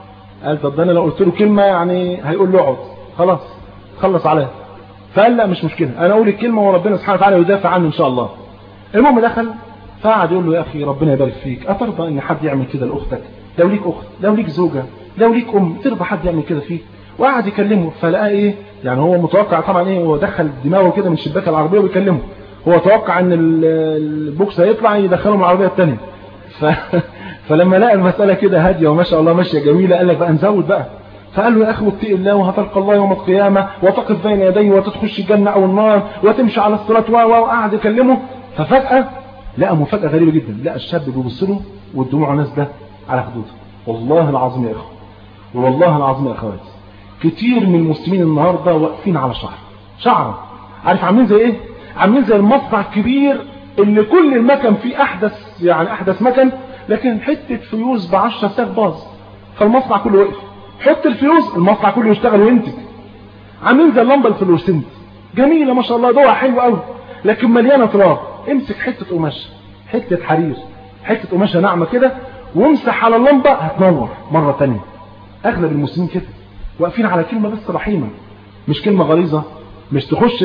Speaker 2: قال طب ده انا لو قلت له كلمه يعني هيقول له اقعد خلاص خلص عليها فقال لا مش مشكله انا اقول الكلمه وربنا سبحانه وتعالى يدافع عنه ان شاء الله المهم دخل فقعد يقول له يا اخي ربنا يبارك فيك اترضى ان حد يعمل كده لاختك لو ليك اخت لو ليك زوجه لو ليك ام ترضى حد يعمل كده فيك وقعد يكلمه فلقى ايه يعني هو متوقع طبعا ايه هو دخل دماغه كده من شباك العربيه ويكلمه هو توقع ان البوكس هيطلع يدخله من العربيه الثانيه ف... فلما لقى المساله كده هاديه وما شاء الله ماشيه جميله قال لك بقى نزود بقى فقال له يا اخي اتق الله وهتلقى الله يوم القيامه وتقف بين يديه وتخش الجنه او النار وتمشي على الصراط و وقعد يكلمه ففجاه لقى مفاجاه غريبه جدا لقى الشاب بيبص له والدموع نازله على خدوده والله العظيم يا اخوه والله العظيم يا اخواتي كتير من المسلمين النهارده واقفين على شعر شعره عارف عاملين زي ايه عاملين زي المصنع الكبير اللي كل المكن فيه احدث يعني احدث مكن لكن حته فيوز ب 10 ساق باظ فالمصنع كله وقف حط الفيوز المصنع كله يشتغل وينتج عاملين زي اللمبه الفلوسنت جميله ما شاء الله ضوء حلو قوي لكن مليانه تراب امسك حته قماشه حته حرير حته قماشه ناعمه كده وامسح على اللمبه هتنور مره ثانيه اغلب المسلمين كده واقفين على كلمه بس رحيمه مش كلمه غليظه مش تخش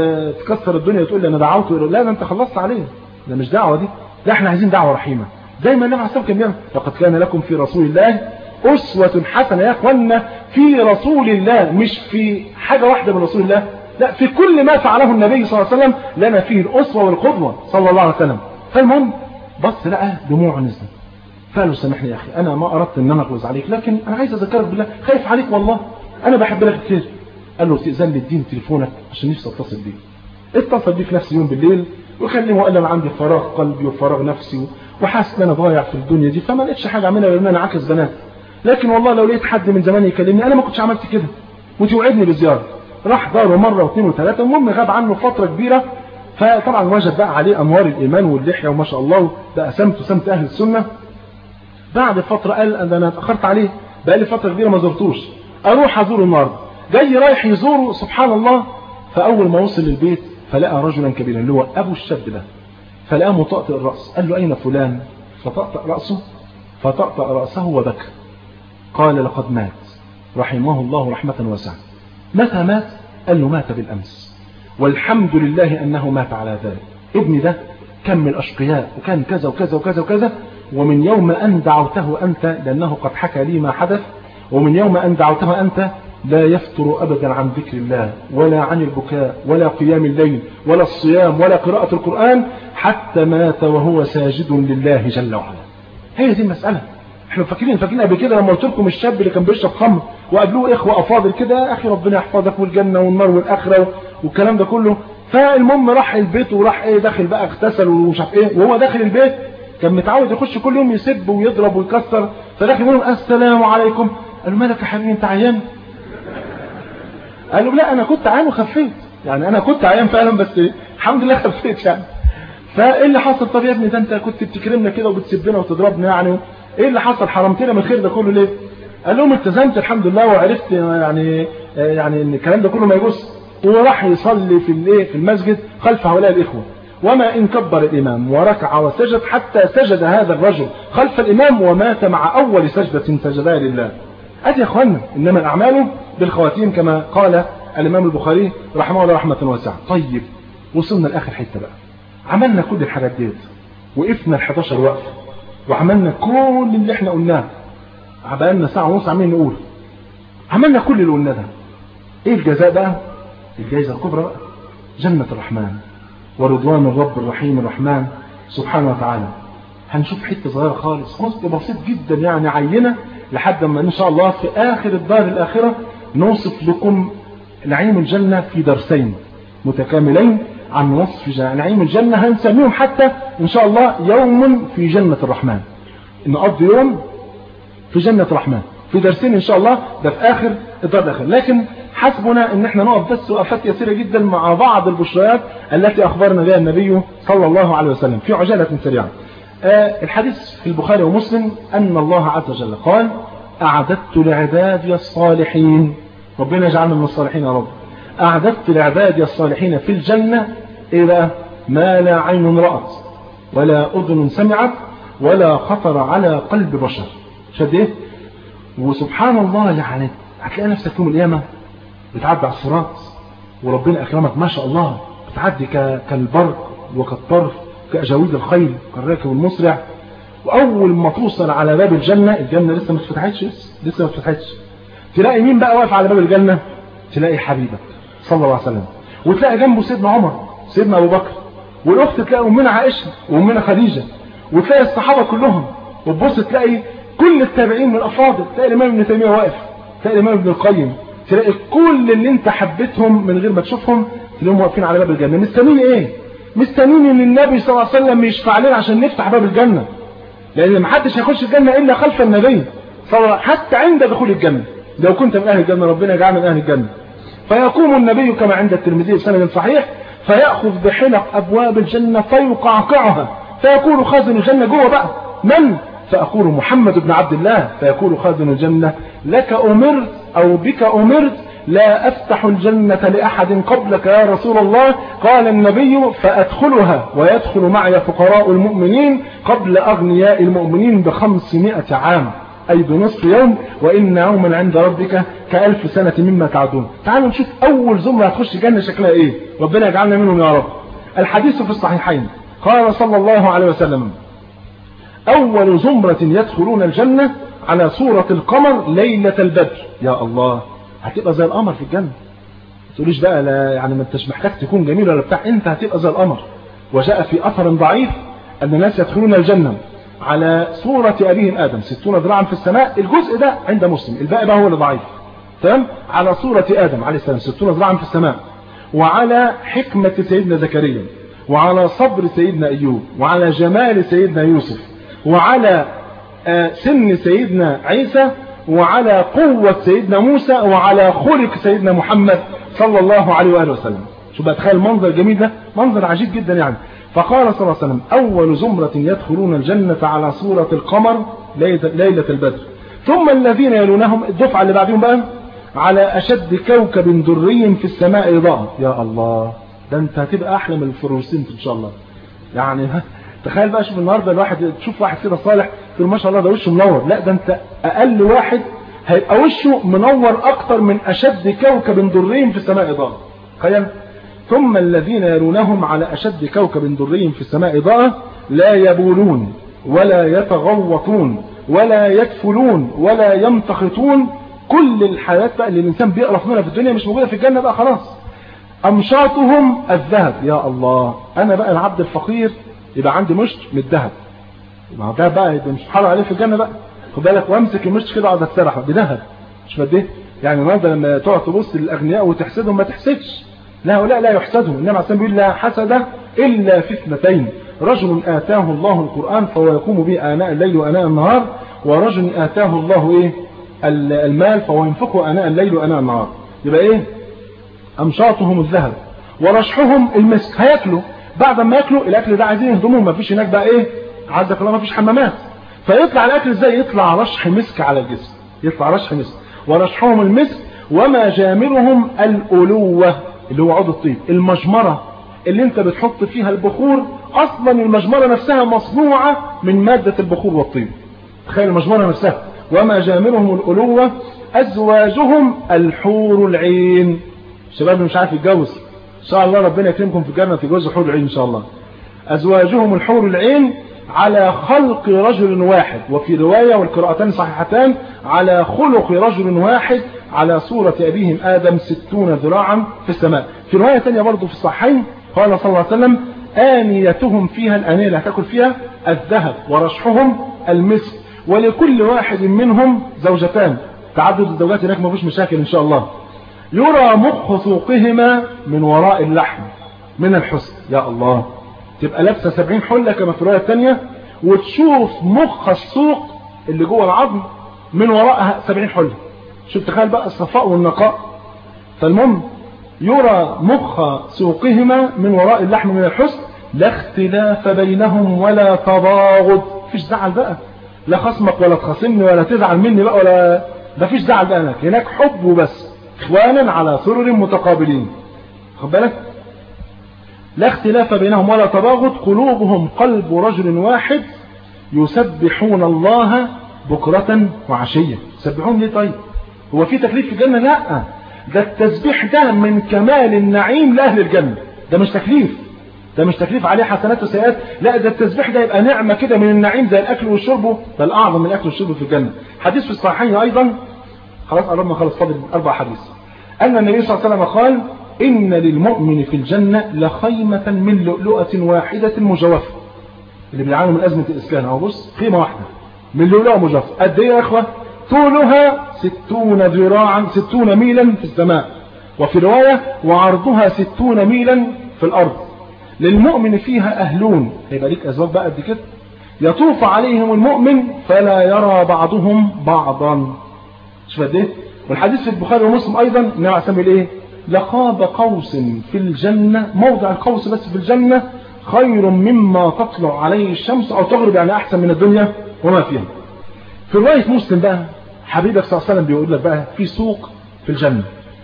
Speaker 2: تكسر الدنيا وتقول لي انا دعوت لا ده انت خلصت عليه ده مش دعوه دي ده احنا عايزين دعوه رحيمه زي ما النبي عليه الصلاه والسلام كان لقد كان لكم في رسول الله أسوة حسنة يا أخوانا في رسول الله مش في حاجة واحدة من رسول الله لا في كل ما فعله النبي صلى الله عليه وسلم لنا فيه الأسوة والقدوة صلى الله عليه وسلم فالمهم بص لقى دموع نزلت فقال له سامحني يا أخي أنا ما أردت أن أنا أغلظ عليك لكن أنا عايز أذكرك بالله خايف عليك والله أنا بحب لك كتير قال له تأذن لي اديني تليفونك عشان نفسي أتصل بيك اتصل بيه في نفس اليوم بالليل وكلمه قال له أنا عندي فراغ قلبي وفراغ نفسي وحاسس ان انا ضايع في الدنيا دي فما لقيتش حاجه اعملها غير ان انا عاكس بنات لكن والله لو لقيت حد من زمان يكلمني انا ما كنتش عملت كده وتوعدني بزياره راح داره مره واثنين وثلاثه المهم غاب عنه فتره كبيره فطبعا وجد بقى عليه انوار الايمان واللحيه وما شاء الله بقى سمت سمت اهل السنه بعد فتره قال ان انا اتاخرت عليه بقى لي فتره كبيره ما زرتوش اروح ازوره النهارده جاي رايح يزوره سبحان الله فاول ما وصل للبيت فلقى رجلا كبيرا اللي هو ابو الشاب ده فلقاه مطأطئ الرأس قال له أين فلان فطأطأ رأسه فطأطأ رأسه وبكى قال لقد مات رحمه الله رحمة واسعة متى مات قال له مات بالأمس والحمد لله أنه مات على ذلك ابني ده كان من الأشقياء وكان كذا وكذا وكذا وكذا ومن يوم أن دعوته أنت لأنه قد حكى لي ما حدث ومن يوم أن دعوته أنت لا يفتر أبدا عن ذكر الله ولا عن البكاء ولا قيام الليل ولا الصيام ولا قراءة القرآن حتى مات وهو ساجد لله جل وعلا هي دي المسألة احنا فاكرين فاكرين قبل كده لما قلت لكم الشاب اللي كان بيشرب خمر وقابلوه اخوه افاضل كده يا اخي ربنا يحفظك والجنه والنار والاخره والكلام ده كله فالمهم راح البيت وراح ايه داخل بقى اغتسل ومش عارف ايه وهو داخل البيت كان متعود يخش كل يوم يسب ويضرب ويكسر فداخل يقول لهم السلام عليكم قالوا مالك يا حبيبي انت عيان قالوا لا انا كنت عيان وخفيت يعني انا كنت عيان فعلا بس الحمد لله خفيت يعني فايه اللي حصل طب يا ابني ده انت كنت بتكرمنا كده وبتسبنا وتضربنا يعني ايه اللي حصل حرمتنا من الخير ده كله ليه قال لهم التزمت الحمد لله وعرفت يعني يعني ان الكلام ده كله ما يجوز وراح يصلي في الايه في المسجد خلف هؤلاء الاخوه وما ان كبر الامام وركع وسجد حتى سجد هذا الرجل خلف الامام ومات مع اول سجده سجدها لله ادي يا اخوانا انما الاعمال بالخواتيم كما قال الامام البخاري رحمه الله رحمه واسعه طيب وصلنا لاخر حته بقى عملنا كل الحاجات ديت وقفنا ال 11 وقفه وعملنا كل اللي احنا قلناه بقالنا ساعه ونص عمالين نقول عملنا كل اللي قلناه ده ايه الجزاء بقى الجائزه الكبرى بقى جنه الرحمن ورضوان الرب الرحيم الرحمن سبحانه وتعالى هنشوف حته صغيره خالص جزء بسيط جدا يعني عينه لحد ما ان شاء الله في اخر الدار الاخره نوصف لكم نعيم الجنه في درسين متكاملين عن وصف نعيم الجنة هنسميهم حتى إن شاء الله يوم في جنة الرحمن نقضي يوم في جنة الرحمن في درسين إن شاء الله ده في آخر الدار الآخر لكن حسبنا إن احنا نقف بس وقفات يسيرة جدا مع بعض البشريات التي أخبرنا بها النبي صلى الله عليه وسلم في عجالة سريعة آه الحديث في البخاري ومسلم أن الله عز وجل قال أعددت لعبادي الصالحين ربنا يجعلنا من الصالحين يا رب أعددت لعبادي الصالحين في الجنة إلى ما لا عين رأت ولا أذن سمعت ولا خطر على قلب بشر شد إيه وسبحان الله يعني هتلاقي نفسك يوم القيامة بتعدي على الصراط وربنا أكرمك ما شاء الله بتعدي كالبرق وكالطرف كأجاويد الخيل كالراكب المسرع وأول ما توصل على باب الجنة الجنة لسه ما اتفتحتش لسه ما اتفتحتش تلاقي مين بقى واقف على باب الجنة تلاقي حبيبك صلى الله عليه وسلم وتلاقي جنبه سيدنا عمر سيدنا أبو بكر والأخت تلاقي أمنا عائشة وأمنا خديجة وتلاقي الصحابة كلهم وتبص تلاقي كل التابعين من الأفاضل تلاقي الإمام ابن تيمية واقف تلاقي الإمام ابن القيم تلاقي كل اللي انت حبيتهم من غير ما تشوفهم تلاقيهم واقفين على باب الجنة مستنين ايه مستنين ان النبي صلى الله عليه وسلم يشفع لنا عشان نفتح باب الجنة لان ما حدش هيخش الجنة الا خلف النبي صلى الله حتى عند دخول الجنة لو كنت من اهل الجنة ربنا يجعلنا من اهل الجنة فيقوم النبي كما عند الترمذي بسند صحيح فيأخذ بحلق ابواب الجنة فيقعقعها فيقول خازن الجنة جوه بقى من فأقول محمد بن عبد الله فيقول خازن الجنة لك أمرت أو بك أمرت لا أفتح الجنة لأحد قبلك يا رسول الله قال النبي فأدخلها ويدخل معي فقراء المؤمنين قبل أغنياء المؤمنين بخمسمائة عام أي بنصف يوم وإن يوما عند ربك كألف سنة مما تعدون تعالوا نشوف أول زمرة هتخش جنة شكلها إيه ربنا يجعلنا منهم يا رب الحديث في الصحيحين قال صلى الله عليه وسلم أول زمرة يدخلون الجنة على صورة القمر ليلة البدر يا الله هتبقى زي القمر في الجنة تقوليش بقى لا يعني ما انتش محتاج تكون جميل ولا بتاع انت هتبقى زي القمر وجاء في أثر ضعيف أن الناس يدخلون الجنة على صورة أبيهم آدم ستون ذراعا في السماء الجزء ده عند مسلم الباقي بقى هو اللي ضعيف تمام على صورة آدم عليه السلام ستون ذراعا في السماء وعلى حكمة سيدنا زكريا وعلى صبر سيدنا أيوب وعلى جمال سيدنا يوسف وعلى سن سيدنا عيسى وعلى قوة سيدنا موسى وعلى خلق سيدنا محمد صلى الله عليه وآله وسلم شو بقى تخيل المنظر الجميل ده منظر عجيب جدا يعني فقال صلى الله عليه وسلم أول زمرة يدخلون الجنة على صورة القمر ليلة البدر ثم الذين يلونهم الدفعة اللي بعدهم بقى على أشد كوكب دري في السماء إضاءة يا الله ده انت هتبقى أحلى من الفلوسنت إن شاء الله يعني تخيل بقى شوف النهارده الواحد تشوف واحد كده صالح تقول ما شاء الله ده وشه منور لا ده انت اقل واحد هيبقى وشه منور اكتر من اشد كوكب دري في السماء اضاءه تخيل ثم الذين يلونهم على اشد كوكب دري في السماء اضاءه لا يبولون ولا يتغوطون ولا يكفلون ولا يمتخطون كل الحياة بقى اللي الانسان بيقرف منها في الدنيا مش موجوده في الجنه بقى خلاص امشاطهم الذهب يا الله انا بقى العبد الفقير يبقى عندي مشط من الذهب ما ده بقى يبقى مش حرام عليه في الجنه بقى خد بالك وامسك المشط كده اقعد اتسرح بذهب مش قد ايه يعني النهارده لما تقعد تبص للاغنياء وتحسدهم ما تحسدش لا هؤلاء لا يحسدهم انما عليه بيقول لا حسد الا في اثنتين رجل اتاه الله القران فهو يقوم به اناء الليل واناء النهار ورجل اتاه الله ايه المال فهو ينفقه اناء الليل واناء النهار يبقى ايه امشاطهم الذهب ورشحهم المسك هياكلوا بعد ما ياكلوا الاكل ده عايزين يهضموه ما فيش هناك بقى ايه عزك الله ما فيش حمامات فيطلع الاكل ازاي يطلع رشح مسك على الجسم يطلع رشح مسك ورشحهم المسك وما جامرهم الالوه اللي هو عود الطيب المجمره اللي انت بتحط فيها البخور اصلا المجمره نفسها مصنوعه من ماده البخور والطيب تخيل المجمره نفسها وما جامرهم الالوه ازواجهم الحور العين شباب مش عارف يتجوز ان شاء الله ربنا يكرمكم في الجنه تجوزوا حور العين ان شاء الله ازواجهم الحور العين على خلق رجل واحد وفي روايه والقراءتان صحيحتان على خلق رجل واحد على صورة أبيهم آدم ستون ذراعا في السماء في رواية ثانيه برضه في الصحيحين قال صلى الله عليه وسلم آنيتهم فيها الآنية اللي هتاكل فيها الذهب ورشحهم المسك ولكل واحد منهم زوجتان تعدد الزوجات هناك ما فيش مشاكل إن شاء الله يرى مخ سوقهما من وراء اللحم من الحسن يا الله تبقى لابسه 70 حله كما في الروايه الثانيه وتشوف مخ السوق اللي جوه العظم من وراءها 70 حله شوف تخيل بقى الصفاء والنقاء فالمهم يرى مخ سوقهما من وراء اللحم من الحسن لا اختلاف بينهم ولا تباغض مفيش زعل بقى لا خصمك ولا تخاصمني ولا تزعل مني بقى ولا مفيش زعل بقى هناك هناك حب وبس اخوانا على سرر متقابلين خد بالك لا اختلاف بينهم ولا تباغض قلوبهم قلب رجل واحد يسبحون الله بكرة وعشية يسبحون ليه طيب هو في تكليف في الجنة لا ده التسبيح ده من كمال النعيم لأهل الجنة ده مش تكليف ده مش تكليف عليه حسنات وسيئات لا ده التسبيح ده يبقى نعمة كده من النعيم زي الأكل والشرب بل أعظم من الأكل والشرب في الجنة حديث في الصحيحين أيضا خلاص قربنا خلاص فاضل أربع حديث أن النبي صلى الله عليه وسلم قال إن للمؤمن في الجنة لخيمة من لؤلؤة واحدة مجوفة اللي بيعانوا من أزمة الإسكان أهو بص خيمة واحدة من لؤلؤة مجوفة قد إيه يا إخوة طولها ستون ذراعا ستون ميلا في السماء وفي رواية وعرضها ستون ميلا في الأرض للمؤمن فيها أهلون هيبقى ليك أزواج بقى قد كده يطوف عليهم المؤمن فلا يرى بعضهم بعضا شوف قد ايه والحديث في البخاري ومسلم أيضا النبي عليه الصلاة ايه لقاب قوس في الجنة موضع القوس بس في الجنة خير مما تطلع عليه الشمس أو تغرب يعني أحسن من الدنيا وما فيها في رواية مسلم بقى حبيبك صلى الله عليه وسلم بيقول لك بقى في سوق في الجنة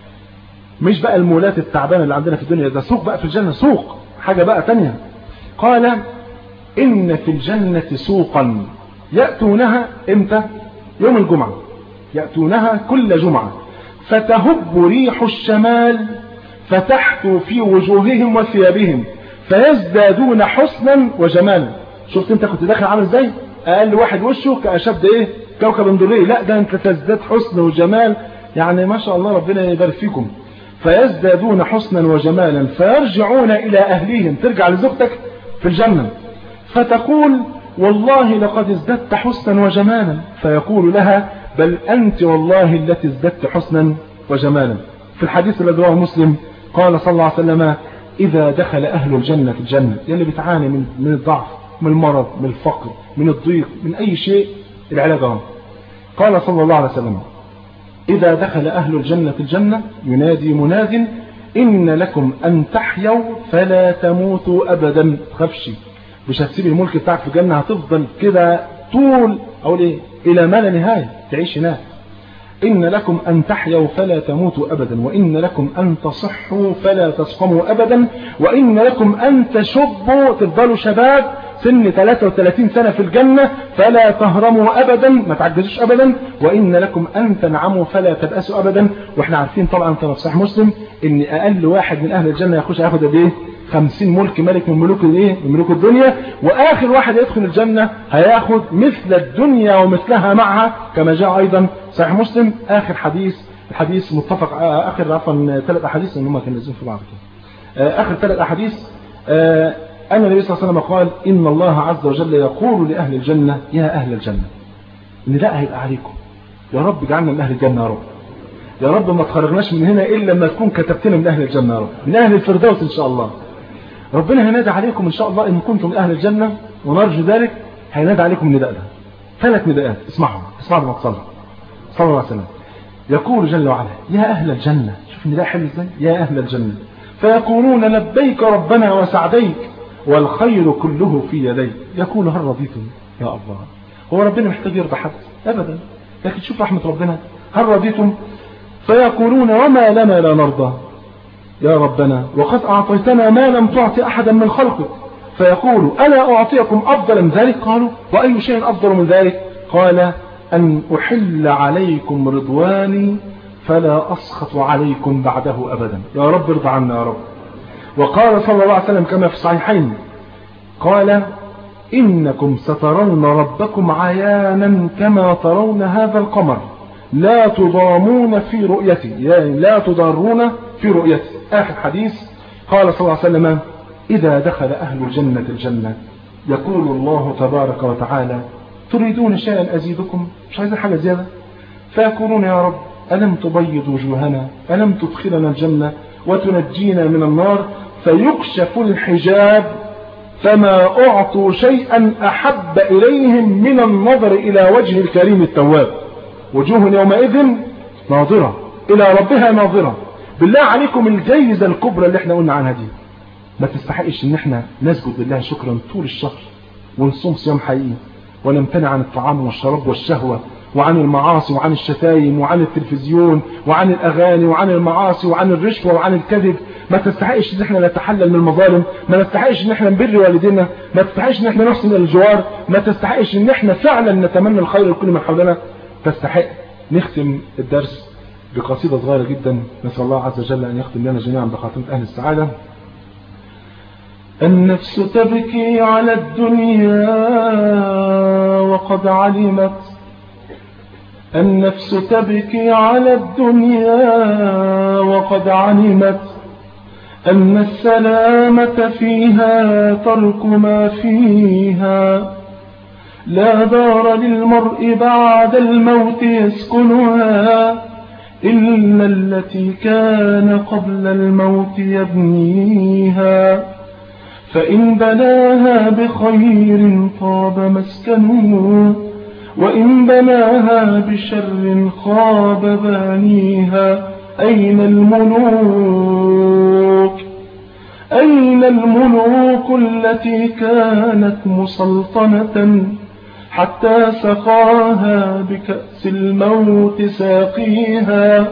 Speaker 2: مش بقى المولات التعبانة اللي عندنا في الدنيا ده سوق بقى في الجنة سوق حاجة بقى تانية قال إن في الجنة سوقا يأتونها امتى يوم الجمعة يأتونها كل جمعة فتهب ريح الشمال فتحثو في وجوههم وثيابهم فيزدادون حسنا وجمالا شفت انت كنت داخل عامل ازاي اقل واحد وشه كاشد ايه كوكب دري لا ده انت تزداد حسن وجمال يعني ما شاء الله ربنا يبارك فيكم فيزدادون حسنا وجمالا فيرجعون الى اهليهم ترجع لزوجتك في الجنه فتقول والله لقد ازددت حسنا وجمالا فيقول لها بل أنت والله التي ازددت حسنا وجمالا في الحديث الذي رواه مسلم قال صلى الله عليه وسلم إذا دخل أهل الجنة في الجنة يلي بتعاني من من الضعف من المرض من الفقر من الضيق من أي شيء العلاج اهو قال صلى الله عليه وسلم إذا دخل أهل الجنة في الجنة ينادي مناد إن لكم أن تحيوا فلا تموتوا أبدا تخافش مش هتسيب الملك بتاعك في الجنة هتفضل كده طول أقول إيه إلى ما لا نهاية تعيش هناك إن لكم أن تحيوا فلا تموتوا أبدا وإن لكم أن تصحوا فلا تسقموا أبدا وإن لكم أن تشبوا تفضلوا شباب سن 33 سنة في الجنة فلا تهرموا أبدا ما تعجزوش أبدا وإن لكم أن تنعموا فلا تبأسوا أبدا وإحنا عارفين طبعا كما في صحيح مسلم إن أقل واحد من أهل الجنة يخش ياخد قد إيه 50 ملك ملك من ملوك الايه من ملوك الدنيا واخر واحد يدخل الجنة هياخد مثل الدنيا ومثلها معها كما جاء ايضا صحيح مسلم اخر حديث الحديث متفق اخر عفوا ثلاث احاديث ان هم كانوا نازلين في بعض كده اخر ثلاث احاديث ان النبي صلى الله عليه وسلم قال ان الله عز وجل يقول لاهل الجنة يا اهل الجنة ان ده هيبقى عليكم يا رب اجعلنا من اهل الجنة يا رب يا رب ما تخرجناش من هنا الا لما تكون كتبتنا من اهل الجنة يا رب من اهل الفردوس ان شاء الله ربنا هينادي عليكم إن شاء الله إن كنتم من أهل الجنة ونرجو ذلك هينادي عليكم النداء ده ثلاث نداءات اسمعهم اسمعوا ما تصلوا صلى الله عليه وسلم يقول جل وعلا يا أهل الجنة شوف النداء حلو ازاي يا أهل الجنة فيقولون لبيك ربنا وسعديك والخير كله في يديك يقول هل رضيتم يا الله هو ربنا محتاج يرضى حد أبدا لكن شوف رحمة ربنا هل رضيتم فيقولون وما لنا لا نرضى يا ربنا وقد أعطيتنا ما لم تعطي أحدا من خلقك فيقول ألا أعطيكم أفضل من ذلك قالوا وأي شيء أفضل من ذلك قال أن أحل عليكم رضواني فلا أسخط عليكم بعده أبدا يا رب ارضى عنا يا رب وقال صلى الله عليه وسلم كما في الصحيحين قال إنكم سترون ربكم عيانا كما ترون هذا القمر لا تضامون في رؤيتي يعني لا تضارون في رؤيتي آخر حديث قال صلى الله عليه وسلم إذا دخل أهل الجنة الجنة يقول الله تبارك وتعالى تريدون شيئا أزيدكم مش عايزين حاجة زيادة فيقولون يا رب ألم تبيض وجوهنا ألم تدخلنا الجنة وتنجينا من النار فيكشف الحجاب فما أعطوا شيئا أحب إليهم من النظر إلى وجه الكريم التواب وجوه يومئذ ناظرة إلى ربها ناظرة بالله عليكم الجايزة الكبرى اللي احنا قلنا عنها دي ما تستحقش ان احنا نسجد لله شكرا طول الشهر ونصوم صيام حقيقي ونمتنع عن الطعام والشراب والشهوة وعن المعاصي وعن الشتايم وعن التلفزيون وعن الأغاني وعن المعاصي وعن الرشوة وعن الكذب ما تستحقش ان احنا نتحلل من المظالم ما تستحقش ان احنا نبر والدينا ما تستحقش ان احنا نحسن الجوار ما تستحقش ان احنا فعلا نتمنى الخير لكل من حولنا تستحق نختم الدرس بقصيدة صغيرة جدا نسأل الله عز وجل أن يختم لنا جميعا بخاتمة أهل السعادة
Speaker 1: النفس تبكي على الدنيا وقد علمت النفس تبكي على الدنيا وقد علمت أن السلامة فيها ترك ما فيها لا دار للمرء بعد الموت يسكنها إلا التي كان قبل الموت يبنيها فإن بناها بخير طاب مسكنه وإن بناها بشر خاب بانيها أين الملوك أين الملوك التي كانت مسلطنة حتى سقاها بكأس الموت ساقيها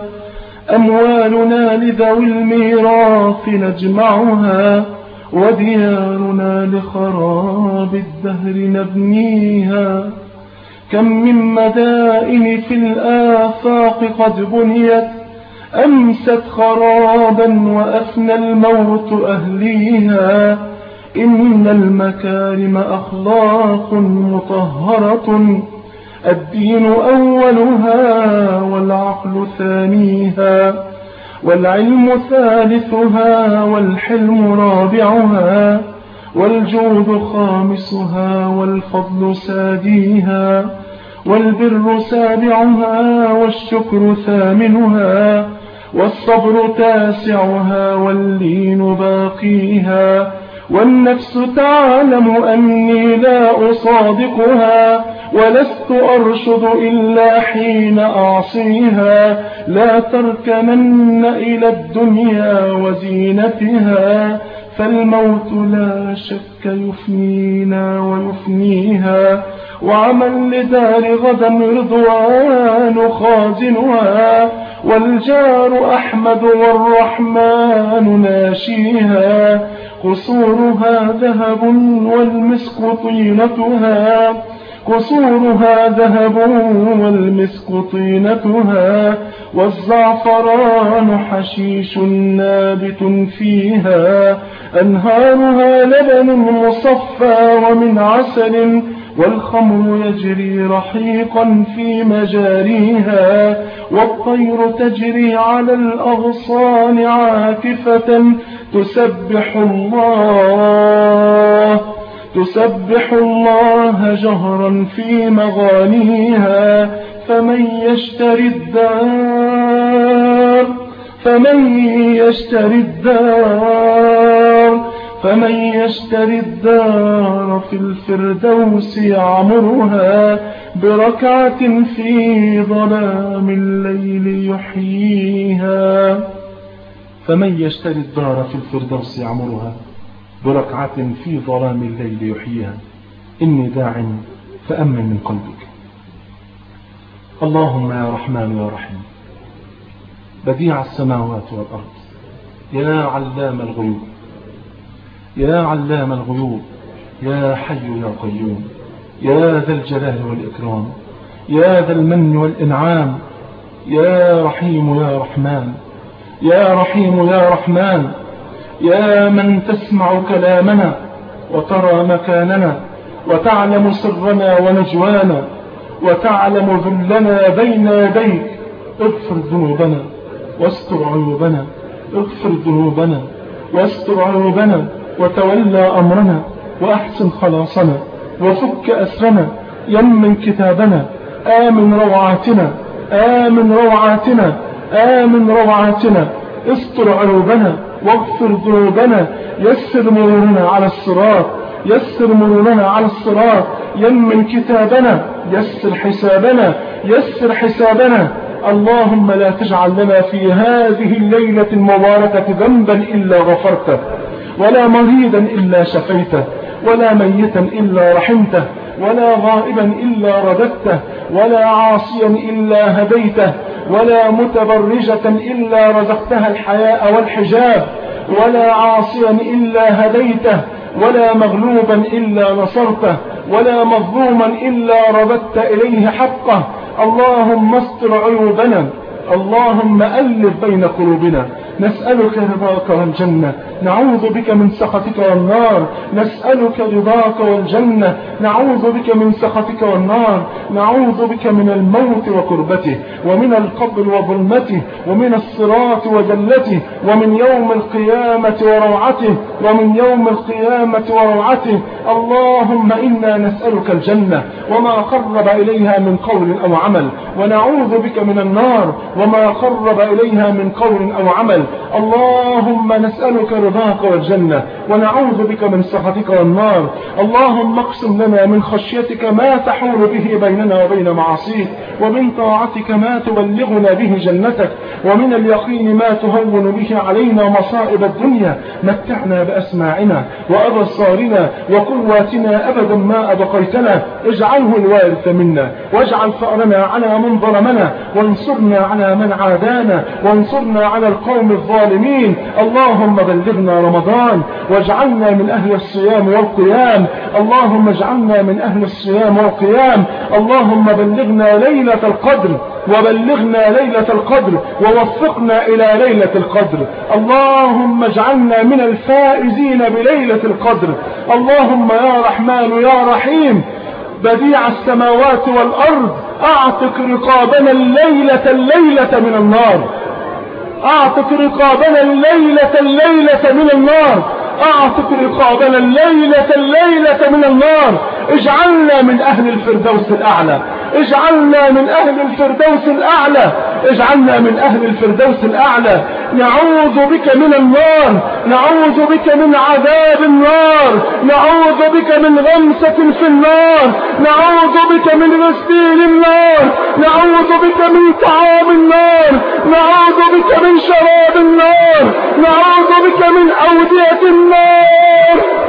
Speaker 1: أموالنا لذوي الميراث نجمعها وديارنا لخراب الدهر نبنيها كم من مدائن في الآفاق قد بنيت أمست خرابا وأفنى الموت أهليها إن المكارم أخلاق مطهرة الدين أولها والعقل ثانيها والعلم ثالثها والحلم رابعها والجود خامسها والفضل ساديها والبر سابعها والشكر ثامنها والصبر تاسعها واللين باقيها والنفس تعلم أني لا أصادقها ولست أرشد إلا حين أعصيها لا تركنن إلى الدنيا وزينتها فالموت لا شك يفنينا ويفنيها وعمل لدار غدا رضوان خازنها والجار أحمد والرحمن ناشيها قصورها ذهب والمسك طينتها قصورها ذهب والمسك طينتها والزعفران حشيش نابت فيها أنهارها لبن مصفى ومن عسل والخمر يجري رحيقا في مجاريها والطير تجري على الأغصان عاكفة تسبح الله تسبح الله جهرا في مغانيها فمن يشتري الدار فمن يشتري الدار فمن يشتري الدار في الفردوس يعمرها بركعة في ظلام الليل يحييها
Speaker 2: فمن يشتري الدار في الفردوس يعمرها بركعة في ظلام الليل يحييها إني داع فأمن من قلبك اللهم يا رحمن يا رحيم بديع السماوات والأرض يا علام الغيوب يا علام الغيوب يا حي يا قيوم يا ذا الجلال والإكرام يا ذا المن والإنعام يا رحيم يا رحمن يا رحيم يا رحمن يا من تسمع كلامنا وترى مكاننا وتعلم سرنا ونجوانا وتعلم ذلنا بين يديك اغفر ذنوبنا واستر عيوبنا اغفر ذنوبنا واستر عيوبنا وتولى أمرنا وأحسن خلاصنا وفك أسرنا يمن كتابنا آمن روعاتنا آمن روعاتنا آمن روعاتنا استر عيوبنا واغفر ذنوبنا يسر مرورنا على الصراط يسر مرورنا على الصراط يمن كتابنا يسر حسابنا يسر حسابنا اللهم لا تجعل لنا في هذه الليلة المباركة ذنبا إلا غفرته ولا مريضا إلا شفيته ولا ميتا إلا رحمته ولا غائبا إلا رددته ولا عاصيا إلا هديته ولا متبرجة إلا رزقتها الحياء والحجاب ولا عاصيا إلا هديته ولا مغلوبا إلا نصرته ولا مظلوما إلا رددت إليه حقه اللهم استر عيوبنا اللهم ألف بين قلوبنا نسألك رضاك والجنة نعوذ بك من سخطك والنار نسألك رضاك والجنة نعوذ بك من سخطك والنار نعوذ بك من الموت وكربته ومن القبر وظلمته ومن الصراط وجلته ومن يوم القيامة وروعته ومن يوم القيامة وروعته اللهم إنا نسألك الجنة وما قرب إليها من قول أو عمل ونعوذ بك من النار وما قرب إليها من قول أو عمل اللهم نسألك رضاك والجنة ونعوذ بك من سخطك والنار اللهم اقسم لنا من خشيتك ما تحول به بيننا وبين معاصيك ومن طاعتك ما تبلغنا به جنتك ومن اليقين ما تهون به علينا مصائب الدنيا متعنا بأسماعنا وأبصارنا وقواتنا أبدا ما أبقيتنا اجعله الوارث منا واجعل فأرنا على من ظلمنا وانصرنا على من عادانا وانصرنا على القوم الظالمين اللهم بلغنا رمضان واجعلنا من أهل الصيام والقيام اللهم اجعلنا من أهل الصيام والقيام اللهم بلغنا ليلة القدر وبلغنا ليلة القدر ووفقنا إلى ليلة القدر اللهم اجعلنا من الفائزين بليلة القدر اللهم يا رحمن يا رحيم بديع السماوات والأرض أعتق رقابنا الليلة الليلة من النار أعتق رقابنا الليلة الليلة من النار أعتق رقابنا الليلة الليلة من النار اجعلنا من أهل الفردوس الأعلى اجعلنا من أهل الفردوس الأعلى اجعلنا من أهل الفردوس الأعلى نعوذ بك من النار نعوذ بك من عذاب النار نعوذ بك من غمسة في النار نعوذ بك من غسيل النار نعوذ بك من طعام النار نعوذ بك من شراب النار نعوذ بك من أودية النار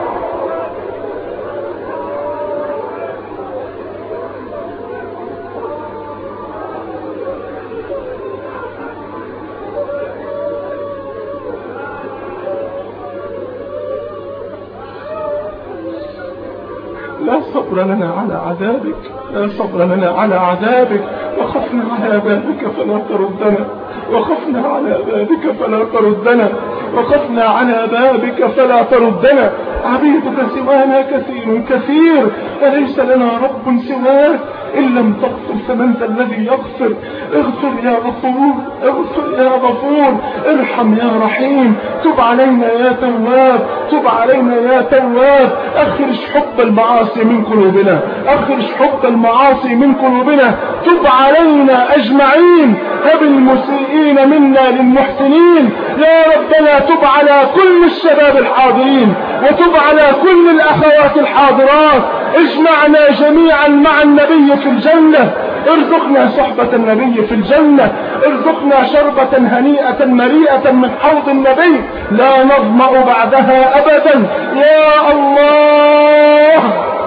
Speaker 2: لا صبر لنا على عذابك لا صبر لنا على عذابك وخفنا على بابك فلا تردنا وخفنا على بابك فلا تردنا وخفنا على بابك فلا تردنا عبيدك سوانا كثير كثير أليس لنا رب سواك إن لم تغفر فمن ذا الذي يغفر اغفر يا غفور اغفر يا غفور ارحم يا رحيم تب علينا يا تواب تب علينا يا تواب اخرج حب المعاصي من قلوبنا اخرج حب المعاصي من قلوبنا تب علينا اجمعين هب المسيئين منا للمحسنين يا ربنا تب على كل الشباب الحاضرين وتب على كل الاخوات الحاضرات اجمعنا جميعا مع النبي في الجنة ارزقنا صحبة النبي في الجنة ارزقنا شربة هنيئة مريئة من حوض النبي لا نظمأ بعدها أبدا يا الله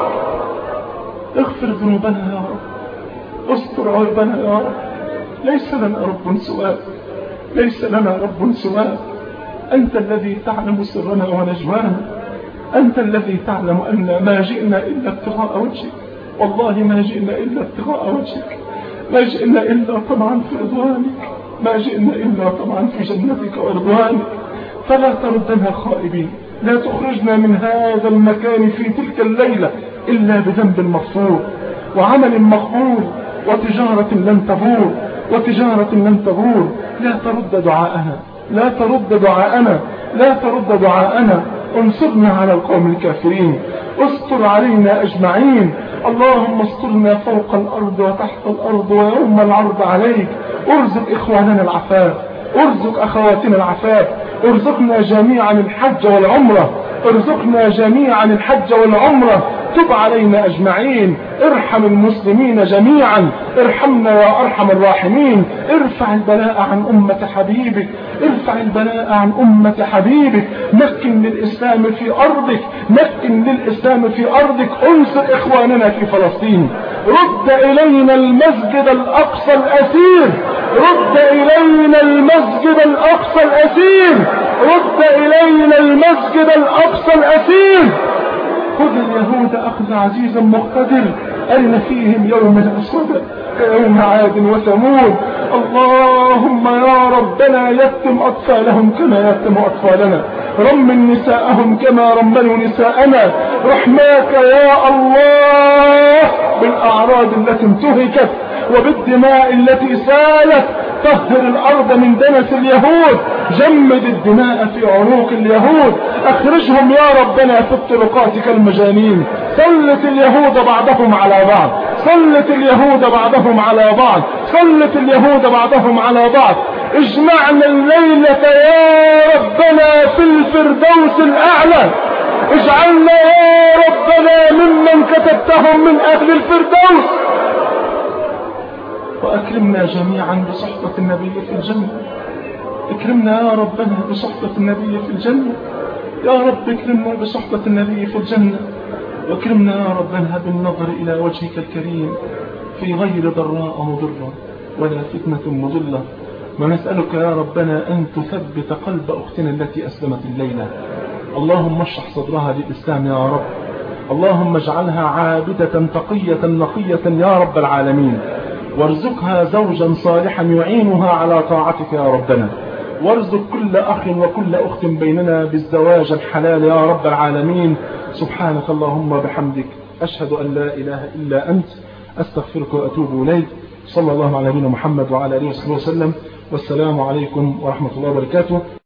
Speaker 2: اغفر ذنوبنا يا رب استر عيوبنا يا رب ليس لنا رب سواك ليس لنا رب سواك أنت الذي تعلم سرنا ونجوانا أنت الذي تعلم أن ما جئنا إلا ابتغاء وجهك والله ما جئنا إلا ابتغاء وجهك ما جئنا إلا طمعا في رضوانك ما جئنا إلا طمعا في جنتك ورضوانك فلا تردنا خائبين لا تخرجنا من هذا المكان في تلك الليلة إلا بذنب مغفور وعمل مقبول وتجارة لن تبور وتجارة لن تبور لا ترد دعاءنا لا ترد دعاءنا لا ترد دعاءنا انصرنا على القوم الكافرين استر علينا اجمعين اللهم استرنا فوق الارض وتحت الارض ويوم العرض عليك ارزق اخواننا العفاف ارزق اخواتنا العفاف ارزقنا جميعا الحج والعمرة ارزقنا جميعا الحج والعمرة تب علينا أجمعين ارحم المسلمين جميعا ارحمنا يا أرحم الراحمين ارفع البلاء عن أمة حبيبك ارفع البلاء عن أمة حبيبك مكن للإسلام في أرضك مكن للإسلام في أرضك انصر إخواننا في فلسطين رد إلينا المسجد الأقصى الأسير رد إلينا المسجد الأقصى الأسير رد إلينا المسجد الأقصى الأسير خذ اليهود أخذ عزيز مقتدر أين فيهم يوم الأسود كيوم عاد وثمود اللهم يا ربنا يتم أطفالهم كما يتم أطفالنا رمن نساءهم كما رملوا نساءنا رحماك يا الله بالأعراض التي انتهكت وبالدماء التي سالت طهر الأرض من دنس اليهود جمد الدماء في عروق اليهود أخرجهم يا ربنا في الطرقات كالمجانين سلت اليهود بعضهم على بعض سلت اليهود بعضهم على بعض سلت اليهود بعضهم على بعض اجمعنا الليلة يا ربنا في الفردوس الأعلى اجعلنا يا ربنا ممن كتبتهم من أهل الفردوس وأكرمنا جميعا بصحبة النبي في الجنة اكرمنا يا ربنا بصحبة النبي في الجنة يا رب اكرمنا بصحبة النبي في الجنة واكرمنا يا ربنا بالنظر إلى وجهك الكريم في غير ضراء مضرة ولا فتنة مضلة ونسألك يا ربنا أن تثبت قلب أختنا التي أسلمت الليلة اللهم اشرح صدرها للإسلام يا رب اللهم اجعلها عابدة تقية نقية يا رب العالمين وارزقها زوجا صالحا يعينها على طاعتك يا ربنا وارزق كل أخ وكل أخت بيننا بالزواج الحلال يا رب العالمين سبحانك اللهم وبحمدك أشهد أن لا إله إلا أنت أستغفرك وأتوب إليك صلى الله على نبينا محمد وعلى آله وصحبه وسلم والسلام عليكم ورحمة الله وبركاته